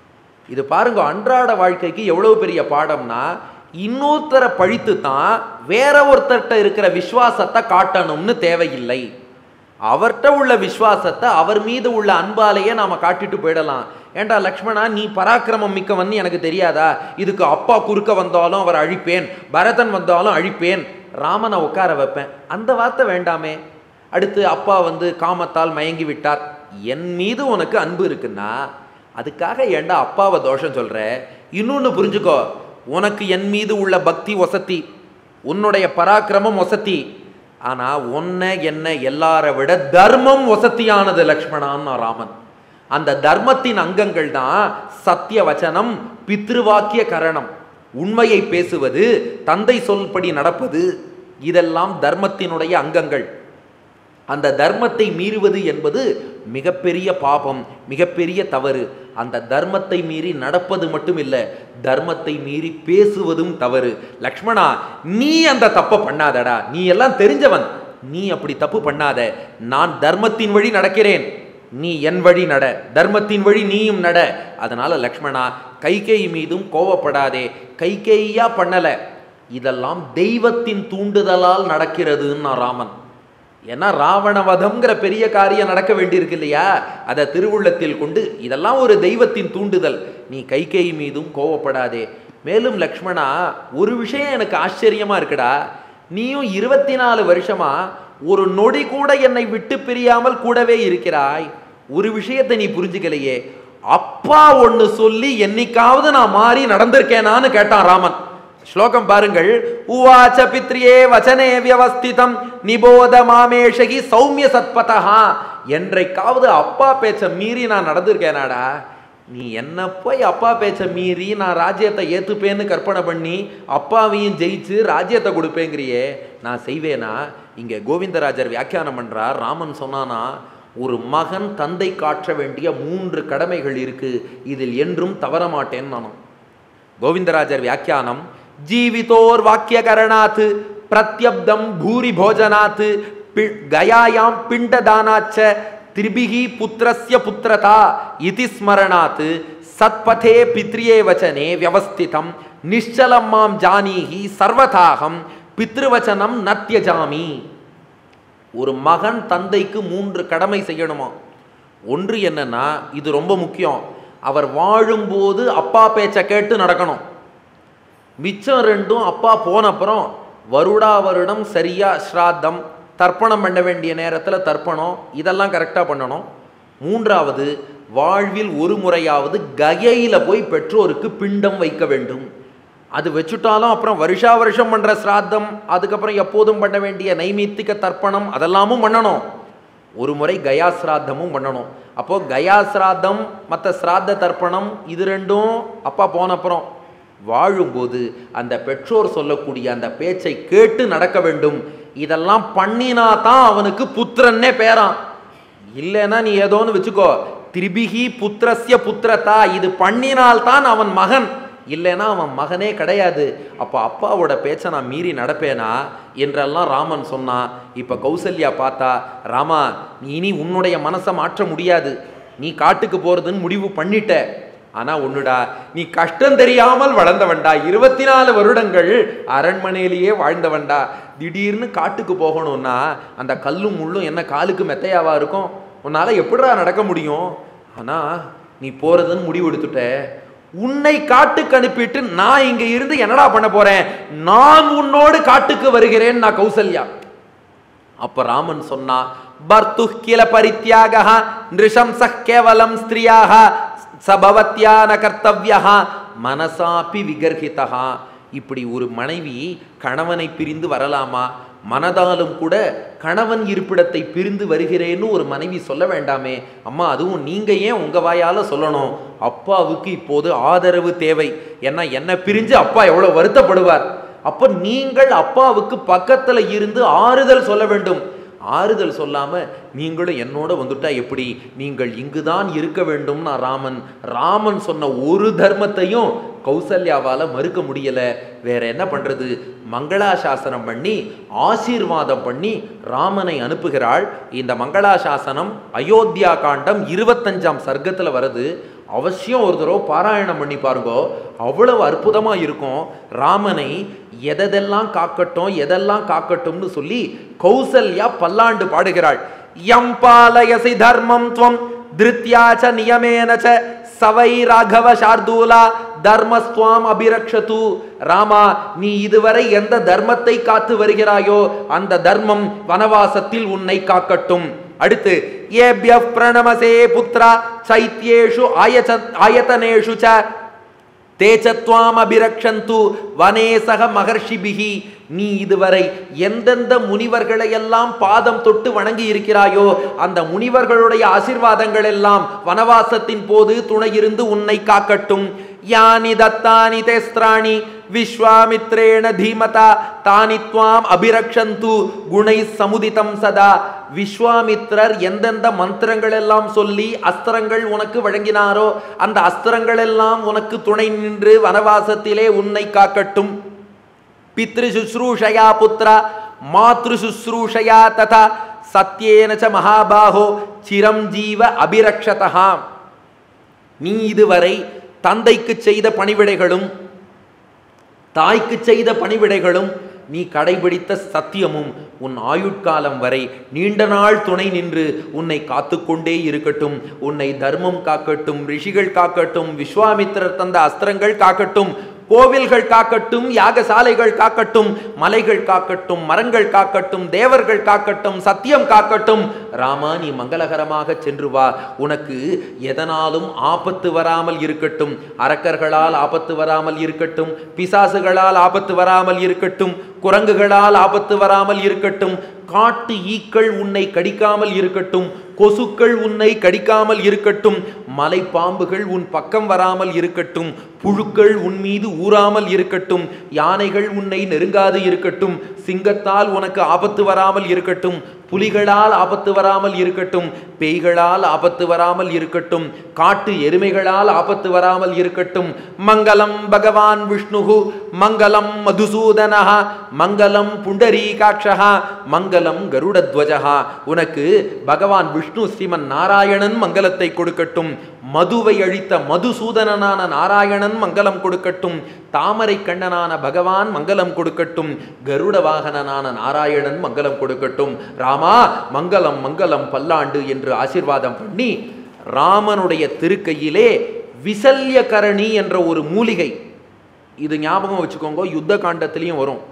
இது பாருங்க அன்றாட வாழ்க்கைக்கு எவ்வளவு பெரிய பாடம்னா இன்னொருத்தரை பழித்து தான் வேற ஒருத்தர்கிட்ட இருக்கிற விசுவாசத்தை காட்டணும்னு தேவையில்லை அவர்கிட்ட உள்ள விசுவாசத்தை அவர் மீது உள்ள அன்பாலேயே நாம காட்டிட்டு போயிடலாம் ஏண்டா லக்ஷ்மணா நீ பராக்கிரமம் மிக்கவன் எனக்கு தெரியாதா இதுக்கு அப்பா குறுக்க வந்தாலும் அவர் அழிப்பேன் பரதன் வந்தாலும் அழிப்பேன் ராமனை உட்கார வைப்பேன் அந்த வார்த்தை வேண்டாமே அடுத்து அப்பா வந்து காமத்தால் மயங்கி விட்டார் என் மீது உனக்கு அன்பு இருக்குன்னா அதுக்காக ஏண்டா அப்பாவை தோஷம் சொல்ற இன்னொன்று புரிஞ்சுக்கோ உனக்கு என் மீது உள்ள பக்தி வசத்தி உன்னுடைய பராக்கிரமம் வசத்தி ஆனா உன்னை என்ன எல்லார விட தர்மம் வசத்தியானது லக்ஷ்மணான்னு ராமன் அந்த தர்மத்தின் அங்கங்கள் தான் சத்திய வச்சனம் பித்ருவாக்கிய கரணம் உண்மையை பேசுவது தந்தை சொல்படி நடப்பது இதெல்லாம் தர்மத்தினுடைய அங்கங்கள் அந்த தர்மத்தை மீறுவது என்பது மிகப்பெரிய பாபம் மிகப்பெரிய தவறு அந்த தர்மத்தை மீறி நடப்பது மட்டும் இல்லை தர்மத்தை மீறி பேசுவதும் தவறு லக்ஷ்மணா நீ அந்த தப்பை பண்ணாதடா நீ எல்லாம் தெரிஞ்சவன் நீ அப்படி தப்பு பண்ணாத நான் தர்மத்தின் வழி நடக்கிறேன் நீ என் வழி நட தர்மத்தின் வழி நீயும் நட அதனால லக்ஷ்மணா கைகேயி மீதும் கோவப்படாதே கைகேயா பண்ணல இதெல்லாம் தெய்வத்தின் தூண்டுதலால் நடக்கிறதுன்னா ராமன் ஏன்னா ராவணவதம்ங்கிற பெரிய காரியம் நடக்க வேண்டியிருக்கு இல்லையா அதை திருவுள்ளத்தில் கொண்டு இதெல்லாம் ஒரு தெய்வத்தின் தூண்டுதல் நீ கைகேயி மீதும் கோவப்படாதே மேலும் லக்ஷ்மணா ஒரு விஷயம் எனக்கு ஆச்சரியமா இருக்குடா நீயும் இருபத்தி நாலு வருஷமா ஒரு நொடி கூட என்னை விட்டு பிரியாமல் கூடவே இருக்கிறாய் ஒரு விஷயத்தை நீ புரிஞ்சுக்கலையே அப்பா ஒன்னு சொல்லி என்னைக்காவது நான் மாறி நடந்திருக்கேனான்னு கேட்டான் ராமன் ஸ்லோகம் பாருங்கள் உவாச்ச பித்ரியே வச்சனே வியவஸ்திதம் நிபோத மாமேஷகி சௌமிய சத்பதா என்றைக்காவது அப்பா பேச்ச மீறி நான் நடந்திருக்கேனாடா நீ என்ன போய் அப்பா பேச்ச மீறி நான் ராஜ்யத்தை ஏத்துப்பேன்னு கற்பனை பண்ணி அப்பாவையும் ஜெயிச்சு ராஜ்யத்தை கொடுப்பேங்கிறியே நான் செய்வேனா இங்க கோவிந்தராஜர் வியாக்கியானம் பண்றார் ராமன் சொன்னானா ஒரு மகன் தந்தை காற்ற வேண்டிய மூன்று கடமைகள் இருக்கு இதில் என்றும் தவற மாட்டேன்னு நானும் கோவிந்தராஜர் வியாக்கியானம் ஜீவிதோர் வாக்கியகரணாத் பிரத்யப்தம் பூரி போஜனாத் பி- கயாயாம் பிண்டதானாச்ச திரிபிகி புத்திரஸ்ய புத்திரதா இதி ஸ்மரணாத் சத்பதே பித்ரியே வச்சனே வியவஸ்திதம் நிश्चலம் மாம் ஜானீஹி சர்வதாகம் பித்ருவச்சனம் நத்தியஜாமி ஒரு மகன் தந்தைக்கு மூன்று கடமை செய்யணுமா ஒன்று என்னன்னா இது ரொம்ப முக்கியம் அவர் வாழும்போது அப்பா பேச்சை கேட்டு நடக்கணும் மிச்சம் ரெண்டும் அப்பா போன அப்புறம் வருடா வருடம் சரியா ஸ்ராத்தம் தர்ப்பணம் பண்ண வேண்டிய நேரத்தில் தர்ப்பணம் இதெல்லாம் கரெக்டாக பண்ணணும் மூன்றாவது வாழ்வில் ஒரு முறையாவது கயையில் போய் பெற்றோருக்கு பிண்டம் வைக்க வேண்டும் அது வச்சுட்டாலும் அப்புறம் வருஷா வருஷம் பண்ணுற ஸ்ராத்தம் அதுக்கப்புறம் எப்போதும் பண்ண வேண்டிய நைமித்திக தர்ப்பணம் அதெல்லாமும் பண்ணணும் ஒரு முறை கயா சிராத்தமும் பண்ணணும் அப்போ கயா சிராத்தம் மற்ற சிராத்த தர்ப்பணம் இது ரெண்டும் அப்பா போன அப்புறம் வாழும்போது அந்த பெற்றோர் சொல்லக்கூடிய அந்த பேச்சை கேட்டு நடக்க வேண்டும் இதெல்லாம் பண்ணினா தான் அவனுக்கு புத்திரன்னே பேரான் இல்லைன்னா நீ ஏதோன்னு வச்சுக்கோ திரிபிகி புத்திரஸ்ய புத்திரதா இது பண்ணினால்தான் அவன் மகன் இல்லைன்னா அவன் மகனே கிடையாது அப்போ அப்பாவோட பேச்சை நான் மீறி நடப்பேனா என்றெல்லாம் ராமன் சொன்னான் இப்போ கௌசல்யா பார்த்தா ராமா நீ இனி உன்னுடைய மனசை மாற்ற முடியாது நீ காட்டுக்கு போறதுன்னு முடிவு பண்ணிட்ட ஆனா ஒண்ணுடா நீ கஷ்டம் தெரியாமல் வளர்ந்தவன்டா இருபத்தி நாலு வருடங்கள் அரண்மனையிலேயே வாழ்ந்தவன்டா திடீர்னு காட்டுக்கு போகணும்னா அந்த கல்லும் முள்ளும் என்ன காலுக்கு மெத்தையாவா இருக்கும் உன்னால எப்படிடா நடக்க முடியும் ஆனா நீ போறதுன்னு முடிவு எடுத்துட்ட உன்னை காட்டுக்கு அனுப்பிட்டு நான் இங்க இருந்து என்னடா பண்ண போறேன் நான் உன்னோடு காட்டுக்கு வருகிறேன் நான் கௌசல்யா அப்ப ராமன் சொன்னா பர்த்து கில பரித்யாக நிருஷம்ச கேவலம் ஸ்திரியாக சபவத்யா ந கர்த்தவ்யா மனசாப்பி விகர்ஹிதா இப்படி ஒரு மனைவி கணவனை பிரிந்து வரலாமா மனதாலும் கூட கணவன் இருப்பிடத்தை பிரிந்து வருகிறேன்னு ஒரு மனைவி சொல்ல வேண்டாமே அம்மா அதுவும் நீங்க ஏன் உங்க வாயால சொல்லணும் அப்பாவுக்கு இப்போது ஆதரவு தேவை ஏன்னா என்ன பிரிஞ்சு அப்பா எவ்வளவு வருத்தப்படுவார் அப்ப நீங்கள் அப்பாவுக்கு பக்கத்துல இருந்து ஆறுதல் சொல்ல வேண்டும் ஆறுதல் சொல்லாம நீங்களும் என்னோட வந்துட்டா எப்படி நீங்கள் இங்குதான் இருக்க வேண்டும்னா ராமன் ராமன் சொன்ன ஒரு தர்மத்தையும் கௌசல்யாவால மறுக்க முடியல வேற என்ன பண்றது மங்களாசாசனம் பண்ணி ஆசீர்வாதம் பண்ணி ராமனை அனுப்புகிறாள் இந்த மங்களாசாசனம் அயோத்தியா காண்டம் இருபத்தஞ்சாம் சர்க்கத்துல வருது அவசியம் ஒரு தடவை பாராயணம் பண்ணி பாருங்க அவ்வளவு அற்புதமா இருக்கும் ராமனை எதெல்லாம் காக்கட்டும் எதெல்லாம் காக்கட்டும்னு சொல்லி கௌசல்யா பல்லாண்டு பாடுகிறாள் யம் பாலயசி தர்மம் துவம் திருத்யாச்ச நியமேன ச சவை ராகவ சார்தூலா தர்மஸ்துவாம் அபிரக்ஷது ராமா நீ இதுவரை எந்த தர்மத்தை காத்து வருகிறாயோ அந்த தர்மம் வனவாசத்தில் உன்னை காக்கட்டும் அடுத்து ஏபிய பிரணமசே புத்ரா சைத்யேஷு ஆயச்ச ஆயத்தனேஷு ச தேச்சத்வாம் அபிரக்ஷந்து வனே சக மகர்ஷிபிகி நீ இதுவரை எந்தெந்த முனிவர்களை எல்லாம் பாதம் தொட்டு வணங்கி இருக்கிறாயோ அந்த முனிவர்களுடைய ஆசிர்வாதங்கள் எல்லாம் வனவாசத்தின் போது துணையிருந்து உன்னை காக்கட்டும் யானி தத்தானி தேஸ்திராணி விஸ்வாமித்ரேண தீமதா தானி துவாம் அபிரக்ஷந்து குணை சமுதிதம் சதா விஸ்வாமித்ரர் எந்தெந்த மந்திரங்கள் எல்லாம் சொல்லி அஸ்திரங்கள் உனக்கு வழங்கினாரோ அந்த அஸ்திரங்கள் எல்லாம் உனக்கு துணை நின்று வனவாசத்திலே உன்னை காக்கட்டும் பித்ரு சுஸ்ரூஷயா புத்திரா மாத்ரு சுஸ்ரூஷயா ததா சத்யேன ச மகாபாகோ சிரம் ஜீவ அபிரக்ஷதா நீ இதுவரை தந்தைக்கு செய்த பணிவிடைகளும் தாய்க்கு செய்த பணிவிடைகளும் நீ கடைபிடித்த சத்தியமும் உன் ஆயுட்காலம் வரை நீண்ட நாள் துணை நின்று உன்னை காத்துக்கொண்டே இருக்கட்டும் உன்னை தர்மம் காக்கட்டும் ரிஷிகள் காக்கட்டும் விஸ்வாமித்திரர் தந்த அஸ்திரங்கள் காக்கட்டும் கோவில்கள் காக்கட்டும் யாகசாலைகள் காக்கட்டும் மலைகள் காக்கட்டும் மரங்கள் காக்கட்டும் தேவர்கள் காக்கட்டும் சத்தியம் காக்கட்டும் ராமா நீ மங்களகரமாக சென்று வா உனக்கு எதனாலும் ஆபத்து வராமல் இருக்கட்டும் அரக்கர்களால் ஆபத்து வராமல் இருக்கட்டும் பிசாசுகளால் ஆபத்து வராமல் இருக்கட்டும் குரங்குகளால் ஆபத்து வராமல் இருக்கட்டும் காட்டு ஈக்கள் உன்னை கடிக்காமல் இருக்கட்டும் கொசுக்கள் உன்னை கடிக்காமல் இருக்கட்டும் மலை பாம்புகள் உன் பக்கம் வராமல் இருக்கட்டும் புழுக்கள் உன் மீது ஊறாமல் இருக்கட்டும் யானைகள் உன்னை நெருங்காது இருக்கட்டும் சிங்கத்தால் உனக்கு ஆபத்து வராமல் இருக்கட்டும் புலிகளால் ஆபத்து வராமல் இருக்கட்டும் பேய்களால் ஆபத்து வராமல் இருக்கட்டும் காட்டு எருமைகளால் ஆபத்து வராமல் இருக்கட்டும் மங்களம் பகவான் விஷ்ணுகு மங்களம் மதுசூதனஹா மங்களம் புண்டரீகாட்சா மங்களம் கருடத்வஜா உனக்கு பகவான் விஷ்ணு ஸ்ரீமன் நாராயணன் மங்களத்தை கொடுக்கட்டும் மதுவை அழித்த மதுசூதனனான நாராயணன் மங்களம் கொடுக்கட்டும் தாமரை கண்ணனான பகவான் மங்களம் கொடுக்கட்டும் கருட வாகனனான நாராயணன் மங்களம் கொடுக்கட்டும் ராமா மங்களம் மங்களம் பல்லாண்டு என்று ஆசிர்வாதம் பண்ணி ராமனுடைய திருக்கையிலே விசல்யகரணி என்ற ஒரு மூலிகை இது ஞாபகம் வச்சுக்கோங்க யுத்த காண்டத்திலையும் வரும்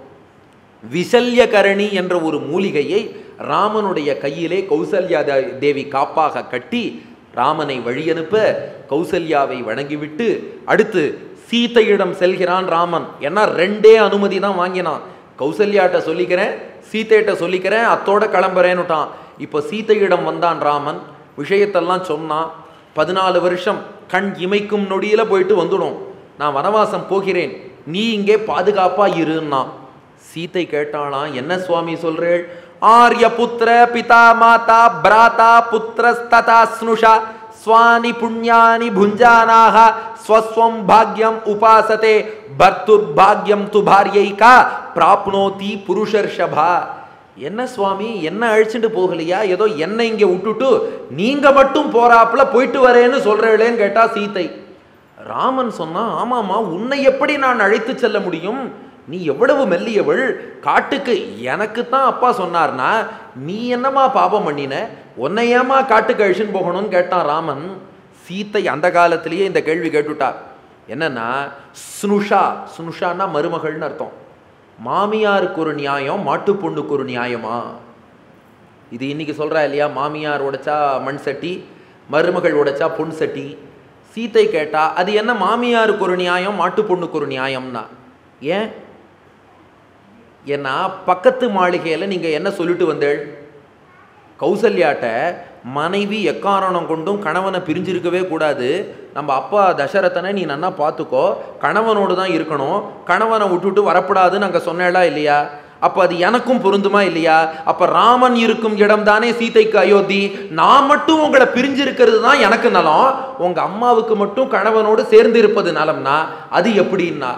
விசல்யகரணி என்ற ஒரு மூலிகையை ராமனுடைய கையிலே கௌசல்யா தே- தேவி காப்பாக கட்டி ராமனை வழியனுப்ப கௌசல்யாவை வணங்கிவிட்டு அடுத்து சீதையிடம் செல்கிறான் ராமன் ஏன்னா ரெண்டே அனுமதி தான் வாங்கினான் கௌசல்யாட்ட சொல்லிக்கிறேன் சீதையிட்ட சொல்லிக்கிறேன் அத்தோட கிளம்புறேன்னுட்டான் இப்போ சீதையிடம் வந்தான் ராமன் விஷயத்தெல்லாம் சொன்னான் பதினாலு வருஷம் கண் இமைக்கும் நொடியில போயிட்டு வந்துடும் நான் வனவாசம் போகிறேன் நீ இங்கே பாதுகாப்பா இருன்னா சீதை கேட்டாளாம் என்ன சுவாமி சொல்றேள் ஆர்ய புத்திர பிதா மாதா பிராதா புத்திரஸ்ததா ஸ்னுஷா ஸ்வானி புண்ணியானி புஞ்சானாக ஸ்வஸ்வம் பாக்யம் உபாசதே பர்த்துர்பாக்யம் து பாரியைகா பிராப்னோதி புருஷர்ஷபா என்ன சுவாமி என்ன அழிச்சுட்டு போகலையா ஏதோ என்ன இங்க விட்டுட்டு நீங்க மட்டும் போறாப்புல போயிட்டு வரேன்னு சொல்றேளேன்னு கேட்டா சீதை ராமன் சொன்னா ஆமாமா உன்னை எப்படி நான் அழைத்து செல்ல முடியும் நீ எவ்வளவு மெல்லியவள் காட்டுக்கு எனக்கு தான் அப்பா சொன்னார்னா நீ என்னம்மா பாபம் பண்ணின உன்னை ஏம்மா காட்டுக்கு அழிச்சுன்னு போகணும்னு கேட்டான் ராமன் சீத்தை அந்த காலத்திலேயே இந்த கேள்வி கேட்டுட்டா என்னன்னா ஸ்னுஷா ஸ்னுஷான்னா மருமகள்னு அர்த்தம் மாமியாருக்கு ஒரு நியாயம் மாட்டு பொண்ணுக்கு ஒரு நியாயமா இது இன்னைக்கு சொல்றா இல்லையா மாமியார் உடைச்சா மண் சட்டி மருமகள் உடைச்சா பொன் சட்டி சீத்தை கேட்டா அது என்ன மாமியாருக்கு ஒரு நியாயம் மாட்டு பொண்ணுக்கு ஒரு நியாயம்னா ஏன் ஏன்னா பக்கத்து மாளிகையில் நீங்கள் என்ன சொல்லிட்டு வந்தேள் கௌசல்யாட்ட மனைவி எக்காரணம் கொண்டும் கணவனை பிரிஞ்சிருக்கவே கூடாது நம்ம அப்பா தசரதனை நீ நன்னா பார்த்துக்கோ கணவனோடு தான் இருக்கணும் கணவனை விட்டுட்டு வரக்கூடாதுன்னு அங்கே சொன்னேளா இல்லையா அப்போ அது எனக்கும் பொருந்துமா இல்லையா அப்போ ராமன் இருக்கும் இடம் தானே சீதைக்கு அயோத்தி நான் மட்டும் உங்களை பிரிஞ்சிருக்கிறது தான் எனக்கு நலம் உங்கள் அம்மாவுக்கு மட்டும் கணவனோடு சேர்ந்து இருப்பது நலம்னா அது எப்படின்னா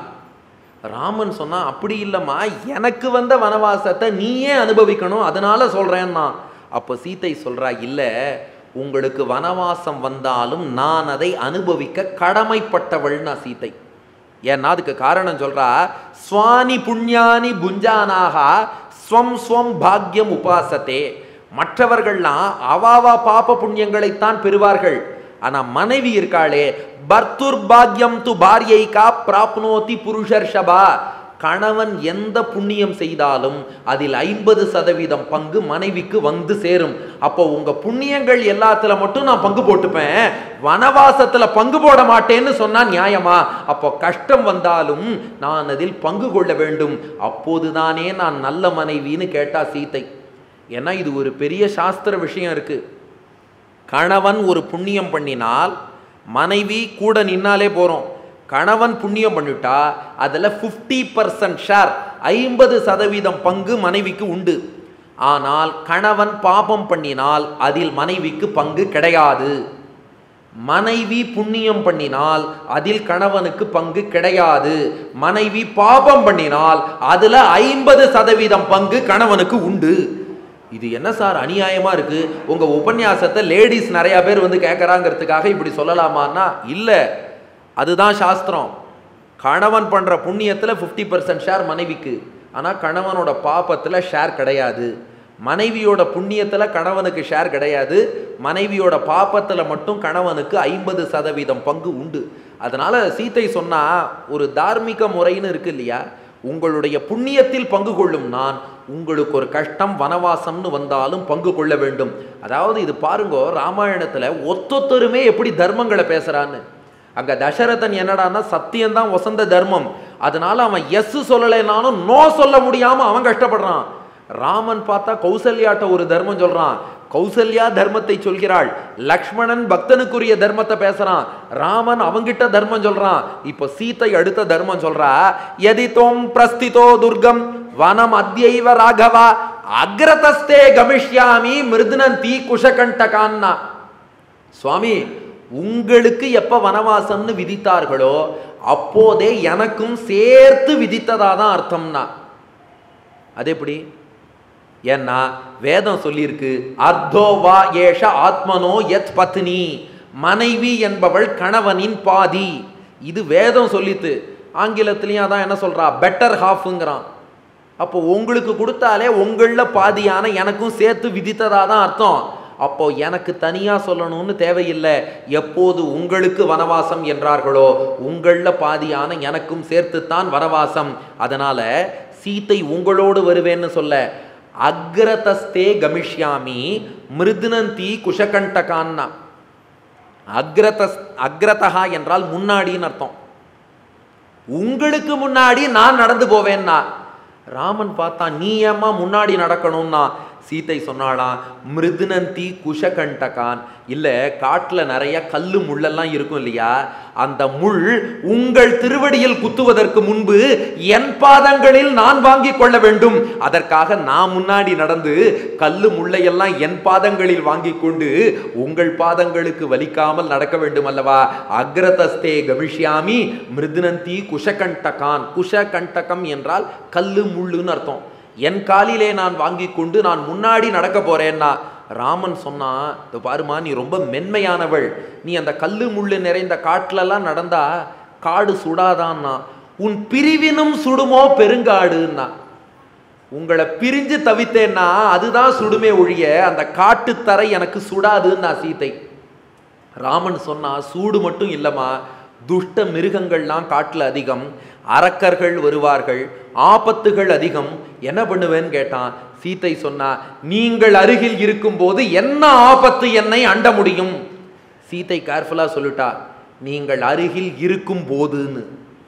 ராமன் சொன்னா அப்படி இல்லைம்மா எனக்கு வந்த வனவாசத்தை நீயே அனுபவிக்கணும் அதனால சொல்றேன்னா அப்போ சீத்தை சொல்றா இல்லை உங்களுக்கு வனவாசம் வந்தாலும் நான் அதை அனுபவிக்க கடமைப்பட்டவள்னா சீத்தை ஏன்னா அதுக்கு காரணம் சொல்றா ஸ்வானி புண்ணியானி புஞ்சானாக ஸ்வம் ஸ்வம் பாக்யம் உபாசத்தே மற்றவர்கள்லாம் அவாவா பாப புண்ணியங்களைத்தான் பெறுவார்கள் ஆனா மனைவி இருக்காளே பர்துர்பாக்யம் து பாரியைக்கா பிராப்னோதி புருஷர்ஷபா கணவன் எந்த புண்ணியம் செய்தாலும் அதில் ஐம்பது சதவீதம் பங்கு மனைவிக்கு வந்து சேரும் அப்போ உங்க புண்ணியங்கள் எல்லாத்துல மட்டும் நான் பங்கு போட்டுப்பேன் வனவாசத்துல பங்கு போட மாட்டேன்னு சொன்னா நியாயமா அப்போ கஷ்டம் வந்தாலும் நான் அதில் பங்கு கொள்ள வேண்டும் அப்போதுதானே நான் நல்ல மனைவின்னு கேட்டா சீத்தை ஏன்னா இது ஒரு பெரிய சாஸ்திர விஷயம் இருக்கு கணவன் ஒரு புண்ணியம் பண்ணினால் மனைவி கூட நின்னாலே போகிறோம் கணவன் புண்ணியம் பண்ணிட்டா அதில் ஃபிஃப்டி பர்சன்ட் ஷேர் ஐம்பது சதவீதம் பங்கு மனைவிக்கு உண்டு ஆனால் கணவன் பாபம் பண்ணினால் அதில் மனைவிக்கு பங்கு கிடையாது மனைவி புண்ணியம் பண்ணினால் அதில் கணவனுக்கு பங்கு கிடையாது மனைவி பாபம் பண்ணினால் அதுல ஐம்பது சதவீதம் பங்கு கணவனுக்கு உண்டு இது என்ன சார் அநியாயமா இருக்கு உங்க உபன்யாசத்தை லேடிஸ் நிறைய பேர் வந்து கேட்கறாங்கிறதுக்காக இப்படி சொல்லலாமான்னா இல்ல அதுதான் சாஸ்திரம் கணவன் பண்ற புண்ணியத்துல 50% பர்சன்ட் ஷேர் மனைவிக்கு ஆனா கணவனோட பாப்பத்துல ஷேர் கிடையாது மனைவியோட புண்ணியத்துல கணவனுக்கு ஷேர் கிடையாது மனைவியோட பாப்பத்துல மட்டும் கணவனுக்கு ஐம்பது சதவீதம் பங்கு உண்டு அதனால சீத்தை சொன்னா ஒரு தார்மீக முறைன்னு இருக்கு இல்லையா உங்களுடைய புண்ணியத்தில் பங்கு கொள்ளும் நான் உங்களுக்கு ஒரு கஷ்டம் வனவாசம்னு வந்தாலும் பங்கு கொள்ள வேண்டும் அதாவது இது பாருங்கோ ராமாயணத்துல ஒத்தொத்தருமே எப்படி தர்மங்களை பேசுறான்னு அங்க தசரதன் என்னடான்னா சத்தியம்தான் வசந்த தர்மம் அதனால அவன் எஸ் சொல்லலைனாலும் நோ சொல்ல முடியாம அவன் கஷ்டப்படுறான் ராமன் பார்த்தா கௌசல்யாட்ட ஒரு தர்மம் சொல்றான் கௌசல்யா தர்மத்தை சொல்கிறாள் லக்ஷ்மணன் பக்தனுக்குரிய தர்மத்தை பேசுறான் ராமன் அவங்கிட்ட தர்மம் சொல்றான் இப்போ சீத்தை அடுத்த தர்மம் சொல்றா எதி தோம் பிரஸ்திதோ துர்கம் வனம் அத்யைவ ராகவா அக்ரதஸ்தே கமிஷ்யாமி மிருதுனந்தி குஷகண்டகான்னா சுவாமி உங்களுக்கு எப்ப வனவாசம்னு விதித்தார்களோ அப்போதே எனக்கும் சேர்த்து விதித்ததா தான் அர்த்தம்னா அது எப்படி ஏன்னா வேதம் சொல்லியிருக்கு அர்த்தோ வா ஏஷ ஆத்மனோ யத் பத்னி மனைவி என்பவள் கணவனின் பாதி இது வேதம் சொல்லித்து ஆங்கிலத்திலையும் அதான் என்ன சொல்றா பெட்டர் ஹாஃப்ங்கிறான் அப்போ உங்களுக்கு கொடுத்தாலே உங்களில் பாதியான எனக்கும் சேர்த்து விதித்ததா தான் அர்த்தம் அப்போ எனக்கு தனியா சொல்லணும்னு தேவையில்லை எப்போது உங்களுக்கு வனவாசம் என்றார்களோ உங்களில் பாதியான எனக்கும் சேர்த்துத்தான் வனவாசம் அதனால சீத்தை உங்களோடு வருவேன்னு சொல்ல அக்ரதஸ்தே கமிஷ்யாமி மிருதுனந்தி குஷகண்டகான்னா அக்ரதஸ் அக்ரதகா என்றால் முன்னாடின்னு அர்த்தம் உங்களுக்கு முன்னாடி நான் நடந்து போவேன்னா ராமன் பார்த்தா நீ ஏம்மா முன்னாடி நடக்கணும்னா சீத்தை சொன்னாளாம் மிருதுனந்தி குஷகண்டகான் இல்லை காட்டில் நிறைய கல்லு முள்ளெல்லாம் இருக்கும் இல்லையா அந்த முள் உங்கள் திருவடியில் குத்துவதற்கு முன்பு என் பாதங்களில் நான் வாங்கி கொள்ள வேண்டும் அதற்காக நான் முன்னாடி நடந்து கல்லு முள்ளையெல்லாம் என் பாதங்களில் வாங்கி கொண்டு உங்கள் பாதங்களுக்கு வலிக்காமல் நடக்க வேண்டும் அல்லவா அக்ரதஸ்தே கமிஷ்யாமி மிருதுனந்தி குஷகண்டகான் குஷகண்டகம் என்றால் கல்லு முள்ளுன்னு அர்த்தம் என் காலிலே நான் வாங்கி கொண்டு நான் முன்னாடி நடக்க போறேன்னா ராமன் சொன்னா இதோ பாருமா நீ ரொம்ப மென்மையானவள் நீ அந்த கல்லு முள்ளு நிறைந்த காட்டுலலாம் நடந்தா காடு சுடாதான்னா உன் பிரிவினும் சுடுமோ பெருங்காடுன்னா உங்களை பிரிஞ்சு தவித்தேன்னா அதுதான் சுடுமே ஒழிய அந்த காட்டுத்தரை எனக்கு சுடாதுன்னா சீத்தை ராமன் சொன்னா சூடு மட்டும் இல்லைம்மா துஷ்ட மிருகங்கள்லாம் காட்டில் அதிகம் அரக்கர்கள் வருவார்கள் ஆபத்துகள் அதிகம் என்ன பண்ணுவேன்னு கேட்டான் சீத்தை சொன்னா நீங்கள் அருகில் இருக்கும்போது என்ன ஆபத்து என்னை அண்ட முடியும் சீத்தை கேர்ஃபுல்லா சொல்லிட்டா நீங்கள் அருகில் இருக்கும் போதுன்னு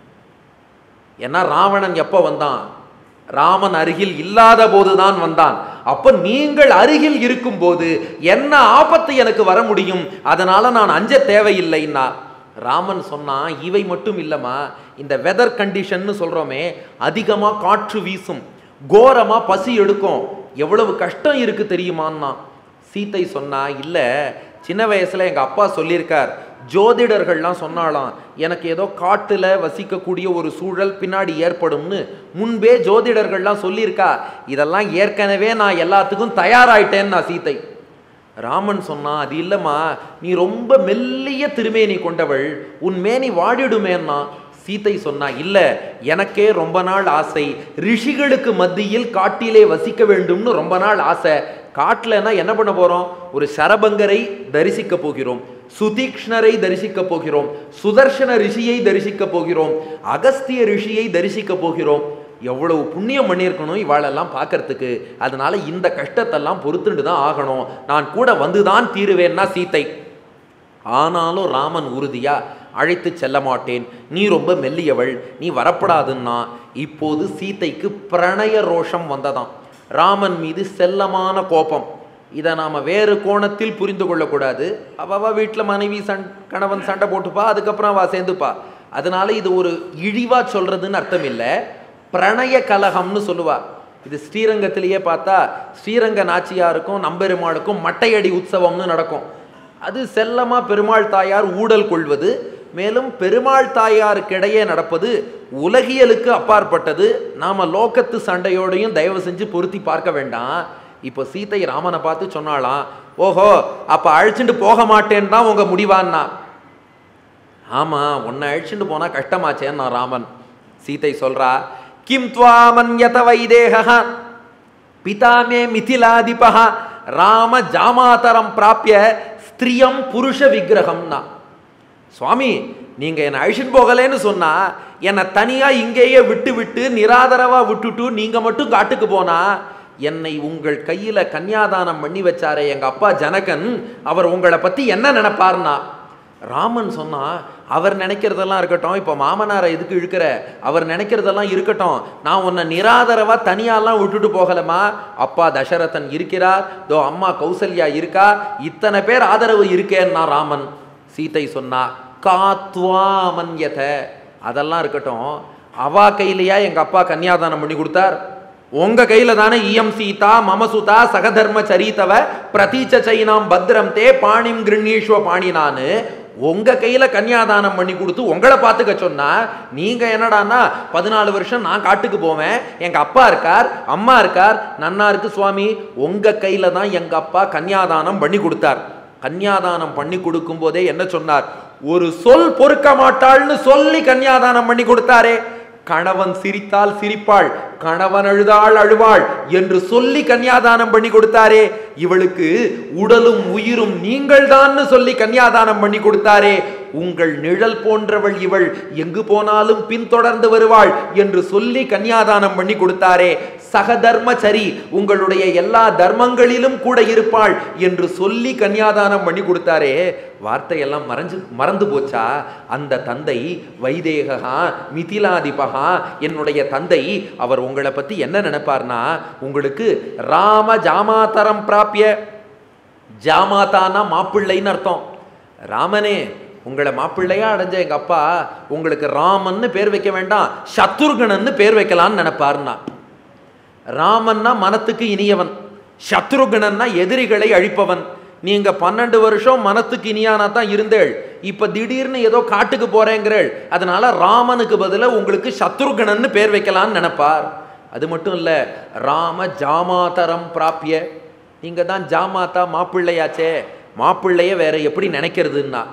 ஏன்னா ராவணன் எப்போ வந்தான் ராமன் அருகில் இல்லாத போதுதான் வந்தான் அப்ப நீங்கள் அருகில் இருக்கும்போது என்ன ஆபத்து எனக்கு வர முடியும் அதனால நான் அஞ்ச தேவையில்லைன்னா ராமன் சொன்னான் இவை மட்டும் இல்லைம்மா இந்த வெதர் கண்டிஷன்னு சொல்றோமே அதிகமா காற்று வீசும் கோரமா பசி எடுக்கும் எவ்வளவு கஷ்டம் இருக்கு தெரியுமான்னா சீத்தை சொன்னா இல்ல சின்ன வயசுல எங்க அப்பா சொல்லியிருக்கார் ஜோதிடர்கள்லாம் சொன்னாலாம் எனக்கு ஏதோ காட்டுல வசிக்கக்கூடிய ஒரு சூழல் பின்னாடி ஏற்படும்னு முன்பே ஜோதிடர்கள்லாம் சொல்லியிருக்கா இதெல்லாம் ஏற்கனவே நான் எல்லாத்துக்கும் தயாராயிட்டேன்னு நான் சீத்தை ராமன் சொன்னா அது இல்லம்மா நீ ரொம்ப மெல்லிய திருமேனி கொண்டவள் உன் மேனி வாடிடுமேன்னா சீத்தை சொன்னா இல்ல எனக்கே ரொம்ப நாள் ஆசை ரிஷிகளுக்கு மத்தியில் காட்டிலே வசிக்க வேண்டும்னு ரொம்ப நாள் ஆசை காட்டுலனா என்ன பண்ண போறோம் ஒரு சரபங்கரை தரிசிக்க போகிறோம் சுதீக்ஷ்ணரை தரிசிக்க போகிறோம் சுதர்ஷன ரிஷியை தரிசிக்க போகிறோம் அகஸ்திய ரிஷியை தரிசிக்க போகிறோம் எவ்வளவு புண்ணியம் பண்ணியிருக்கணும் இவாளெல்லாம் பார்க்கறதுக்கு அதனால இந்த கஷ்டத்தெல்லாம் பொறுத்துட்டு தான் ஆகணும் நான் கூட வந்து தான் தீருவேன்னா சீத்தை ஆனாலும் ராமன் உறுதியா அழைத்து செல்ல மாட்டேன் நீ ரொம்ப மெல்லியவள் நீ வரப்படாதுன்னா இப்போது சீதைக்கு பிரணய ரோஷம் வந்ததாம் ராமன் மீது செல்லமான கோபம் இதை நாம் வேறு கோணத்தில் புரிந்து கொள்ளக்கூடாது அவ வீட்டில் மனைவி சண் கணவன் சண்டை போட்டுப்பா அதுக்கப்புறம் அவ சேர்ந்துப்பா அதனால இது ஒரு இழிவா சொல்றதுன்னு அர்த்தம் இல்லை பிரணய கலகம்னு சொல்லுவா இது ஸ்ரீரங்கத்திலேயே பார்த்தா ஸ்ரீரங்க நாச்சியாருக்கும் நம்பெருமாளுக்கும் மட்டையடி உற்சவம்னு நடக்கும் அது செல்லமா பெருமாள் தாயார் ஊடல் கொள்வது மேலும் பெருமாள் தாயாருக்கிடையே நடப்பது உலகியலுக்கு அப்பாற்பட்டது நாம லோகத்து சண்டையோடையும் தயவு செஞ்சு பொருத்தி பார்க்க வேண்டாம் இப்போ சீதை ராமனை பார்த்து சொன்னாலாம் ஓஹோ அப்ப அழைச்சிட்டு போக மாட்டேன்னு தான் உங்க முடிவான்னா ஆமா உன்னை அழிச்சுட்டு போனா கஷ்டமாச்சேன்னா ராமன் சீதை சொல்றா கிம் துவாமன்யத வைதேக பிதா மே மிதிலாதிபா ராம ஜாமாதரம் பிராப்பிய ஸ்திரியம் புருஷ விக்கிரகம்னா சுவாமி நீங்க என்னை அழிச்சுட்டு போகலேன்னு சொன்னா என்னை தனியா இங்கேயே விட்டு விட்டு நிராதரவா விட்டுட்டு நீங்க மட்டும் காட்டுக்கு போனா என்னை உங்கள் கையில கன்னியாதானம் பண்ணி வச்சாரே எங்க அப்பா ஜனகன் அவர் உங்களை பத்தி என்ன நினைப்பார்னா ராமன் சொன்னா அவர் நினைக்கிறதெல்லாம் இருக்கட்டும் இப்போ மாமனாரை எதுக்கு இழுக்கிற அவர் நினைக்கிறதெல்லாம் இருக்கட்டும் நான் உன்னை நிராதரவா தனியாலாம் விட்டுட்டு போகலமா அப்பா தசரதன் இருக்கிறார் தோ அம்மா கௌசல்யா இருக்கா இத்தனை பேர் ஆதரவு இருக்கேன்னா ராமன் சீதை சொன்னா காத்வா மன்யத அதெல்லாம் இருக்கட்டும் அவா கையிலையா எங்க அப்பா கன்னியாதானம் பண்ணி கொடுத்தார் உங்க கையில தானே இயம் சீதா மமசுதா சகதர்ம சரித்தவ பிரதீச்ச சைனாம் பத்ரம் தே பாணிம் கிருண்ணீஸ்வ பாணினான்னு உங்க கையில கன்னியாதானம் பண்ணி கொடுத்து உங்களை பார்த்துக்க சொன்னா நீங்க என்னடான்னா பதினாலு வருஷம் நான் காட்டுக்கு போவேன் எங்க அப்பா இருக்கார் அம்மா இருக்கார் நன்னா இருக்கு சுவாமி உங்க கையில தான் எங்க அப்பா கன்னியாதானம் பண்ணி கொடுத்தார் கன்னியாதானம் பண்ணி கொடுக்கும் போதே என்ன சொன்னார் ஒரு சொல் பொறுக்க மாட்டாள்னு சொல்லி கன்னியாதானம் பண்ணி கொடுத்தாரே கணவன் சிரித்தால் சிரிப்பாள் கணவன் அழுதாள் அழுவாள் என்று சொல்லி கன்னியாதானம் பண்ணி கொடுத்தாரே இவளுக்கு உடலும் உயிரும் நீங்கள்தான்னு சொல்லி கன்னியாதானம் பண்ணி கொடுத்தாரே உங்கள் நிழல் போன்றவள் இவள் எங்கு போனாலும் பின்தொடர்ந்து வருவாள் என்று சொல்லி கன்னியாதானம் பண்ணி கொடுத்தாரே சகதர்மச்சரி உங்களுடைய எல்லா தர்மங்களிலும் கூட இருப்பாள் என்று சொல்லி கன்னியாதானம் பண்ணி கொடுத்தாரே வார்த்தையெல்லாம் மறைஞ்சு மறந்து போச்சா அந்த தந்தை வைதேகா மிதிலாதிபகா என்னுடைய தந்தை அவர் உங்களை பத்தி என்ன நினைப்பார்னா உங்களுக்கு ராம ஜாமாதரம் பிராப்பிய ஜாமாதானா மாப்பிள்ளைன்னு அர்த்தம் ராமனே உங்களை மாப்பிள்ளையா அடைஞ்ச எங்க அப்பா உங்களுக்கு ராமன்னு பேர் வைக்க வேண்டாம் சத்ருகனன்னு பேர் வைக்கலாம்னு நினைப்பாருன்னா ராமன்னா மனத்துக்கு இனியவன் சத்ருகனன்னா எதிரிகளை அழிப்பவன் நீங்க பன்னெண்டு வருஷம் மனத்துக்கு இனியானா தான் இருந்தேள் இப்ப திடீர்னு ஏதோ காட்டுக்கு போறேங்கிறேள் அதனால ராமனுக்கு பதிலா உங்களுக்கு சத்ருகனன்னு பேர் வைக்கலாம்னு நினைப்பார் அது மட்டும் இல்ல ராம ஜாமாதரம் பிராப்பிய நீங்க தான் ஜாமாத்தா மாப்பிள்ளையாச்சே மாப்பிள்ளைய வேற எப்படி நினைக்கிறதுன்னா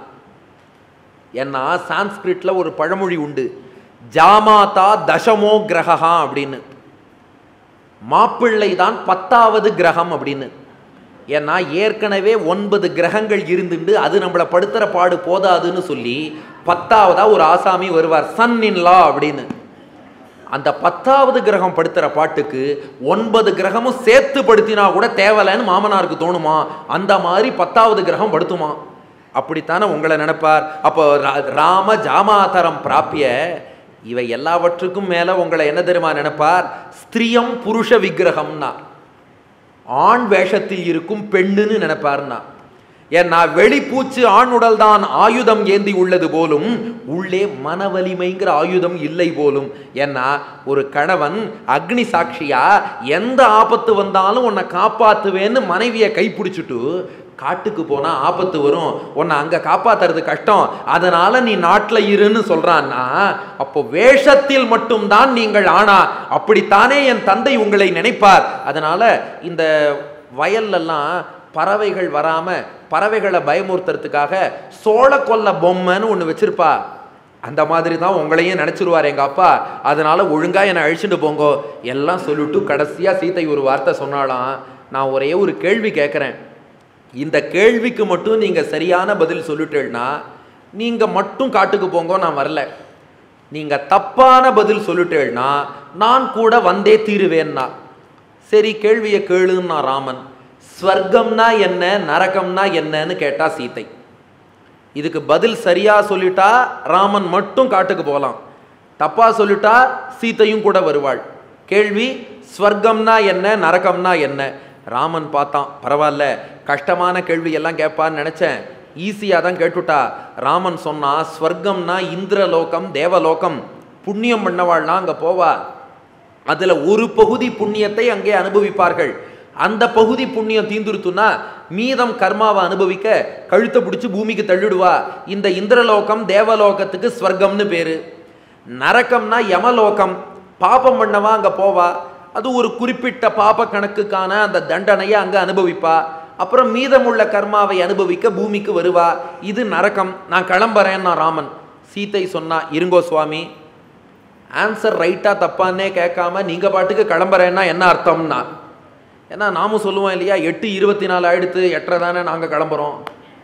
ஏன்னா சான்ஸ்கிரிட்ல ஒரு பழமொழி உண்டு ஜாமாதா தசமோ கிரகா அப்படின்னு மாப்பிள்ளை தான் பத்தாவது கிரகம் அப்படின்னு ஏன்னா ஏற்கனவே ஒன்பது கிரகங்கள் இருந்துண்டு அது நம்மளை படுத்துற பாடு போதாதுன்னு சொல்லி பத்தாவதா ஒரு ஆசாமி வருவார் சன் இன் லா அப்படின்னு அந்த பத்தாவது கிரகம் படுத்துற பாட்டுக்கு ஒன்பது கிரகமும் சேர்த்து படுத்தினா கூட தேவலைன்னு மாமனாருக்கு தோணுமா அந்த மாதிரி பத்தாவது கிரகம் படுத்துமா அப்படித்தானே உங்களை நினைப்பார் அப்போ ரா- ராம ஜாமாதரம் பிராப்பிய இவை எல்லாவற்றுக்கும் மேல உங்களை என்ன தெரியுமா நினைப்பார் ஸ்திரியம் புருஷ விக்கிரகம்னா ஆண் வேஷத்தில் இருக்கும் பெண்ணுன்னு நினைப்பார்னா ஏன்னா வெளிப்பூச்சு ஆண் உடல்தான் ஆயுதம் ஏந்தி உள்ளது போலும் உள்ளே மன வலிமைங்கிற ஆயுதம் இல்லை போலும் ஏன்னா ஒரு கணவன் அக்னி சாட்சியா எந்த ஆபத்து வந்தாலும் உன்னை காப்பாத்துவேன்னு மனைவியை கைப்பிடிச்சிட்டு காட்டுக்கு போனா ஆபத்து வரும் உன்னை அங்க காப்பாத்துறது கஷ்டம் அதனால நீ நாட்டில் இருன்னு சொல்றான்னா அப்போ வேஷத்தில் மட்டும்தான் நீங்கள் ஆனா அப்படித்தானே என் தந்தை உங்களை நினைப்பார் அதனால இந்த வயல்லலாம் பறவைகள் வராம பறவைகளை பயமுறுத்துறதுக்காக சோழ கொல்ல பொம்மைன்னு ஒன்று வச்சிருப்பா அந்த மாதிரி தான் உங்களையும் நினச்சிருவார் எங்கள் அப்பா அதனால ஒழுங்கா என்னை அழிச்சுட்டு போங்கோ எல்லாம் சொல்லிட்டு கடைசியாக சீதை ஒரு வார்த்தை சொன்னாலாம் நான் ஒரே ஒரு கேள்வி கேட்குறேன் இந்த கேள்விக்கு மட்டும் நீங்கள் சரியான பதில் சொல்லிட்டேன்னா நீங்கள் மட்டும் காட்டுக்கு போங்கோ நான் வரல நீங்கள் தப்பான பதில் சொல்லிட்டேன்னா நான் கூட வந்தே தீருவேன்னா சரி கேள்வியை கேளுன்னா ராமன் ஸ்வர்க்கம்னா என்ன நரகம்னா என்னன்னு கேட்டா சீதை இதுக்கு பதில் சரியா சொல்லிட்டா ராமன் மட்டும் காட்டுக்கு போகலாம் தப்பா சொல்லிட்டா சீதையும் கூட வருவாள் கேள்வி ஸ்வர்க்கம்னா என்ன நரகம்னா என்ன ராமன் பார்த்தான் பரவாயில்ல கஷ்டமான கேள்வி எல்லாம் கேட்பான்னு நினைச்சேன் ஈஸியாக தான் கேட்டுட்டா ராமன் சொன்னா ஸ்வர்க்கம்னா இந்திரலோகம் தேவலோகம் புண்ணியம் பண்ணவாள்லாம் அங்கே போவா அதுல ஒரு பகுதி புண்ணியத்தை அங்கே அனுபவிப்பார்கள் அந்த பகுதி புண்ணியம் தீந்துருத்துனா மீதம் கர்மாவை அனுபவிக்க கழுத்தை பிடிச்சி பூமிக்கு தள்ளிடுவா இந்த இந்திரலோகம் தேவலோகத்துக்கு ஸ்வர்க்கம்னு பேரு நரகம்னா யமலோகம் பாபம் பண்ணவா அங்க போவா அது ஒரு குறிப்பிட்ட பாப கணக்குக்கான அந்த தண்டனையை அங்க அனுபவிப்பா அப்புறம் மீதமுள்ள கர்மாவை அனுபவிக்க பூமிக்கு வருவா இது நரகம் நான் கிளம்புறேன்னா ராமன் சீதை சொன்னா இருங்கோ சுவாமி ஆன்சர் ரைட்டா தப்பான்னே கேட்காம நீங்க பாட்டுக்கு கிளம்புறேன்னா என்ன அர்த்தம்னா ஏன்னா நாமும் சொல்லுவோம் இல்லையா எட்டு இருபத்தி நாலு ஆயிடுத்து எட்டரை தானே நாங்க கிளம்புறோம்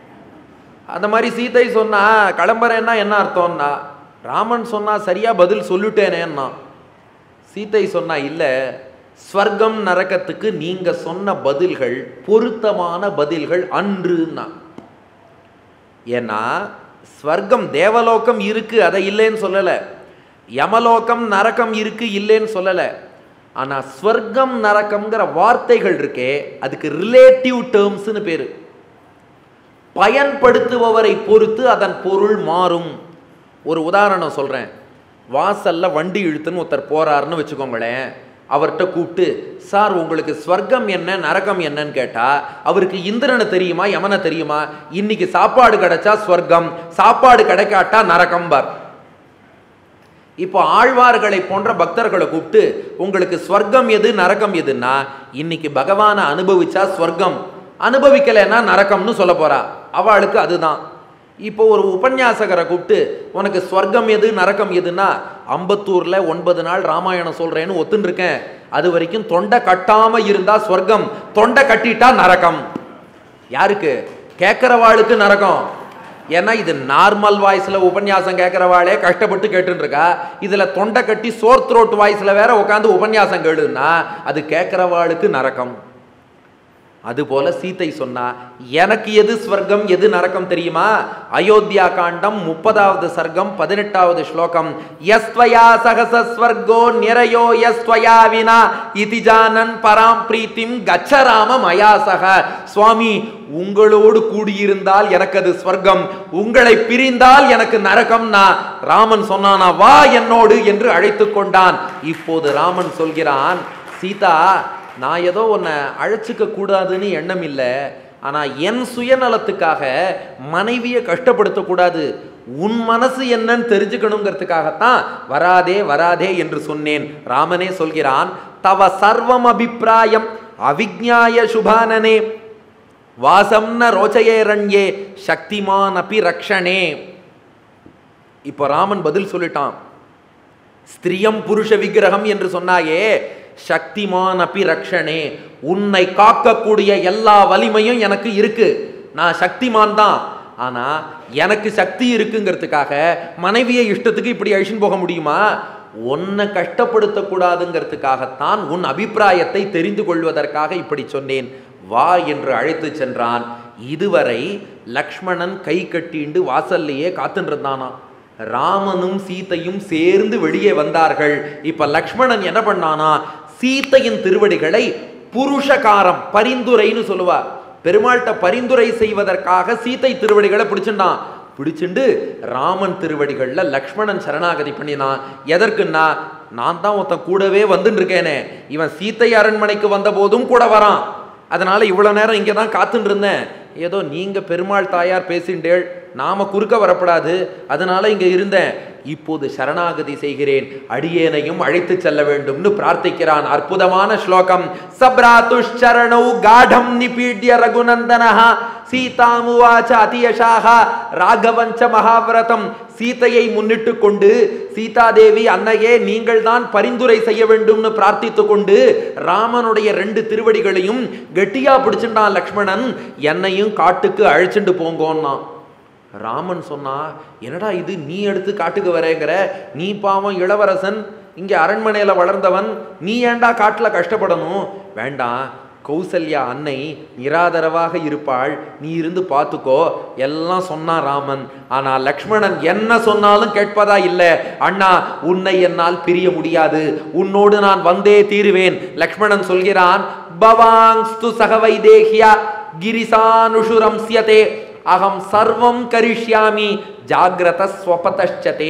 அந்த மாதிரி சீதை சொன்னா கிளம்புறேன்னா என்ன அர்த்தம்னா ராமன் சொன்னா சரியா பதில் சொல்லிட்டேனேன்னா சீதை சொன்னா இல்ல ஸ்வர்க்கம் நரகத்துக்கு நீங்க சொன்ன பதில்கள் பொருத்தமான பதில்கள் அன்றுன்னா ஏன்னா ஸ்வர்க்கம் தேவலோகம் இருக்கு அதை இல்லைன்னு சொல்லல யமலோகம் நரகம் இருக்கு இல்லைன்னு சொல்லல ஆனா ஸ்வர்க்கம் நரகம்ங்கிற வார்த்தைகள் இருக்கே அதுக்கு ரிலேட்டிவ் டேர்ம்ஸ்னு பேரு பயன்படுத்துபவரை பொறுத்து அதன் பொருள் மாறும் ஒரு உதாரணம் சொல்றேன் வாசல்ல வண்டி இழுத்துன்னு ஒருத்தர் போறாருன்னு வச்சுக்கோங்களேன் அவர்கிட்ட கூப்பிட்டு சார் உங்களுக்கு ஸ்வர்க்கம் என்ன நரகம் என்னன்னு கேட்டா அவருக்கு இந்திரனை தெரியுமா யமனை தெரியுமா இன்னைக்கு சாப்பாடு கிடைச்சா ஸ்வர்க்கம் சாப்பாடு கிடைக்காட்டா நரகம் பார் இப்போ ஆழ்வார்களை போன்ற பக்தர்களை கூப்பிட்டு உங்களுக்கு ஸ்வர்க்கம் எது நரகம் எதுன்னா இன்னைக்கு பகவானை அனுபவிச்சா ஸ்வர்க்கம் அனுபவிக்கலைன்னா நரகம்னு சொல்ல போறா அவளுக்கு அதுதான் இப்போ ஒரு உபன்யாசகரை கூப்பிட்டு உனக்கு ஸ்வர்க்கம் எது நரகம் எதுன்னா அம்பத்தூர்ல ஒன்பது நாள் ராமாயணம் சொல்றேன்னு ஒத்துன்னு இருக்கேன் அது வரைக்கும் தொண்டை கட்டாம இருந்தா ஸ்வர்க்கம் தொண்டை கட்டிட்டா நரகம் யாருக்கு கேட்கிறவாளுக்கு நரகம் ஏன்னா இது நார்மல் வாய்ஸ்ல உபன்யாசம் கேட்கிறவாளே கஷ்டப்பட்டு கேட்டுன்னு இருக்கா இதுல தொண்டை கட்டி சோர் த்ரோட் வாய்ஸ்ல வேற உட்காந்து உபன்யாசம் கேளுன்னா அது கேட்கிறவாளுக்கு நரகம் அதுபோல சீதை சொன்னா எனக்கு எது ஸ்வர்க்கம் எது நரகம் தெரியுமா அயோத்தியா காண்டம் முப்பதாவது சர்க்கம் பதினெட்டாவது ஸ்லோகம் யஸ்வயா சகச ஸ்வர்கோ நிரயோ யஸ்வயா வினா இதி ஜானன் பராம் பிரீத்திம் கச்சராம மயா சக சுவாமி உங்களோடு கூடியிருந்தால் எனக்கு அது ஸ்வர்க்கம் உங்களை பிரிந்தால் எனக்கு நரகம்னா ராமன் சொன்னானா வா என்னோடு என்று அழைத்து கொண்டான் இப்போது ராமன் சொல்கிறான் சீதா நான் ஏதோ உன்னை அழைச்சிக்க கூடாதுன்னு எண்ணம் இல்லை ஆனால் என் சுயநலத்துக்காக மனைவியை கஷ்டப்படுத்தக்கூடாது உன் மனசு என்னன்னு தெரிஞ்சுக்கணுங்கிறதுக்காகத்தான் வராதே வராதே என்று சொன்னேன் ராமனே சொல்கிறான் தவ சர்வம் அபிப்பிராயம் அவிஜ்ஞாய சுபானனே வாசம்ன ரோச்சயேரண்யே சக்திமான் அபி ரக்ஷணே இப்போ ராமன் பதில் சொல்லிட்டான் ஸ்திரியம் புருஷ விக்கிரகம் என்று சொன்னாயே சக்திமான் அபி ரக்ஷனே உன்னை காக்கக்கூடிய எல்லா வலிமையும் எனக்கு இருக்கு நான் சக்திமான் தான் ஆனா எனக்கு சக்தி இருக்குங்கிறதுக்காக மனைவியை இஷ்டத்துக்கு இப்படி அழிச்சுன்னு போக முடியுமா உன்னை கஷ்டப்படுத்தக்கூடாதுங்கிறதுக்காகத்தான் உன் அபிப்பிராயத்தை தெரிந்து கொள்வதற்காக இப்படி சொன்னேன் வா என்று அழைத்து சென்றான் இதுவரை லக்ஷ்மணன் கை கட்டிண்டு வாசல்லையே காத்துட்டு இருந்தானாம் ராமனும் சீதையும் சேர்ந்து வெளியே வந்தார்கள் இப்ப லக்ஷ்மணன் என்ன பண்ணானா சீதையின் திருவடிகளை புருஷகாரம் பரிந்துரைன்னு சொல்லுவா பெருமாள்கிட்ட பரிந்துரை செய்வதற்காக சீதை திருவடிகளை பிடிச்சுட்டான் பிடிச்சுண்டு ராமன் திருவடிகள்ல லக்ஷ்மணன் சரணாகதி பண்ணினான் எதற்குன்னா நான் தான் ஒருத்தன் கூடவே வந்துட்டு இருக்கேனே இவன் சீத்தை அரண்மனைக்கு வந்த போதும் கூட வரான் அதனால இவ்வளவு நேரம் இங்கே தான் காத்துட்டு இருந்தேன் ஏதோ நீங்க பெருமாள் தாயார் பேசிண்டேள் நாம குறுக்க வரப்படாது அதனால இங்க இருந்தேன் இப்போது சரணாகதி செய்கிறேன் அடியேனையும் அழைத்து செல்ல வேண்டும்னு பிரார்த்திக்கிறான் அற்புதமான ஸ்லோகம் சப்ராத்துஷரணௌ காடம் நிபீட்ய ரகுநந்தனஹ சீதாமுவாச்ச அதியஷாக ராகவஞ்ச மகாவிரதம் சீதையை முன்னிட்டு கொண்டு சீதாதேவி அன்னையே நீங்கள் தான் பரிந்துரை செய்ய வேண்டும்னு பிரார்த்தித்து கொண்டு ராமனுடைய ரெண்டு திருவடிகளையும் கெட்டியா பிடிச்சுட்டான் லக்ஷ்மணன் என்னையும் காட்டுக்கு அழைச்சிட்டு போங்கோன்னா ராமன் சொன்னா என்னடா இது நீ எடுத்து காட்டுக்கு வரேங்கிற நீ பாவம் இளவரசன் இங்க அரண்மனையில வளர்ந்தவன் நீ ஏன்டா காட்டுல கஷ்டப்படணும் வேண்டாம் கௌசல்யா அன்னை நிராதரவாக இருப்பாள் நீ இருந்து பார்த்துக்கோ எல்லாம் சொன்னான் ராமன் ஆனா லக்ஷ்மணன் என்ன சொன்னாலும் கேட்பதா இல்ல அண்ணா உன்னை என்னால் பிரிய முடியாது உன்னோடு நான் வந்தே தீருவேன் லக்ஷ்மணன் சொல்கிறான் பவாங்ஸ்து சகவைதேகியா கிரிசானுஷுரம் சியதே அகம் சர்வம் கரிஷ்யாமி ஜாகிரத ஸ்வபதஷ்சதே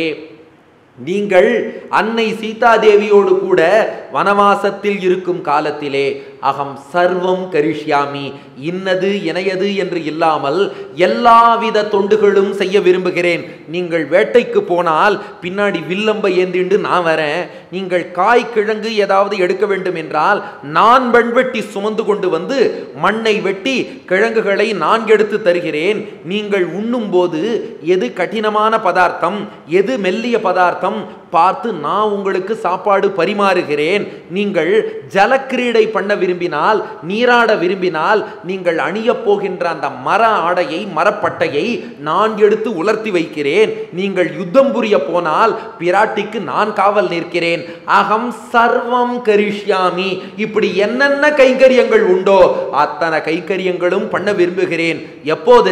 நீங்கள் அன்னை சீதாதேவியோடு கூட வனவாசத்தில் இருக்கும் காலத்திலே அகம் சர்வம் கரிஷ்யாமி இன்னது இணையது என்று இல்லாமல் எல்லாவித தொண்டுகளும் செய்ய விரும்புகிறேன் நீங்கள் வேட்டைக்கு போனால் பின்னாடி வில்லம்ப ஏந்திண்டு நான் வரேன் நீங்கள் காய் கிழங்கு ஏதாவது எடுக்க வேண்டும் என்றால் நான் வெண்வெட்டி சுமந்து கொண்டு வந்து மண்ணை வெட்டி கிழங்குகளை நான் எடுத்து தருகிறேன் நீங்கள் உண்ணும்போது எது கடினமான பதார்த்தம் எது மெல்லிய பதார்த்தம் பார்த்து நான் உங்களுக்கு சாப்பாடு பரிமாறுகிறேன் நீங்கள் ஜலக்கிரீடை பண்ண விரும்பினால் நீராட விரும்பினால் நீங்கள் அணியப் போகின்ற அந்த மர ஆடையை மரப்பட்டையை நான் எடுத்து உலர்த்தி வைக்கிறேன் நீங்கள் யுத்தம் புரிய போனால் பிராட்டிக்கு நான் காவல் நிற்கிறேன் அகம் சர்வம் கரிஷ்யாமி இப்படி என்னென்ன கைங்கரியங்கள் உண்டோ அத்தனை கைங்கரியங்களும் பண்ண விரும்புகிறேன் எப்போது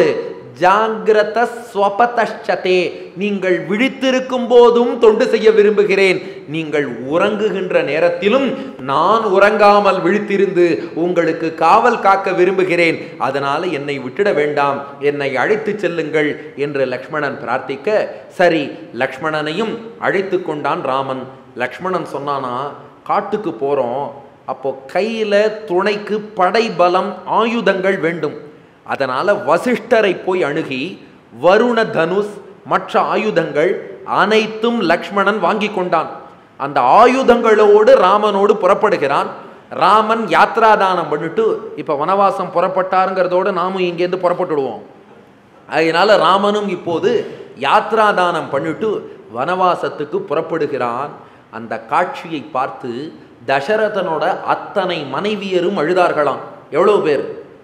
ஜாகிரத ஸ்வபதஷ்சதே நீங்கள் விழித்திருக்கும் போதும் தொண்டு செய்ய விரும்புகிறேன் நீங்கள் உறங்குகின்ற நேரத்திலும் நான் உறங்காமல் விழித்திருந்து உங்களுக்கு காவல் காக்க விரும்புகிறேன் அதனால என்னை விட்டுட வேண்டாம் என்னை அழைத்து செல்லுங்கள் என்று லக்ஷ்மணன் பிரார்த்திக்க சரி லக்ஷ்மணனையும் அழைத்து கொண்டான் ராமன் லக்ஷ்மணன் சொன்னானா காட்டுக்கு போறோம் அப்போ கையில துணைக்கு படை பலம் ஆயுதங்கள் வேண்டும் அதனால வசிஷ்டரை போய் அணுகி வருண தனுஷ் மற்ற ஆயுதங்கள் அனைத்தும் லக்ஷ்மணன் வாங்கி கொண்டான் அந்த ஆயுதங்களோடு ராமனோடு புறப்படுகிறான் ராமன் யாத்ராதானம் பண்ணிட்டு இப்ப வனவாசம் புறப்பட்டாருங்கிறதோடு நாமும் இங்கேருந்து புறப்பட்டுடுவோம் அதனால ராமனும் இப்போது யாத்ராதானம் பண்ணிட்டு வனவாசத்துக்கு புறப்படுகிறான் அந்த காட்சியை பார்த்து தசரதனோட அத்தனை மனைவியரும் அழுதார்களாம் எவ்வளவு பேர்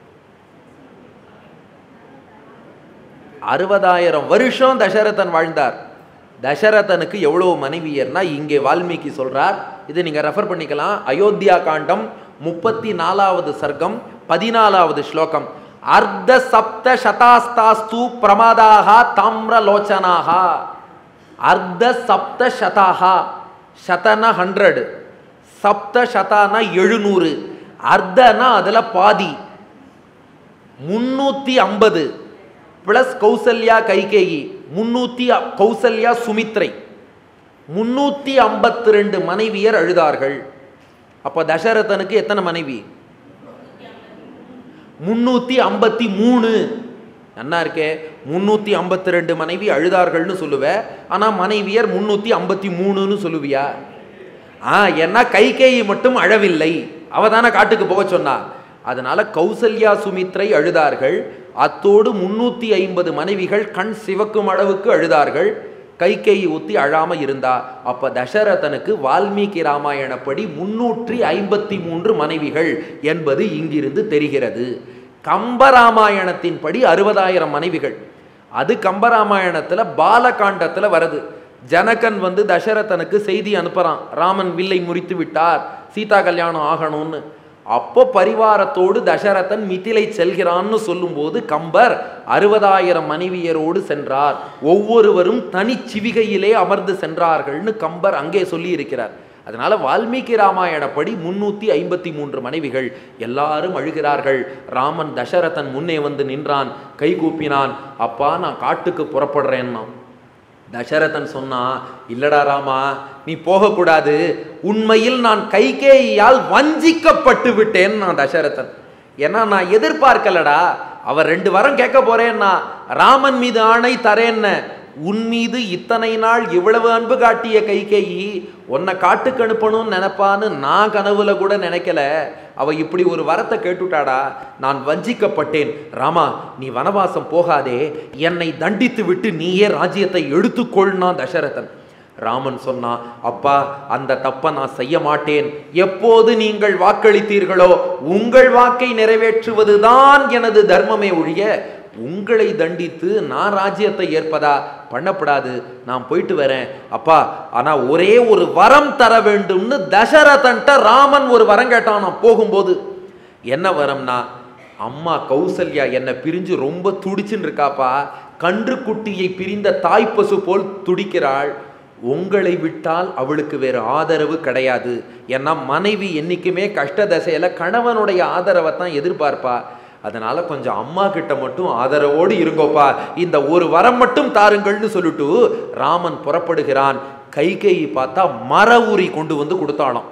அறுபதாயிரம் வருஷம் தசரதன் வாழ்ந்தார் தசரதனுக்கு எவ்வளவு மனைவியர்னா இங்கே வால்மீகி சொல்றார் இது நீங்க ரெஃபர் பண்ணிக்கலாம் அயோத்தியா காண்டம் முப்பத்தி நாலாவது சர்க்கம் பதினாலாவது ஸ்லோகம் அர்த்த சப்த சதாஸ்தாஸ்து பிரமாதாக தாமிரலோச்சனாக அர்த்த சப்த சதாகா சதனா ஹண்ட்ரட் சப்த சதானா எழுநூறு அர்த்தனா அதுல பாதி முன்னூத்தி ஐம்பது பிளஸ் கௌசல்யா கைகேயி முன்னூத்தி கௌசல்யா சுமித்ரை முன்னூத்தி ஐம்பத்தி ரெண்டு மனைவியர் அழுதார்கள் அப்ப தசரதனுக்கு எத்தனை மனைவி முன்னூத்தி ஐம்பத்தி மூணு என்ன இருக்கே முன்னூத்தி ஐம்பத்தி ரெண்டு மனைவி அழுதார்கள்னு சொல்லுவ ஆனா மனைவியர் முன்னூத்தி ஐம்பத்தி மூணுன்னு சொல்லுவியா ஆ ஏன்னா கைகேயி மட்டும் அழவில்லை அவ தானே காட்டுக்கு போக சொன்னா அதனால கௌசல்யா சுமித்ரை அழுதார்கள் அத்தோடு முன்னூத்தி ஐம்பது மனைவிகள் கண் சிவக்கும் அளவுக்கு அழுதார்கள் கைகேயி ஒத்தி அழாம இருந்தா அப்ப தசரதனுக்கு வால்மீகி ராமாயணப்படி முன்னூற்றி ஐம்பத்தி மூன்று மனைவிகள் என்பது இங்கிருந்து தெரிகிறது கம்பராமாயணத்தின்படி அறுபதாயிரம் மனைவிகள் அது கம்பராமாயணத்துல பாலகாண்டத்துல வருது ஜனகன் வந்து தசரதனுக்கு செய்தி அனுப்புறான் ராமன் வில்லை முறித்து விட்டார் சீதா கல்யாணம் ஆகணும்னு அப்போ பரிவாரத்தோடு தசரதன் மிதிலை செல்கிறான்னு சொல்லும்போது கம்பர் அறுபதாயிரம் மனைவியரோடு சென்றார் ஒவ்வொருவரும் தனி சிவிகையிலே அமர்ந்து சென்றார்கள்னு கம்பர் அங்கே சொல்லி இருக்கிறார் அதனால வால்மீகி ராமாயணப்படி முன்னூத்தி ஐம்பத்தி மூன்று மனைவிகள் எல்லாரும் அழுகிறார்கள் ராமன் தசரதன் முன்னே வந்து நின்றான் கை கூப்பினான் அப்பா நான் காட்டுக்கு புறப்படுறேன்னா தசரதன் சொன்னா இல்லடா ராமா நீ போகக்கூடாது உண்மையில் நான் கைகேயியால் வஞ்சிக்கப்பட்டு விட்டேன் நான் தசரதன் ஏன்னா நான் எதிர்பார்க்கலடா அவர் ரெண்டு வாரம் கேட்க போறேன்னா ராமன் மீது ஆணை தரேன்ன உன் மீது இத்தனை நாள் இவ்வளவு அன்பு காட்டிய கைகேயி உன்னை காட்டுக்கு அனுப்பணும்னு நினைப்பான்னு நான் கனவுல கூட நினைக்கல அவ இப்படி ஒரு வரத்தை கேட்டுட்டாடா நான் வஞ்சிக்கப்பட்டேன் ராமா நீ வனவாசம் போகாதே என்னை தண்டித்து விட்டு நீயே ராஜ்யத்தை எடுத்துக்கொள்னா தசரதன் ராமன் சொன்னான் அப்பா அந்த தப்பை நான் செய்ய மாட்டேன் எப்போது நீங்கள் வாக்களித்தீர்களோ உங்கள் வாக்கை நிறைவேற்றுவதுதான் எனது தர்மமே ஒழிய உங்களை தண்டித்து நான் ராஜ்யத்தை ஏற்பதா பண்ணப்படாது நான் போயிட்டு வரேன் அப்பா ஆனா ஒரே ஒரு வரம் தர வேண்டும்னு தசரதன்ட்ட ராமன் ஒரு வரம் கேட்டான் நான் போகும்போது என்ன வரம்னா அம்மா கௌசல்யா என்னை பிரிஞ்சு ரொம்ப துடிச்சுன்னு இருக்காப்பா கன்று குட்டியை பிரிந்த தாய்ப்பசு போல் துடிக்கிறாள் உங்களை விட்டால் அவளுக்கு வேறு ஆதரவு கிடையாது ஏன்னா மனைவி என்னைக்குமே கஷ்ட தசையில கணவனுடைய ஆதரவை தான் எதிர்பார்ப்பா அதனால கொஞ்சம் அம்மா கிட்ட மட்டும் ஆதரவோடு இருங்கோப்பா இந்த ஒரு வரம் மட்டும் தாருங்கள்னு சொல்லிட்டு ராமன் புறப்படுகிறான் கைகேயி பார்த்தா மர உரி கொண்டு வந்து கொடுத்தாளாம்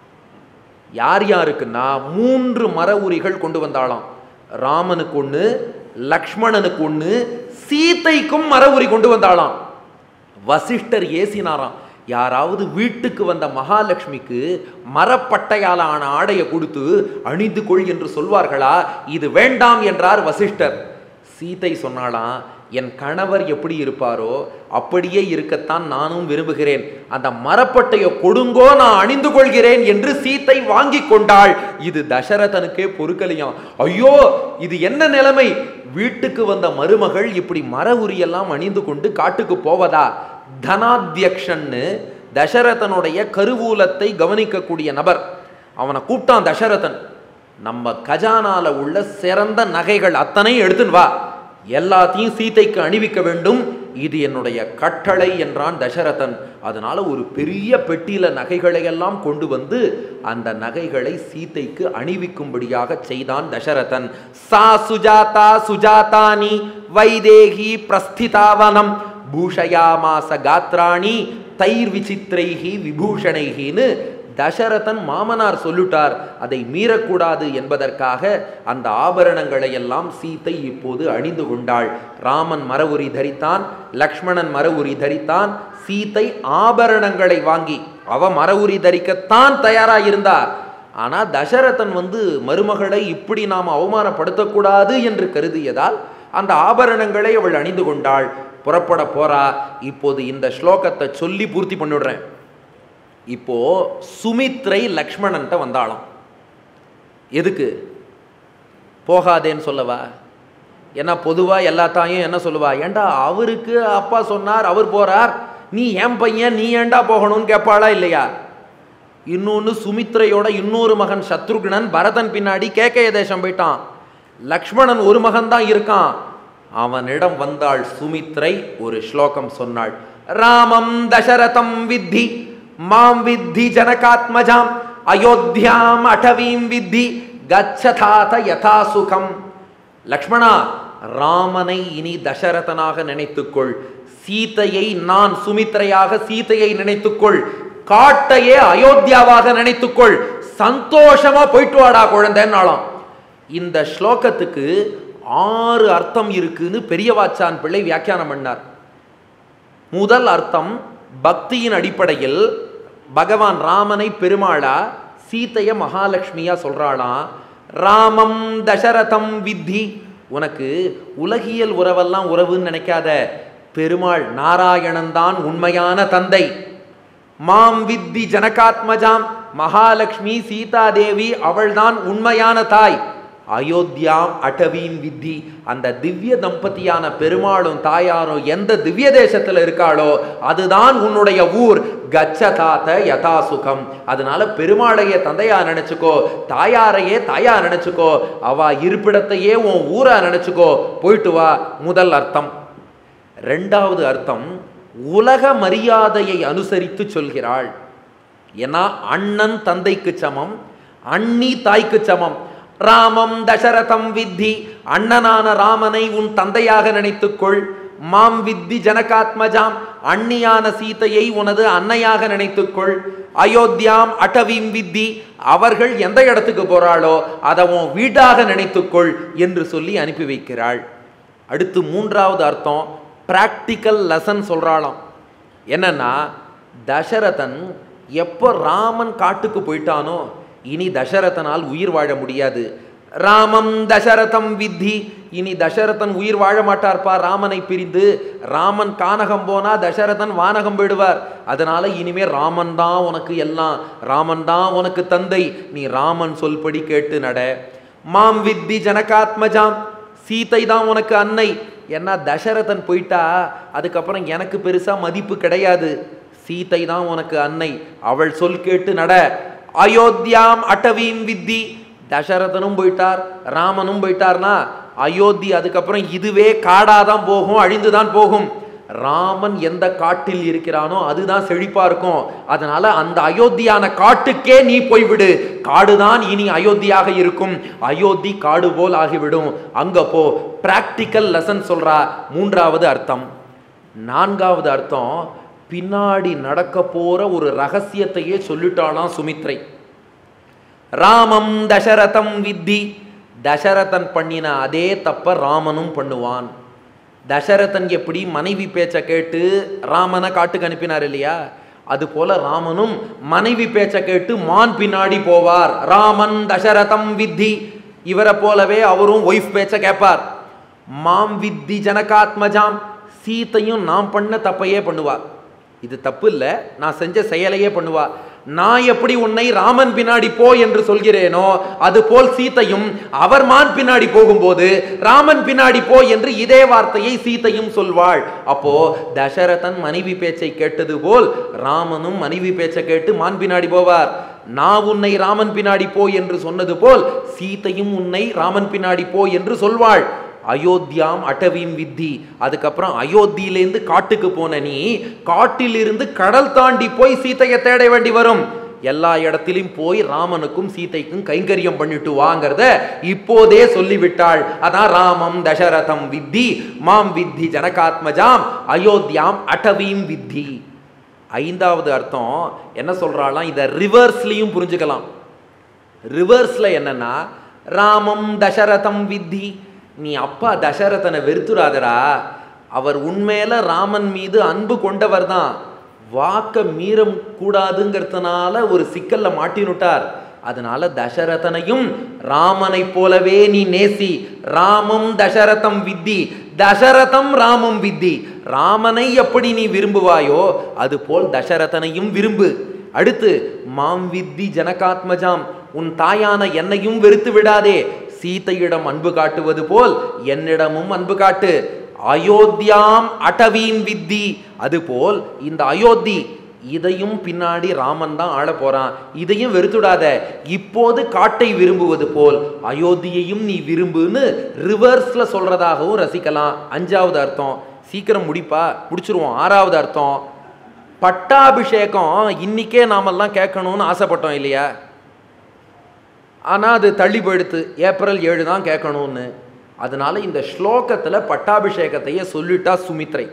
யார் யாருக்குன்னா மூன்று மர உரிகள் கொண்டு வந்தாளாம் ராமனுக்கு ஒன்று லக்ஷ்மணனுக்கு ஒன்று சீதைக்கும் மர உரி கொண்டு வந்தாளாம் வசிஷ்டர் ஏசினாராம் யாராவது வீட்டுக்கு வந்த மகாலட்சுமிக்கு மரப்பட்டையால ஆன ஆடையை கொடுத்து அணிந்து கொள் என்று சொல்வார்களா இது வேண்டாம் என்றார் வசிஷ்டர் சீதை சொன்னாலாம் என் கணவர் எப்படி இருப்பாரோ அப்படியே இருக்கத்தான் நானும் விரும்புகிறேன் அந்த மரப்பட்டையை கொடுங்கோ நான் அணிந்து கொள்கிறேன் என்று சீத்தை வாங்கி கொண்டாள் இது தசரதனுக்கே பொறுக்கலையாம் ஐயோ இது என்ன நிலைமை வீட்டுக்கு வந்த மருமகள் இப்படி மர உரியெல்லாம் அணிந்து கொண்டு காட்டுக்கு போவதா தனாத்தியக்ஷன்னு தசரதனுடைய கருவூலத்தை கவனிக்கக்கூடிய நபர் அவனை கூப்பிட்டான் தசரதன் நம்ம கஜானால உள்ள சிறந்த நகைகள் அத்தனையும் எடுத்துன்னு வா எல்லாத்தையும் சீதைக்கு அணிவிக்க வேண்டும் இது என்னுடைய கட்டளை என்றான் தசரதன் அதனால ஒரு பெரிய பெட்டியில நகைகளை எல்லாம் கொண்டு வந்து அந்த நகைகளை சீதைக்கு அணிவிக்கும்படியாக செய்தான் தசரதன் சா சுஜாதா சுஜாதானி வைதேகி பிரஸ்திதாவனம் பூஷயாமாச காத்ராணி தைர் விசித்திரைகி விபூஷணைகின்னு தசரதன் மாமனார் சொல்லிட்டார் அதை மீறக்கூடாது என்பதற்காக அந்த ஆபரணங்களை எல்லாம் சீத்தை இப்போது அணிந்து கொண்டாள் ராமன் மரவுரி தரித்தான் லக்ஷ்மணன் மரவுரி தரித்தான் சீத்தை ஆபரணங்களை வாங்கி அவ மரவுரி தரிக்கத்தான் தயாரா இருந்தா ஆனா தசரதன் வந்து மருமகளை இப்படி நாம் அவமானப்படுத்தக்கூடாது என்று கருதியதால் அந்த ஆபரணங்களை அவள் அணிந்து கொண்டாள் புறப்பட போறா இப்போது இந்த ஸ்லோகத்தை சொல்லி பூர்த்தி பண்ணிவிடுறேன் இப்போ சுமித்ரை லக்ஷ்மணன்ட்ட வந்தாளாம் எதுக்கு போகாதேன்னு சொல்லவா ஏன்னா பொதுவாக எல்லா தாயும் என்ன சொல்லுவா ஏண்டா அவருக்கு அப்பா சொன்னார் அவர் போறார் நீ என் பையன் நீ ஏண்டா போகணும்னு கேட்பாளா இல்லையா இன்னொன்று சுமித்ரையோட இன்னொரு மகன் சத்ருக்னன் பரதன் பின்னாடி கேக்கைய தேசம் போயிட்டான் லக்ஷ்மணன் ஒரு மகன் தான் இருக்கான் அவனிடம் வந்தாள் சுமித்ரை ஒரு ஸ்லோகம் சொன்னாள் ராமம் தசரதம் வித்தி மாம் வித்தி ஜனகாத்மஜாம் அயோத்தியாம் அடவீம் வித்தி கச்சதாத யதா சுகம் லக்ஷ்மணா ராமனை இனி தசரதனாக நினைத்துக்கொள் சீதையை நான் சுமித்ரையாக சீதையை நினைத்துக்கொள் காட்டையே அயோத்தியாவாக நினைத்துக்கொள் சந்தோஷமா போயிட்டு வாடா குழந்தைன்னாலாம் இந்த ஸ்லோகத்துக்கு ஆறு அர்த்தம் இருக்குன்னு பெரியவாச்சான் பிள்ளை வியாக்கியானம் பண்ணார் முதல் அர்த்தம் பக்தியின் அடிப்படையில் பகவான் ராமனை பெருமாளா சீதைய மகாலட்சுமியா சொல்றாளாம் ராமம் தசரதம் வித்தி உனக்கு உலகியல் உறவெல்லாம் உறவுன்னு நினைக்காத பெருமாள் நாராயணன் தான் உண்மையான தந்தை மாம் வித்தி ஜனகாத்மஜாம் மகாலட்சுமி சீதாதேவி அவள்தான் உண்மையான தாய் அயோத்தியாம் அடவீம் வித்தி அந்த திவ்ய தம்பதியான பெருமாளும் தாயாரும் எந்த திவ்ய தேசத்துல இருக்காளோ அதுதான் உன்னுடைய ஊர் கச்சதாத யதா சுகம் அதனால பெருமாளையே தந்தையா நினைச்சுக்கோ தாயாரையே தாயா நினைச்சுக்கோ அவ இருப்பிடத்தையே உன் ஊரா நினைச்சுக்கோ போயிட்டு வா முதல் அர்த்தம் ரெண்டாவது அர்த்தம் உலக மரியாதையை அனுசரித்து சொல்கிறாள் ஏன்னா அண்ணன் தந்தைக்கு சமம் அண்ணி தாய்க்கு சமம் ராமம் தசரதம் வித்தி அண்ணனான ராமனை உன் தந்தையாக நினைத்துக்கொள் மாம் வித்தி ஜனகாத்மஜாம் அண்ணியான சீதையை உனது அன்னையாக நினைத்துக்கொள் அயோத்தியாம் அட்டவீம் வித்தி அவர்கள் எந்த இடத்துக்கு போறாளோ அதை உன் வீடாக நினைத்துக்கொள் என்று சொல்லி அனுப்பி வைக்கிறாள் அடுத்து மூன்றாவது அர்த்தம் பிராக்டிக்கல் லெசன் சொல்றாளாம் என்னன்னா தசரதன் எப்போ ராமன் காட்டுக்கு போயிட்டானோ இனி தசரதனால் உயிர் வாழ முடியாது ராமம் தசரதம் வித்தி இனி தசரதன் உயிர் வாழ மாட்டார்ப்பா ராமனை பிரிந்து ராமன் கானகம் போனா தசரதன் வானகம் போயிடுவார் அதனால இனிமே ராமன் தான் உனக்கு எல்லாம் ராமன் தான் உனக்கு தந்தை நீ ராமன் சொல்படி கேட்டு நட மாம் வித்தி ஜனகாத்மஜாம் சீதை தான் உனக்கு அன்னை ஏன்னா தசரதன் போயிட்டா அதுக்கப்புறம் எனக்கு பெருசா மதிப்பு கிடையாது சீதை தான் உனக்கு அன்னை அவள் சொல் கேட்டு நட அயோத்தியாம் அட்டவீம் வித்தி தசரதனும் போயிட்டார் ராமனும் போயிட்டார்னா அயோத்தி அதுக்கப்புறம் இதுவே காடாதான் போகும் அழிந்துதான் போகும் ராமன் எந்த காட்டில் இருக்கிறானோ அதுதான் செழிப்பா இருக்கும் அதனால அந்த அயோத்தியான காட்டுக்கே நீ போய்விடு காடுதான் இனி அயோத்தியாக இருக்கும் அயோத்தி காடு போல் ஆகிவிடும் அங்க போ பிராக்டிக்கல் லெசன் சொல்றா மூன்றாவது அர்த்தம் நான்காவது அர்த்தம் பின்னாடி நடக்க போற ஒரு ரகசியத்தையே சொல்லிட்டாளாம் சுமித்ரை ராமம் தசரதம் வித்தி தசரதன் பண்ணின அதே தப்ப ராமனும் பண்ணுவான் தசரதன் எப்படி மனைவி பேச்சை கேட்டு ராமனை காட்டுக்கு அனுப்பினார் இல்லையா அது போல ராமனும் மனைவி பேச்சை கேட்டு மான் பின்னாடி போவார் ராமன் தசரதம் வித்தி இவரை போலவே அவரும் ஒய்ஃப் பேச்சை கேட்பார் மாம் வித்தி ஜனகாத்மஜாம் சீத்தையும் நான் பண்ண தப்பையே பண்ணுவா இது தப்பு இல்லை நான் செஞ்ச செயலையே பண்ணுவா நான் எப்படி உன்னை ராமன் பின்னாடி போ என்று சொல்கிறேனோ அது போல் சீத்தையும் அவர் மான் பின்னாடி போகும்போது ராமன் பின்னாடி போ என்று இதே வார்த்தையை சீத்தையும் சொல்வாள் அப்போ தசரதன் மனைவி பேச்சை கேட்டது போல் ராமனும் மனைவி பேச்சை கேட்டு மான் பின்னாடி போவார் நான் உன்னை ராமன் பின்னாடி போ என்று சொன்னது போல் சீத்தையும் உன்னை ராமன் பின்னாடி போ என்று சொல்வாள் அயோத்தியாம் அட்டவீம் வித்தி அதுக்கப்புறம் அயோத்தியிலேருந்து காட்டுக்கு போன நீ காட்டிலிருந்து கடல் தாண்டி போய் சீத்தையை தேட வேண்டி வரும் எல்லா இடத்திலும் போய் ராமனுக்கும் சீதைக்கும் கைங்கரியம் பண்ணிட்டு வாங்கிறத இப்போதே சொல்லிவிட்டாள் அதான் ராமம் தசரதம் வித்தி மாம் வித்தி ஜனகாத்மஜாம் அயோத்தியாம் அட்டவீம் வித்தி ஐந்தாவது அர்த்தம் என்ன சொல்றாளாம் இதை ரிவர்ஸ்லையும் புரிஞ்சுக்கலாம் ரிவர்ஸ்ல என்னன்னா ராமம் தசரதம் வித்தி நீ அப்பா தசரதனை வெறுத்துறாதடா அவர் உண்மையில ராமன் மீது அன்பு கொண்டவர் தான் வாக்க மீறம் கூடாதுங்கிறதுனால ஒரு சிக்கல்ல மாட்டினுட்டார் அதனால தசரதனையும் ராமனை போலவே நீ நேசி ராமம் தசரதம் வித்தி தசரதம் ராமம் வித்தி ராமனை எப்படி நீ விரும்புவாயோ அது போல் தசரதனையும் விரும்பு அடுத்து மாம் வித்தி ஜனகாத்மஜாம் உன் தாயான என்னையும் வெறுத்து விடாதே சீதையிடம் அன்பு காட்டுவது போல் என்னிடமும் அன்பு காட்டு அயோத்தியாம் அடவீம் வித்தி அதுபோல் இந்த அயோத்தி இதையும் பின்னாடி ராமன் தான் ஆள போறான் இதையும் வெறுத்துடாத இப்போது காட்டை விரும்புவது போல் அயோத்தியையும் நீ விரும்புன்னு ரிவர்ஸ்ல சொல்றதாகவும் ரசிக்கலாம் அஞ்சாவது அர்த்தம் சீக்கிரம் முடிப்பா முடிச்சிருவோம் ஆறாவது அர்த்தம் பட்டாபிஷேகம் இன்னிக்கே நாமெல்லாம் கேட்கணும்னு ஆசைப்பட்டோம் இல்லையா ஆனால் அது தள்ளி போயிடுத்து ஏப்ரல் ஏழு தான் கேட்கணும்னு அதனால இந்த ஸ்லோகத்தில் பட்டாபிஷேகத்தையே சொல்லிட்டா சுமித்ரை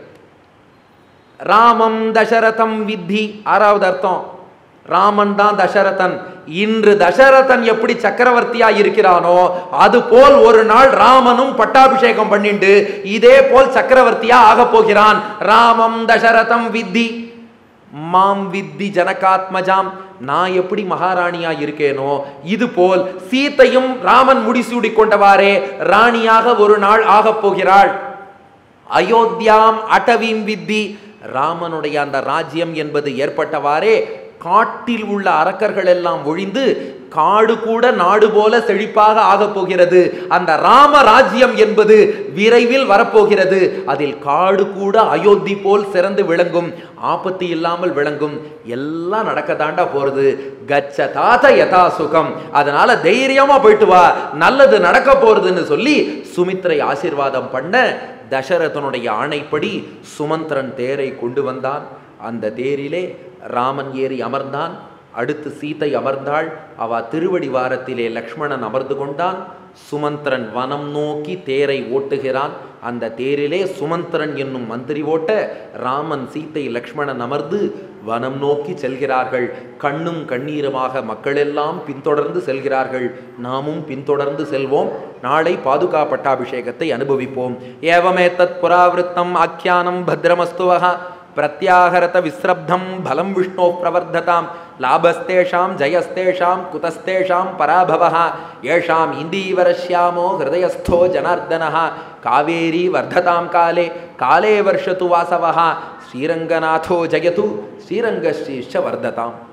ராமம் தசரதம் வித்தி ஆறாவது அர்த்தம் ராமன் தான் தசரதன் இன்று தசரதன் எப்படி சக்கரவர்த்தியா இருக்கிறானோ அது போல் ஒரு நாள் ராமனும் பட்டாபிஷேகம் பண்ணிண்டு இதே போல் சக்கரவர்த்தியா ஆக போகிறான் ராமம் தசரதம் வித்தி மாம் வித்தி ஜனகாத்மஜாம் நான் எப்படி மகாராணியா இருக்கேனோ இது போல் சீத்தையும் ராமன் முடிசூடி கொண்டவாறே ராணியாக ஒரு நாள் ஆகப் போகிறாள் அயோத்தியாம் அடவீம் வித்தி ராமனுடைய அந்த ராஜ்யம் என்பது ஏற்பட்டவாறே காட்டில் உள்ள அரக்கர்கள் எல்லாம் ஒழிந்து காடு கூட நாடு போல செழிப்பாக ஆகப் போகிறது அந்த ராம ராஜ்யம் என்பது விரைவில் வரப்போகிறது அதில் காடு கூட அயோத்தி போல் சிறந்து விளங்கும் ஆபத்து இல்லாமல் விளங்கும் எல்லாம் நடக்க தாண்டா போறது கச்ச தாத யதா சுகம் அதனால தைரியமா போயிட்டு வா நல்லது நடக்க போறதுன்னு சொல்லி சுமித்ரை ஆசீர்வாதம் பண்ண தசரதனுடைய ஆணைப்படி சுமந்திரன் தேரை கொண்டு வந்தான் அந்த தேரிலே ராமன் ஏறி அமர்ந்தான் அடுத்து சீதை அமர்ந்தாள் அவ திருவடி வாரத்திலே லக்ஷ்மணன் அமர்ந்து கொண்டான் சுமந்திரன் வனம் நோக்கி தேரை ஓட்டுகிறான் அந்த தேரிலே சுமந்திரன் என்னும் மந்திரி ஓட்ட ராமன் சீத்தை லக்ஷ்மணன் அமர்ந்து வனம் நோக்கி செல்கிறார்கள் கண்ணும் கண்ணீருமாக மக்களெல்லாம் பின்தொடர்ந்து செல்கிறார்கள் நாமும் பின்தொடர்ந்து செல்வோம் நாளை பாதுகா பட்டாபிஷேகத்தை அனுபவிப்போம் ஏவமே தத் புராவிருத்தம் ஆக்கியானம் பத்ரமஸ்துவகா பிரத்யாகரத விஸ்ரப்தம் பலம் விஷ்ணோ பிரவர்ததாம் லாபஸ்தேஷாம் ஜயஸ்தேஷாம் குதஸ்தேஷாம் பராபவः ஏஷாம் இந்தீவரஸ்யாமோ ஹிருதயஸ்தோ ஜனார்தனः காவேரி வர்ததாம் காலே காலே வர்ஷத்து வாசவः ஸ்ரீரங்கநாதோ ஜயது ஸ்ரீரங்கஸ்ரீஷ்ச வர்ததாம்